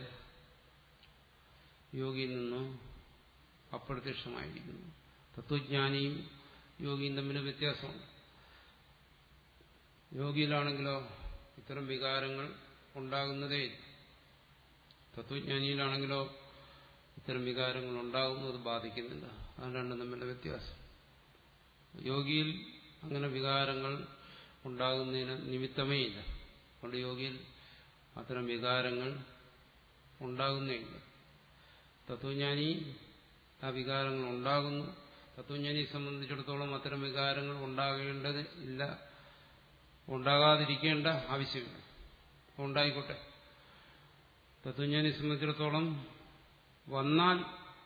യോഗിയിൽ നിന്ന് അപ്രത്യക്ഷമായിരിക്കുന്നു തത്വജ്ഞാനിയും യോഗിയും തമ്മിൽ വ്യത്യാസമുണ്ട് യോഗിയിലാണെങ്കിലോ ഇത്തരം വികാരങ്ങൾ ഉണ്ടാകുന്നതേ തത്വജ്ഞാനിയിലാണെങ്കിലോ ഇത്തരം വികാരങ്ങൾ ഉണ്ടാകുന്നത് ബാധിക്കുന്നില്ല അതാണ് രണ്ടും തമ്മിലുള്ള വ്യത്യാസം യോഗിയിൽ അങ്ങനെ വികാരങ്ങൾ ഉണ്ടാകുന്നതിന് നിമിത്തമേ ഇല്ല അതുകൊണ്ട് യോഗിയിൽ അത്തരം വികാരങ്ങൾ ഉണ്ടാകുന്നേയില്ല തത്വജ്ഞാനി ആ വികാരങ്ങൾ ഉണ്ടാകുന്നു തത്വജ്ഞാനിയെ സംബന്ധിച്ചിടത്തോളം അത്തരം വികാരങ്ങൾ ഉണ്ടാകേണ്ടത് ഇല്ല ഉണ്ടാകാതിരിക്കേണ്ട ആവശ്യമില്ല ഉണ്ടായിക്കോട്ടെ തത്വജ്ഞാനിയെ സംബന്ധിച്ചിടത്തോളം വന്നാൽ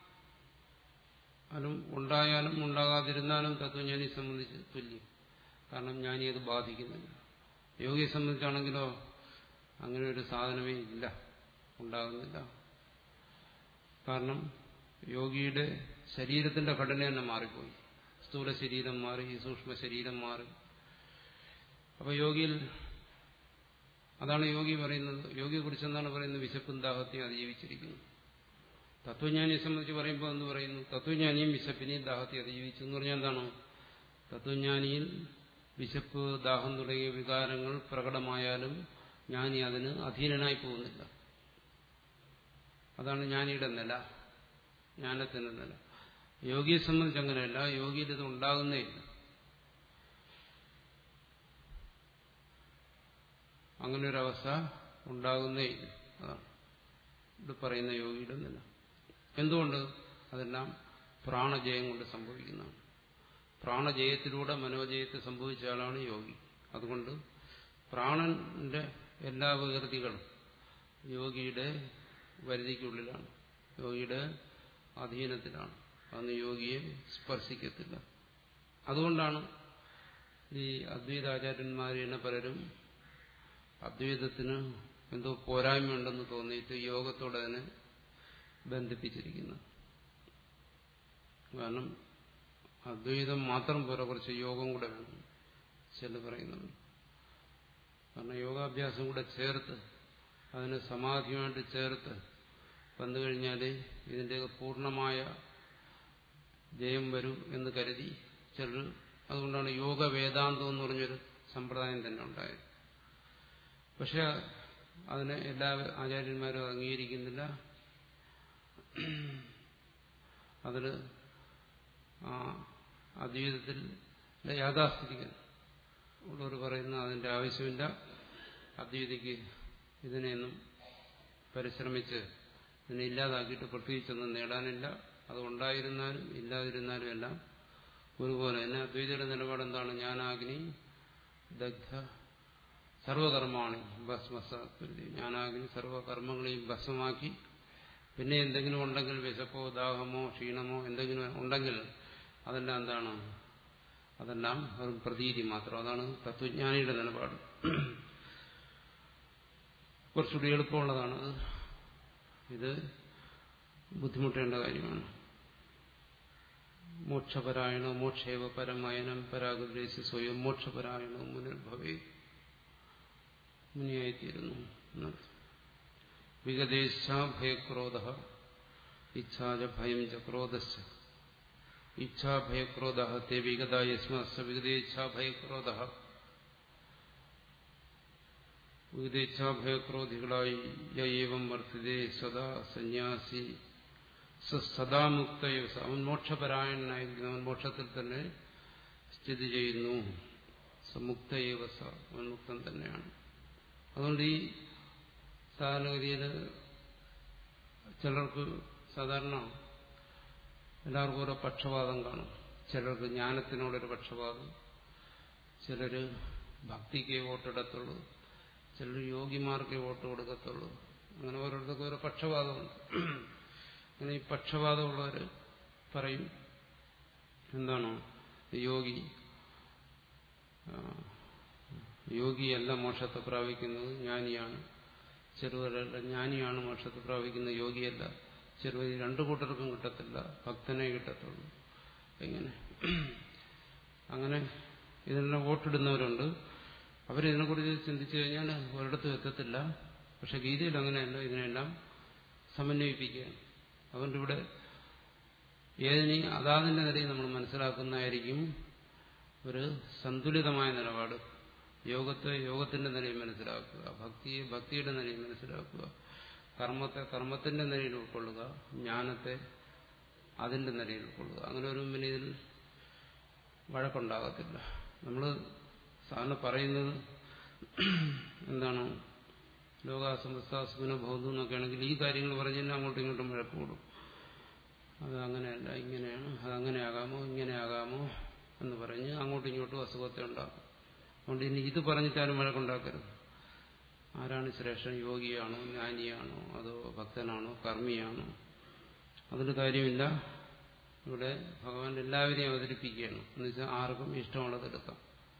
അതും ഉണ്ടായാലും ഉണ്ടാകാതിരുന്നാലും തത്വജ്ഞാനിയെ സംബന്ധിച്ച് തുല്യം കാരണം ജ്ഞാനി അത് ബാധിക്കുന്നില്ല യോഗിയെ സംബന്ധിച്ചാണെങ്കിലോ അങ്ങനെ ഒരു സാധനമേ ഇല്ല ഉണ്ടാകുന്നില്ല കാരണം യോഗിയുടെ ശരീരത്തിന്റെ ഘടന തന്നെ മാറിപ്പോയി സ്ഥൂല ശരീരം മാറി സൂക്ഷ്മ ശരീരം മാറി അപ്പൊ യോഗിയിൽ അതാണ് യോഗി പറയുന്നത് യോഗിയെ കുറിച്ച് എന്താണ് പറയുന്നത് വിശപ്പും ദാഹത്തെയും അതിജീവിച്ചിരിക്കുന്നു തത്വജ്ഞാനിയെ സംബന്ധിച്ച് പറയുമ്പോൾ എന്ന് പറയുന്നു തത്വജ്ഞാനിയും വിശപ്പിനെയും ദാഹത്തെ അതിജീവിച്ചു എന്ന് പറഞ്ഞാൽ എന്താണ് തത്വജ്ഞാനിയിൽ വിശപ്പ് ദാഹം തുടങ്ങിയ വികാരങ്ങൾ പ്രകടമായാലും ജ്ഞാനി അതിന് അധീനനായി പോകുന്നില്ല അതാണ് ജ്ഞാനിയുടെ നില ജ്ഞാനത്തിന്റെ നില യോഗിയെ സംബന്ധിച്ച് അങ്ങനെയല്ല യോഗിയിൽ ഇത് ഉണ്ടാകുന്നേ ഇല്ല അങ്ങനെ ഒരു അവസ്ഥ ഉണ്ടാകുന്നേ ഇല്ല അതാണ് ഇത് പറയുന്ന യോഗിയുടെ നില എന്തുകൊണ്ട് അതെല്ലാം പ്രാണജയം കൊണ്ട് സംഭവിക്കുന്നതാണ് പ്രാണജയത്തിലൂടെ മനോജയത്തെ സംഭവിച്ച ആളാണ് യോഗി അതുകൊണ്ട് പ്രാണന്റെ എല്ലാ വികൃതികളും യോഗിയുടെ പരിധിക്കുള്ളിലാണ് യോഗിയുടെ അധീനത്തിലാണ് അന്ന് യോഗിയെ സ്പർശിക്കത്തില്ല അതുകൊണ്ടാണ് ഈ അദ്വൈതാചാര്യന്മാരെന്നെ പലരും അദ്വൈതത്തിന് എന്തോ പോരായ്മയുണ്ടെന്ന് തോന്നിയിട്ട് യോഗത്തോടെ അതിനെ ബന്ധിപ്പിച്ചിരിക്കുന്നു കാരണം അദ്വൈതം മാത്രം പോരാ കുറച്ച് യോഗം കൂടെ വേണം ചില പറയുന്നുണ്ട് കാരണം യോഗാഭ്യാസം കൂടെ ചേർത്ത് അതിന് സമാധിയുമായിട്ട് ചേർത്ത് വന്നു കഴിഞ്ഞാൽ ഇതിൻ്റെ പൂർണ്ണമായ ജയം വരൂ എന്ന് കരുതി ചിലർ അതുകൊണ്ടാണ് യോഗ വേദാന്തം എന്ന് പറഞ്ഞൊരു സമ്പ്രദായം തന്നെ ഉണ്ടായത് പക്ഷെ അതിനെ എല്ലാ ആചാര്യന്മാരും അംഗീകരിക്കുന്നില്ല അതിൽ അദ്വൈതത്തിൽ യാഥാസ്ഥിതികൻ ഉള്ളവർ പറയുന്ന അതിന്റെ ആവശ്യമില്ല അദ്വൈതിക്ക് ഇതിനെയൊന്നും പരിശ്രമിച്ച് ഇതിനെ ഇല്ലാതാക്കിയിട്ട് പ്രത്യേകിച്ചൊന്നും നേടാനില്ല അത് ഉണ്ടായിരുന്നാലും ഇല്ലാതിരുന്നാലും എല്ലാം ഒരുപോലെ തന്നെ അദ്വൈതയുടെ നിലപാട് എന്താണ് ഞാനാഗ്നി ദഗ്ധ സർവകർമ്മമാണ് ഭസ്മസാത്പരുതി ഞാനാഗ്നി സർവകർമ്മങ്ങളെയും ഭസ്മമാക്കി പിന്നെ എന്തെങ്കിലും ഉണ്ടെങ്കിൽ വിശപ്പോ ദാഹമോ ക്ഷീണമോ എന്തെങ്കിലും ഉണ്ടെങ്കിൽ അതെല്ലാം എന്താണ് അതെല്ലാം വെറും പ്രതീതി മാത്രം അതാണ് തത്വജ്ഞാനിയുടെ നിലപാട് കുറച്ചുകൂടി എളുപ്പമുള്ളതാണ് ഇത് ബുദ്ധിമുട്ടേണ്ട കാര്യമാണ് മോക്ഷപരായണോ മോക്ഷേവ പരമയനം പരാഗുദ്ദേശി സ്വയം മോക്ഷപരായണോ മുന്നിൽ ഭവേ മുനിയായിത്തീരുന്നു എന്നർത്ഥം വിഗതേശ ഭയക്രോധ ഇച്ഛാച ഭയം ച ക്രോധശ്ച ഇച്ഛാ ഭയക്രോധ തേ വിഗത യസ്മസ്സ വിഗതേച്ഛാ ഭയക്രോധ വിഗതേച്ഛാ ഭയക്രോധികളായി യേവം വർത്തിതേ സദാ സന്യാസി സദാ മുക്ത അവൻ മോക്ഷപരായണനായിരിക്കുന്നു അവൻ മോക്ഷത്തിൽ തന്നെ സ്ഥിതി ചെയ്യുന്നു സമുക്ത ഏവസ അവൻ മുക്തൻ തന്നെയാണ് അതുകൊണ്ട് ഈ സാധാരണഗതിയിൽ ചിലർക്ക് സാധാരണ എല്ലാവർക്കും ഓരോ പക്ഷപാതം കാണും ചിലർക്ക് ജ്ഞാനത്തിനോടൊരു പക്ഷപാതം ചിലർ ഭക്തിക്ക് വോട്ടിടത്തുള്ളൂ ചിലർ യോഗിമാർക്കേ വോട്ട് കൊടുക്കത്തുള്ളൂ അങ്ങനെ ഓരോരുത്തർക്കും ഓരോ പക്ഷപാതമുണ്ട് അങ്ങനെ ഈ പക്ഷപാതമുള്ളവർ പറയും എന്താണ് യോഗി യോഗിയല്ല മോക്ഷത്തെ പ്രാപിക്കുന്നത് ജ്ഞാനിയാണ് ചെറുവരല്ല ജ്ഞാനിയാണ് മോക്ഷത്തെ പ്രാപിക്കുന്നത് യോഗിയല്ല ചെറുവ രണ്ടു കൂട്ടർക്കും കിട്ടത്തില്ല ഭക്തനെ കിട്ടത്തുള്ളൂ എങ്ങനെ അങ്ങനെ ഇതിനെല്ലാം വോട്ടിടുന്നവരുണ്ട് അവരിതിനെക്കുറിച്ച് ചിന്തിച്ചു കഴിഞ്ഞാൽ ഒരിടത്തും എത്തത്തില്ല പക്ഷെ ഗീതയിൽ അങ്ങനെയല്ല ഇതിനെല്ലാം സമന്വയിപ്പിക്കുകയാണ് അതുകൊണ്ട് ഇവിടെ ഏതിനെ അതാതിന്റെ നിലയിൽ നമ്മൾ മനസ്സിലാക്കുന്നതായിരിക്കും ഒരു സന്തുലിതമായ നിലപാട് യോഗത്തെ യോഗത്തിന്റെ നിലയിൽ മനസ്സിലാക്കുക ഭക്തിയെ ഭക്തിയുടെ നിലയിൽ മനസ്സിലാക്കുക കർമ്മത്തെ കർമ്മത്തിന്റെ നിലയിൽ ഉൾക്കൊള്ളുക ജ്ഞാനത്തെ അതിന്റെ നിലയിൽ ഉൾക്കൊള്ളുക അങ്ങനെ ഒരു മുമ്പിൽ ഇതിൽ വഴക്കുണ്ടാകത്തില്ല നമ്മൾ സാധാരണ പറയുന്നത് എന്താണ് ലോകാസമസ്താസുന ബൗദ്ധം എന്നൊക്കെ ആണെങ്കിൽ ഈ കാര്യങ്ങൾ പറഞ്ഞു തന്നെ അങ്ങോട്ടും ഇങ്ങോട്ടും വഴക്ക് കൂടും അത് അങ്ങനെയല്ല ഇങ്ങനെയാണ് അത് അങ്ങനെയാകാമോ ഇങ്ങനെയാകാമോ എന്ന് പറഞ്ഞ് അങ്ങോട്ടും ഇങ്ങോട്ടും അസുഖത്തെ ഉണ്ടാക്കും അതുകൊണ്ട് ഇനി ഇത് പറഞ്ഞിട്ടാലും വഴക്കുണ്ടാക്കരുത് ആരാണ് ശ്രേഷ്ഠൻ യോഗിയാണോ ജ്ഞാനിയാണോ അതോ ഭക്തനാണോ കർമ്മിയാണോ അതിന് കാര്യമില്ല ഇവിടെ ഭഗവാൻ എല്ലാവരെയും അവതരിപ്പിക്കുകയാണ് എന്ന് വെച്ചാൽ ആർക്കും ഇഷ്ടമുള്ളതെടുക്കാം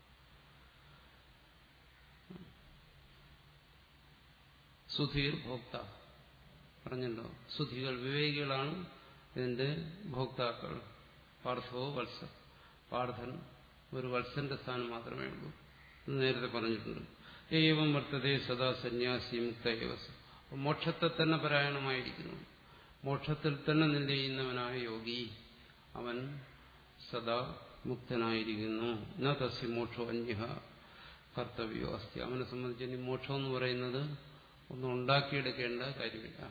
സുധീർ ഭോക്ത പറഞ്ഞല്ലോ സുധികൾ വിവേകികളാണ് ഇതിന്റെ ഭോക്താക്കൾ പാർത്ഥവോ വത്സ പാർത്ഥൻ ഒരു വത്സന്റെ സ്ഥാനം മാത്രമേ ഉള്ളൂ എന്ന് നേരത്തെ പറഞ്ഞിട്ടുണ്ട് ഏവം വർത്തതേ സദാ സന്യാസി മുക്തേവസ മോക്ഷത്തെ തന്നെ പരായണമായിരിക്കുന്നു മോക്ഷത്തിൽ തന്നെ നിലയുന്നവനായ യോഗി അവൻ സദാ മുക്തനായിരിക്കുന്നു ന തസ്യ മോക്ഷോ അന്യ കർത്തവ്യോ അസ്തി അവനെ സംബന്ധിച്ച് ഇനി മോക്ഷം എന്ന് പറയുന്നത് ഒന്നും ഉണ്ടാക്കിയെടുക്കേണ്ട കാര്യമില്ല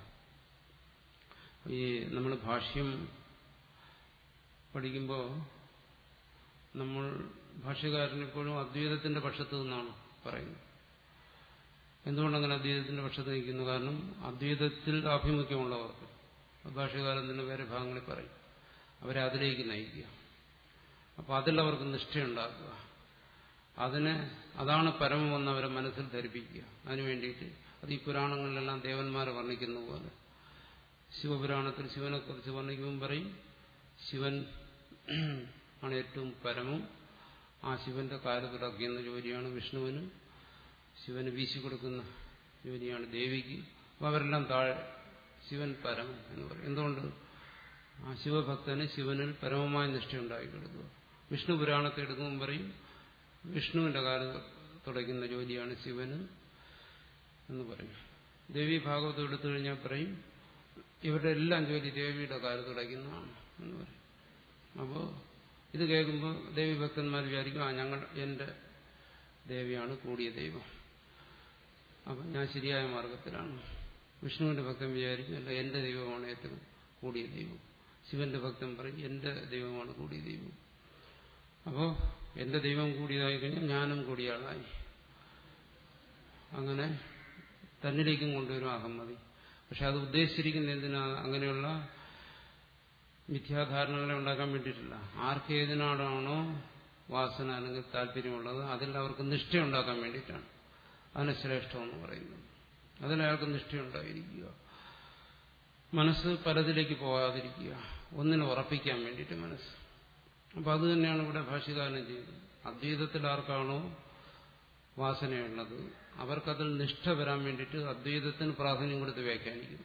ഈ നമ്മൾ ഭാഷ്യം പഠിക്കുമ്പോൾ നമ്മൾ ഭാഷ്യകാരൻ ഇപ്പോഴും അദ്വൈതത്തിന്റെ പക്ഷത്ത് നിന്നാണ് പറയുന്നത് എന്തുകൊണ്ടങ്ങനെ അദ്വൈതത്തിന്റെ പക്ഷത്ത് നിൽക്കുന്നു കാരണം അദ്വൈതത്തിൽ ആഭിമുഖ്യമുള്ളവർക്ക് ഭാഷ്യകാരൻ തന്നെ വേറെ ഭാഗങ്ങളിൽ പറയും അവരെ അതിലേക്ക് നയിക്കുക അപ്പോൾ അതിൽ അവർക്ക് നിഷ്ഠയുണ്ടാക്കുക അതിനെ അതാണ് പരമമെന്ന് അവരെ മനസ്സിൽ ധരിപ്പിക്കുക അതിനു വേണ്ടിയിട്ട് അത് ഈ പുരാണങ്ങളിലെല്ലാം ദേവന്മാരെ വർണ്ണിക്കുന്ന പോലെ ശിവപുരാണത്തിൽ ശിവനെക്കുറിച്ച് വർണ്ണിക്കുമ്പോൾ പറയും ശിവൻ ആണ് ഏറ്റവും പരമം ആ ശിവന്റെ കാല് തുറക്കുന്ന ജോലിയാണ് വിഷ്ണുവിന് ശിവന് വീശിക്കൊടുക്കുന്ന ജോലിയാണ് ദേവിക്ക് അപ്പോൾ അവരെല്ലാം താഴെ ശിവൻ പരമം എന്ന് പറയും എന്തുകൊണ്ട് ആ ശിവഭക്തന് ശിവനിൽ പരമമായ നിഷ്ഠയുണ്ടാക്കി കൊടുക്കുക വിഷ്ണു പുരാണത്തെ എടുക്കുമ്പോൾ പറയും വിഷ്ണുവിന്റെ കാല് തുടയ്ക്കുന്ന ജോലിയാണ് ശിവന് എന്ന് പറയും ദേവി ഭാഗവതം എടുത്തു കഴിഞ്ഞാൽ പറയും ഇവരുടെ എല്ലാം ജോലി ദേവിയുടെ കാല് തുടയ്ക്കുന്നതാണ് എന്ന് പറയും അപ്പോൾ ഇത് കേൾക്കുമ്പോൾ ദേവി ഭക്തന്മാർ വിചാരിക്കും ആ ഞങ്ങൾ എൻ്റെ ദേവിയാണ് കൂടിയ ദൈവം അപ്പം ഞാൻ ശരിയായ മാർഗത്തിലാണ് വിഷ്ണുവിന്റെ ഭക്തൻ വിചാരിക്കും അല്ല എൻ്റെ ദൈവമാണ് ഏറ്റവും കൂടിയ ദൈവം ശിവന്റെ ഭക്തൻ പറയും എൻ്റെ ദൈവമാണ് കൂടിയ ദൈവം അപ്പോൾ എൻ്റെ ദൈവം കൂടിയതായി കഴിഞ്ഞാൽ ഞാനും കൂടിയ ആളായി അങ്ങനെ തന്നിലേക്കും കൊണ്ടുവരും അഹമ്മതി പക്ഷെ അത് ഉദ്ദേശിച്ചിരിക്കുന്ന എന്തിനാ അങ്ങനെയുള്ള മിഥ്യാധാരണകളെ ഉണ്ടാക്കാൻ വേണ്ടിയിട്ടില്ല ആർക്ക് ഏതിനാടാണോ വാസന അല്ലെങ്കിൽ താല്പര്യമുള്ളത് അതിൽ അവർക്ക് നിഷ്ഠ ഉണ്ടാക്കാൻ വേണ്ടിയിട്ടാണ് അതിന് ശ്രേഷ്ഠമെന്ന് പറയുന്നത് അതിൽ അയാൾക്ക് നിഷ്ഠയുണ്ടായിരിക്കുക മനസ്സ് പലതിലേക്ക് പോകാതിരിക്കുക ഒന്നിനെ ഉറപ്പിക്കാൻ വേണ്ടിയിട്ട് മനസ്സ് അപ്പം അത് തന്നെയാണ് ഇവിടെ ഭാഷ്യകാരനം ചെയ്തത് അദ്വൈതത്തിൽ ആർക്കാണോ വാസനയുള്ളത് അവർക്കതിൽ നിഷ്ഠ വരാൻ വേണ്ടിയിട്ട് അദ്വൈതത്തിന് പ്രാധാന്യം കൊടുത്ത് വ്യാഖ്യാനിക്കുന്നു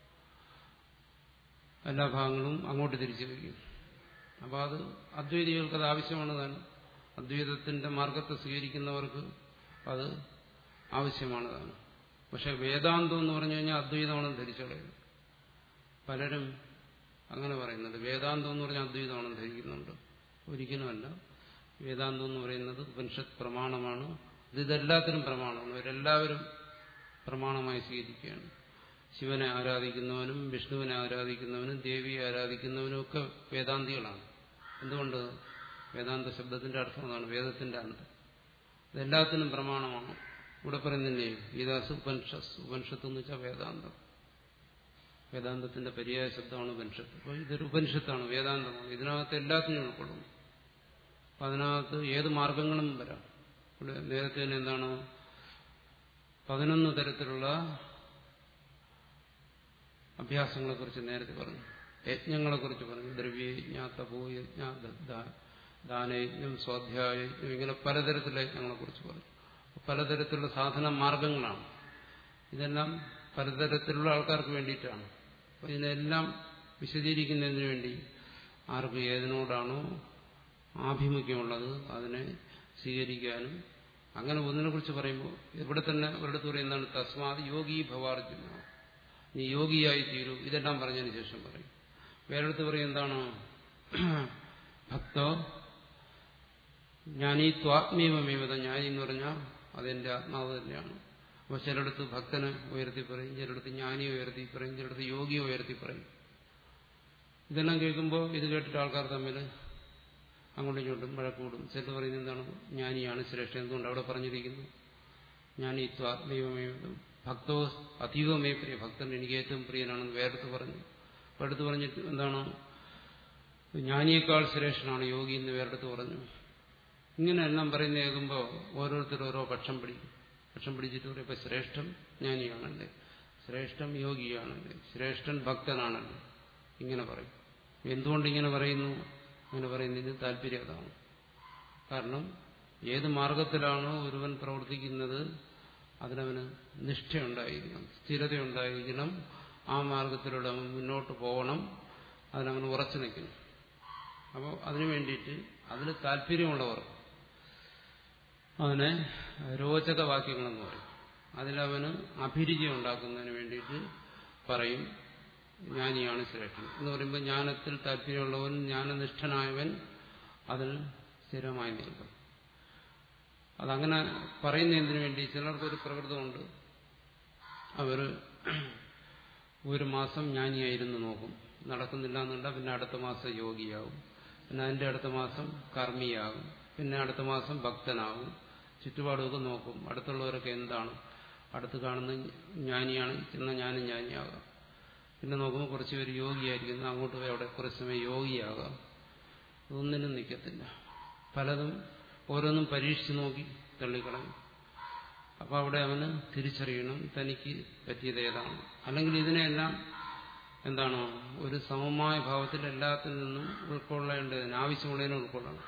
എല്ലാ ഭാഗങ്ങളും അങ്ങോട്ട് തിരിച്ചു വയ്ക്കും അപ്പോൾ അത് അദ്വൈതികൾക്ക് അത് ആവശ്യമാണ് താനും അദ്വൈതത്തിന്റെ മാർഗത്തെ സ്വീകരിക്കുന്നവർക്ക് അത് ആവശ്യമാണ് താനും പക്ഷെ വേദാന്തം എന്ന് പറഞ്ഞു കഴിഞ്ഞാൽ അദ്വൈതമാണെന്ന് ധരിച്ചോളയും പലരും അങ്ങനെ പറയുന്നുണ്ട് വേദാന്തം എന്ന് പറഞ്ഞാൽ അദ്വൈതമാണെന്ന് ധരിക്കുന്നുണ്ട് ഒരിക്കലുമല്ല വേദാന്തം എന്ന് പറയുന്നത് ഉപനിഷത്ത് പ്രമാണമാണ് ഇത് ഇതെല്ലാത്തിനും പ്രമാണമാണ് ഇവരെല്ലാവരും പ്രമാണമായി സ്വീകരിക്കുകയാണ് ശിവനെ ആരാധിക്കുന്നവനും വിഷ്ണുവിനെ ആരാധിക്കുന്നവനും ദേവിയെ ആരാധിക്കുന്നവനും ഒക്കെ വേദാന്തികളാണ് എന്തുകൊണ്ട് വേദാന്ത ശബ്ദത്തിന്റെ അർത്ഥം അതാണ് വേദത്തിന്റെ അന്തം ഇതെല്ലാത്തിനും പ്രമാണമാണ് ഇവിടെ പറയുന്നില്ലേ ഗീതാസ് ഉപനിഷസ് ഉപനിഷത്ത് എന്ന് വെച്ചാൽ വേദാന്തം വേദാന്തത്തിന്റെ പര്യായ ശബ്ദമാണ് ഉപനിഷത്ത് അപ്പോൾ ഇതൊരു ഉപനിഷത്താണ് വേദാന്തമാണ് ഇതിനകത്ത് എല്ലാത്തിനും ഉൾക്കൊള്ളുന്നു അപ്പം അതിനകത്ത് ഏത് മാർഗങ്ങളും വരാം ഇവിടെ നേരത്തെ തന്നെ എന്താണ് പതിനൊന്ന് തരത്തിലുള്ള അഭ്യാസങ്ങളെക്കുറിച്ച് നേരത്തെ പറഞ്ഞു യജ്ഞങ്ങളെക്കുറിച്ച് പറഞ്ഞു ദ്രവ്യയജ്ഞ തപോയജ്ഞ ദാനയജ്ഞം സ്വാധ്യായജ്ഞം ഇങ്ങനെ പലതരത്തിലുള്ള യജ്ഞങ്ങളെക്കുറിച്ച് പറഞ്ഞു പലതരത്തിലുള്ള സാധന മാർഗങ്ങളാണ് ഇതെല്ലാം പലതരത്തിലുള്ള ആൾക്കാർക്ക് വേണ്ടിയിട്ടാണ് അപ്പോൾ ഇതിനെല്ലാം വിശദീകരിക്കുന്നതിന് വേണ്ടി ആർക്ക് ഏതിനോടാണോ ആഭിമുഖ്യമുള്ളത് അതിനെ സ്വീകരിക്കാനും അങ്ങനെ ഒന്നിനെ കുറിച്ച് പറയുമ്പോൾ ഇവിടെ തന്നെ ഒരിടത്ത് പറയും എന്താണ് തസ്മാത് യോഗി ഭവാർജുന നീ യോഗിയായി തീരൂ ഇതെല്ലാം പറഞ്ഞതിന് ശേഷം പറയും വേറെടുത്ത് പറയും എന്താണ് ഭക്തോ ജ്ഞാനീ ത്വാത്മീയമേവത ജ്ഞാനി എന്ന് പറഞ്ഞാൽ അതെന്റെ ആത്മാവ് തന്നെയാണ് അപ്പോൾ ചിലയിടത്ത് ഭക്തന് ഉയർത്തി പറയും ചിലയിടത്ത് ജ്ഞാനിയെ ഉയർത്തി പറയും ചിലയിടത്ത് യോഗിയെ ഉയർത്തി പറയും ഇതെല്ലാം കേൾക്കുമ്പോൾ ഇത് കേട്ടിട്ട് ആൾക്കാർ തമ്മിൽ അങ്ങോട്ടും ഇങ്ങോട്ടും വഴക്കൂടും ചിലർ പറയുന്നത് എന്താണ് ജ്ഞാനിയാണ് ശ്രേഷ്ഠൻ എന്തുകൊണ്ട് അവിടെ പറഞ്ഞിരിക്കുന്നു ജ്ഞാനി ത്വാത്മീയമേവതം ഭക്തോ അതീവമേ പ്രിയ ഭക്തൻ എനിക്ക് ഏറ്റവും പ്രിയനാണെന്ന് വേറെടുത്ത് പറഞ്ഞു വേറെടുത്ത് പറഞ്ഞിട്ട് എന്താണ് ജ്ഞാനിയേക്കാൾ ശ്രേഷ്ഠനാണ് യോഗി എന്ന് വേറെടുത്ത് പറഞ്ഞു ഇങ്ങനെ എല്ലാം പറയുന്ന കേൾക്കുമ്പോൾ ഓരോരുത്തർ ഓരോ പക്ഷം പിടിക്കും പക്ഷം പിടിച്ചിട്ട് പറയും ഇപ്പൊ ശ്രേഷ്ഠൻ ജ്ഞാനിയാണല്ലേ ശ്രേഷ്ഠൻ യോഗിയാണല്ലേ ശ്രേഷ്ഠൻ ഭക്തനാണല്ലേ ഇങ്ങനെ പറയും എന്തുകൊണ്ട് ഇങ്ങനെ പറയുന്നു അങ്ങനെ പറയുന്നതിന് താല്പര്യം അതാണ് കാരണം ഏത് മാർഗത്തിലാണോ ഒരുവൻ പ്രവർത്തിക്കുന്നത് അതിനവന് നിഷ്ഠയുണ്ടായിരിക്കണം സ്ഥിരതയുണ്ടായിരിക്കണം ആ മാർഗത്തിലൂടെ അവൻ മുന്നോട്ട് പോകണം അതിനവന് ഉറച്ചു നിൽക്കണം അപ്പോൾ അതിനു വേണ്ടിയിട്ട് അതിന് താല്പര്യമുള്ളവർ അതിനെ രോചക വാക്യങ്ങളെന്ന് പറയും അതിലവന് അഭിരുചി ഉണ്ടാക്കുന്നതിന് വേണ്ടിയിട്ട് പറയും ജ്ഞാനിയാണ് ശ്രേഷ്ഠൻ എന്ന് പറയുമ്പോൾ ജ്ഞാനത്തിൽ താല്പര്യമുള്ളവൻ ജ്ഞാനനിഷ്ഠനായവൻ അതിൽ സ്ഥിരമായി നിൽക്കും അതങ്ങനെ പറയുന്നതിന് വേണ്ടി ചിലർക്കൊരു പ്രകൃതമുണ്ട് അവർ ഒരു മാസം ജ്ഞാനിയായിരുന്നു നോക്കും നടക്കുന്നില്ല എന്നുണ്ടെങ്കിൽ പിന്നെ അടുത്ത മാസം യോഗിയാവും പിന്നെ അതിൻ്റെ അടുത്ത മാസം കർമ്മിയാകും പിന്നെ അടുത്ത മാസം ഭക്തനാകും ചുറ്റുപാടുമൊക്കെ നോക്കും അടുത്തുള്ളവരൊക്കെ എന്താണ് അടുത്ത് കാണുന്ന ജ്ഞാനിയാണ് എന്നാൽ ഞാനും ജ്ഞാനിയാകാം പിന്നെ നോക്കുമ്പോൾ കുറച്ച് പേര് യോഗിയായിരിക്കുന്നു അങ്ങോട്ട് പോയി അവിടെ കുറച്ച് സമയം യോഗിയാകാം അതൊന്നിനും നിൽക്കത്തില്ല പലതും ഓരോന്നും പരീക്ഷിച്ച് നോക്കി തള്ളിക്കളയും അപ്പോൾ അവിടെ അവന് തിരിച്ചറിയണം തനിക്ക് പറ്റിയത് ഏതാണ് അല്ലെങ്കിൽ ഇതിനെല്ലാം എന്താണ് ഒരു സമമായ ഭാവത്തിൽ എല്ലാത്തിൽ നിന്നും ഉൾക്കൊള്ളേണ്ടതിന് ആവശ്യമുള്ളതിനെ ഉൾക്കൊള്ളണം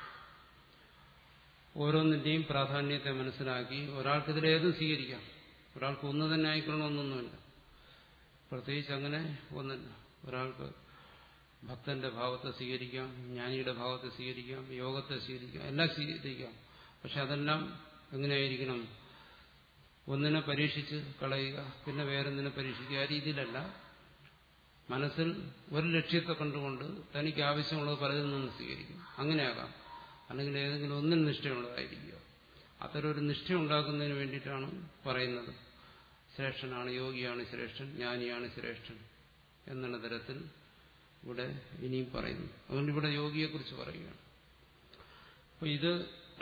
ഓരോന്നിന്റെയും പ്രാധാന്യത്തെ മനസ്സിലാക്കി ഒരാൾക്കിതിലേതും സ്വീകരിക്കാം ഒരാൾക്ക് ഒന്ന് തന്നെ ആയിക്കൊള്ളണമെന്നൊന്നുമില്ല പ്രത്യേകിച്ച് അങ്ങനെ ഒന്നല്ല ഒരാൾക്ക് ഭക്തന്റെ ഭാവത്തെ സ്വീകരിക്കാം ജ്ഞാനിയുടെ ഭാവത്തെ സ്വീകരിക്കാം യോഗത്തെ സ്വീകരിക്കാം എല്ലാം സ്വീകരിക്കാം പക്ഷെ അതെല്ലാം എങ്ങനെയായിരിക്കണം ഒന്നിനെ പരീക്ഷിച്ച് കളയുക പിന്നെ വേറൊന്നിനെ പരീക്ഷിക്കുക ആ രീതിയിലല്ല മനസ്സിൽ ഒരു ലക്ഷ്യത്തെ കണ്ടുകൊണ്ട് തനിക്ക് ആവശ്യമുള്ളത് പലതിൽ നിന്ന് സ്വീകരിക്കും അങ്ങനെയാകാം അല്ലെങ്കിൽ ഏതെങ്കിലും ഒന്നിൽ നിഷ്ഠയുള്ളതായിരിക്കുക അത്തരം ഒരു നിഷ്ഠ ഉണ്ടാക്കുന്നതിന് വേണ്ടിയിട്ടാണ് പറയുന്നത് ശ്രേഷ്ഠനാണ് യോഗിയാണ് ശ്രേഷ്ഠൻ ജ്ഞാനിയാണ് ശ്രേഷ്ഠൻ എന്നുള്ള തരത്തിൽ ഇവിടെ ഇനിയും പറയുന്നു അതുകൊണ്ട് ഇവിടെ യോഗിയെക്കുറിച്ച് പറയുകയാണ് അപ്പോൾ ഇത്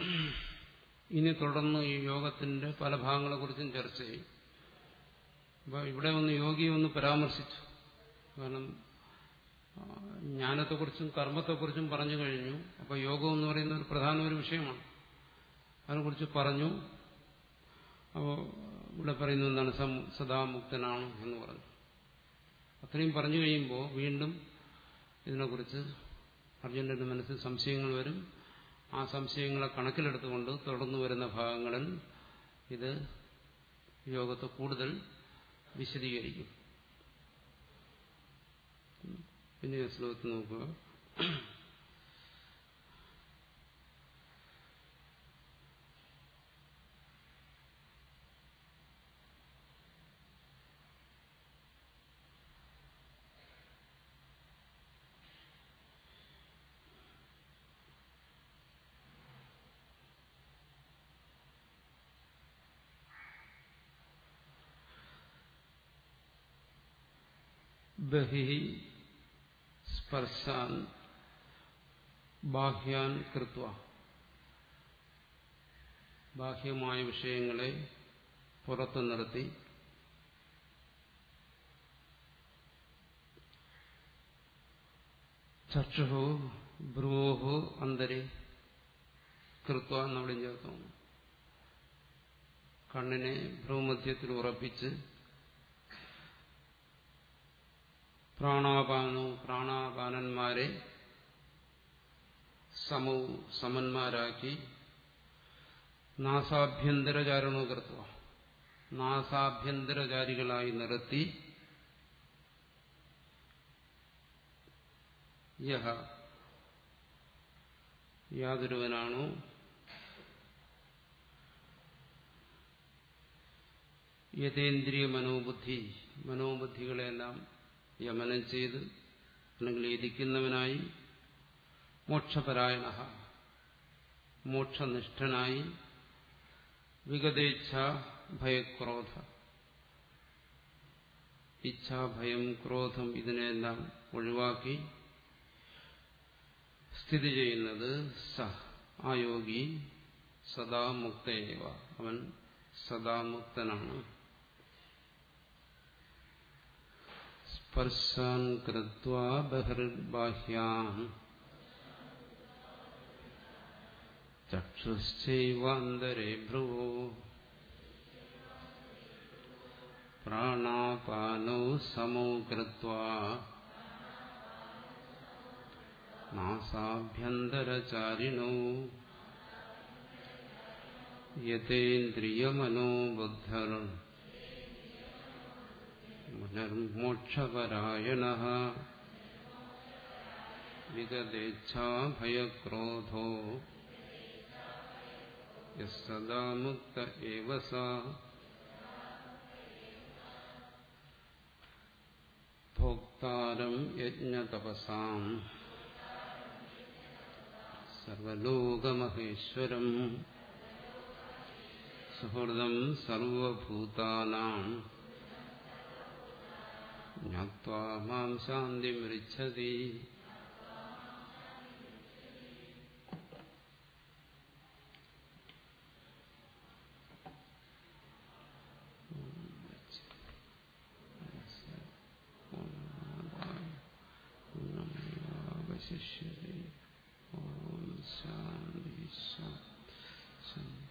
ഇനി തുടർന്ന് ഈ യോഗത്തിന്റെ പല ഭാഗങ്ങളെക്കുറിച്ചും ചർച്ച ചെയ്യും അപ്പോൾ ഇവിടെ ഒന്ന് യോഗിയെ ഒന്ന് പരാമർശിച്ചു കാരണം ജ്ഞാനത്തെക്കുറിച്ചും കർമ്മത്തെക്കുറിച്ചും പറഞ്ഞു കഴിഞ്ഞു അപ്പോൾ യോഗം എന്ന് പറയുന്ന ഒരു പ്രധാന ഒരു വിഷയമാണ് അതിനെക്കുറിച്ച് പറഞ്ഞു അപ്പോൾ ഇവിടെ പറയുന്നത് എന്താണ് സദാമുക്തനാണ് എന്ന് പറഞ്ഞു അത്രയും പറഞ്ഞു കഴിയുമ്പോൾ വീണ്ടും ഇതിനെക്കുറിച്ച് അർജുനന്റെ മനസ്സിൽ സംശയങ്ങൾ വരും ആ സംശയങ്ങളെ കണക്കിലെടുത്തുകൊണ്ട് തുടർന്നു വരുന്ന ഭാഗങ്ങളിൽ ഇത് യോഗത്തെ കൂടുതൽ വിശദീകരിക്കും പിന്നെ ശ്ലോകത്തിൽ നോക്കുക ബഹി സ്പർശാൻ ബാഹ്യാൻ കൃത്വ ബാഹ്യമായ വിഷയങ്ങളെ പുറത്തു നിർത്തി ചക്ഷുഹോ ഭ്രുവോഹോ അന്തരെ കൃത്വ എന്നവിടെ ചേർത്തു കണ്ണിനെ ഭ്രൂമധ്യത്തിൽ ഉറപ്പിച്ച് പ്രാണാപാനോ പ്രാണാപാനന്മാരെ സമവും സമന്മാരാക്കി നാസാഭ്യന്തരചാരണോ കൃത്വ നാസാഭ്യന്തരചാരികളായി നിർത്തി യഹ യാതൊരുവനാണോ യഥേന്ദ്രിയ മനോബുദ്ധി മനോബുദ്ധികളെല്ലാം യമനം ചെയ്ത് അല്ലെങ്കിൽ യതിക്കുന്നവനായി മോക്ഷപരായണ മോക്ഷനിഷ്ഠനായി വിഗതേച്ഛ ഭയക്രോധ ഇച്ഛ ഭയം ക്രോധം ഇതിനെല്ലാം ഒഴിവാക്കി സ്ഥിതി ചെയ്യുന്നത് സ ആ യോഗി സദാ മുക്തയേവ അവൻ സദാ മുക്തനാണ് സ്പർശാൻ കൃത്വാ ബഹിർബാഹ്യാൻ ചക്ഷുശ്ചൈവാന്തരേ ഭ്രുവോ പ്രാണാപാനോ സമോ കൃത്വാ നാസാഭ്യന്തരചാരിണോ യതേന്ദ്രിയമനോബുദ്ധർ പുനർമോക്ഷപരായണ വിഗതേച്ഛാഭയക്രോധോ യദാ മുക്ത ഏവ സ ഭോക്താരം യജ്ഞതപസാം സർവലോകമഹേശ്വരം സുഹൃദം സർവഭൂതാനാം ജ്ഞാത്വാ മാം ശാന്തിമൃച്ഛതി അവശിഷ്യതേ ഓം ശാന്തി ശാന്തി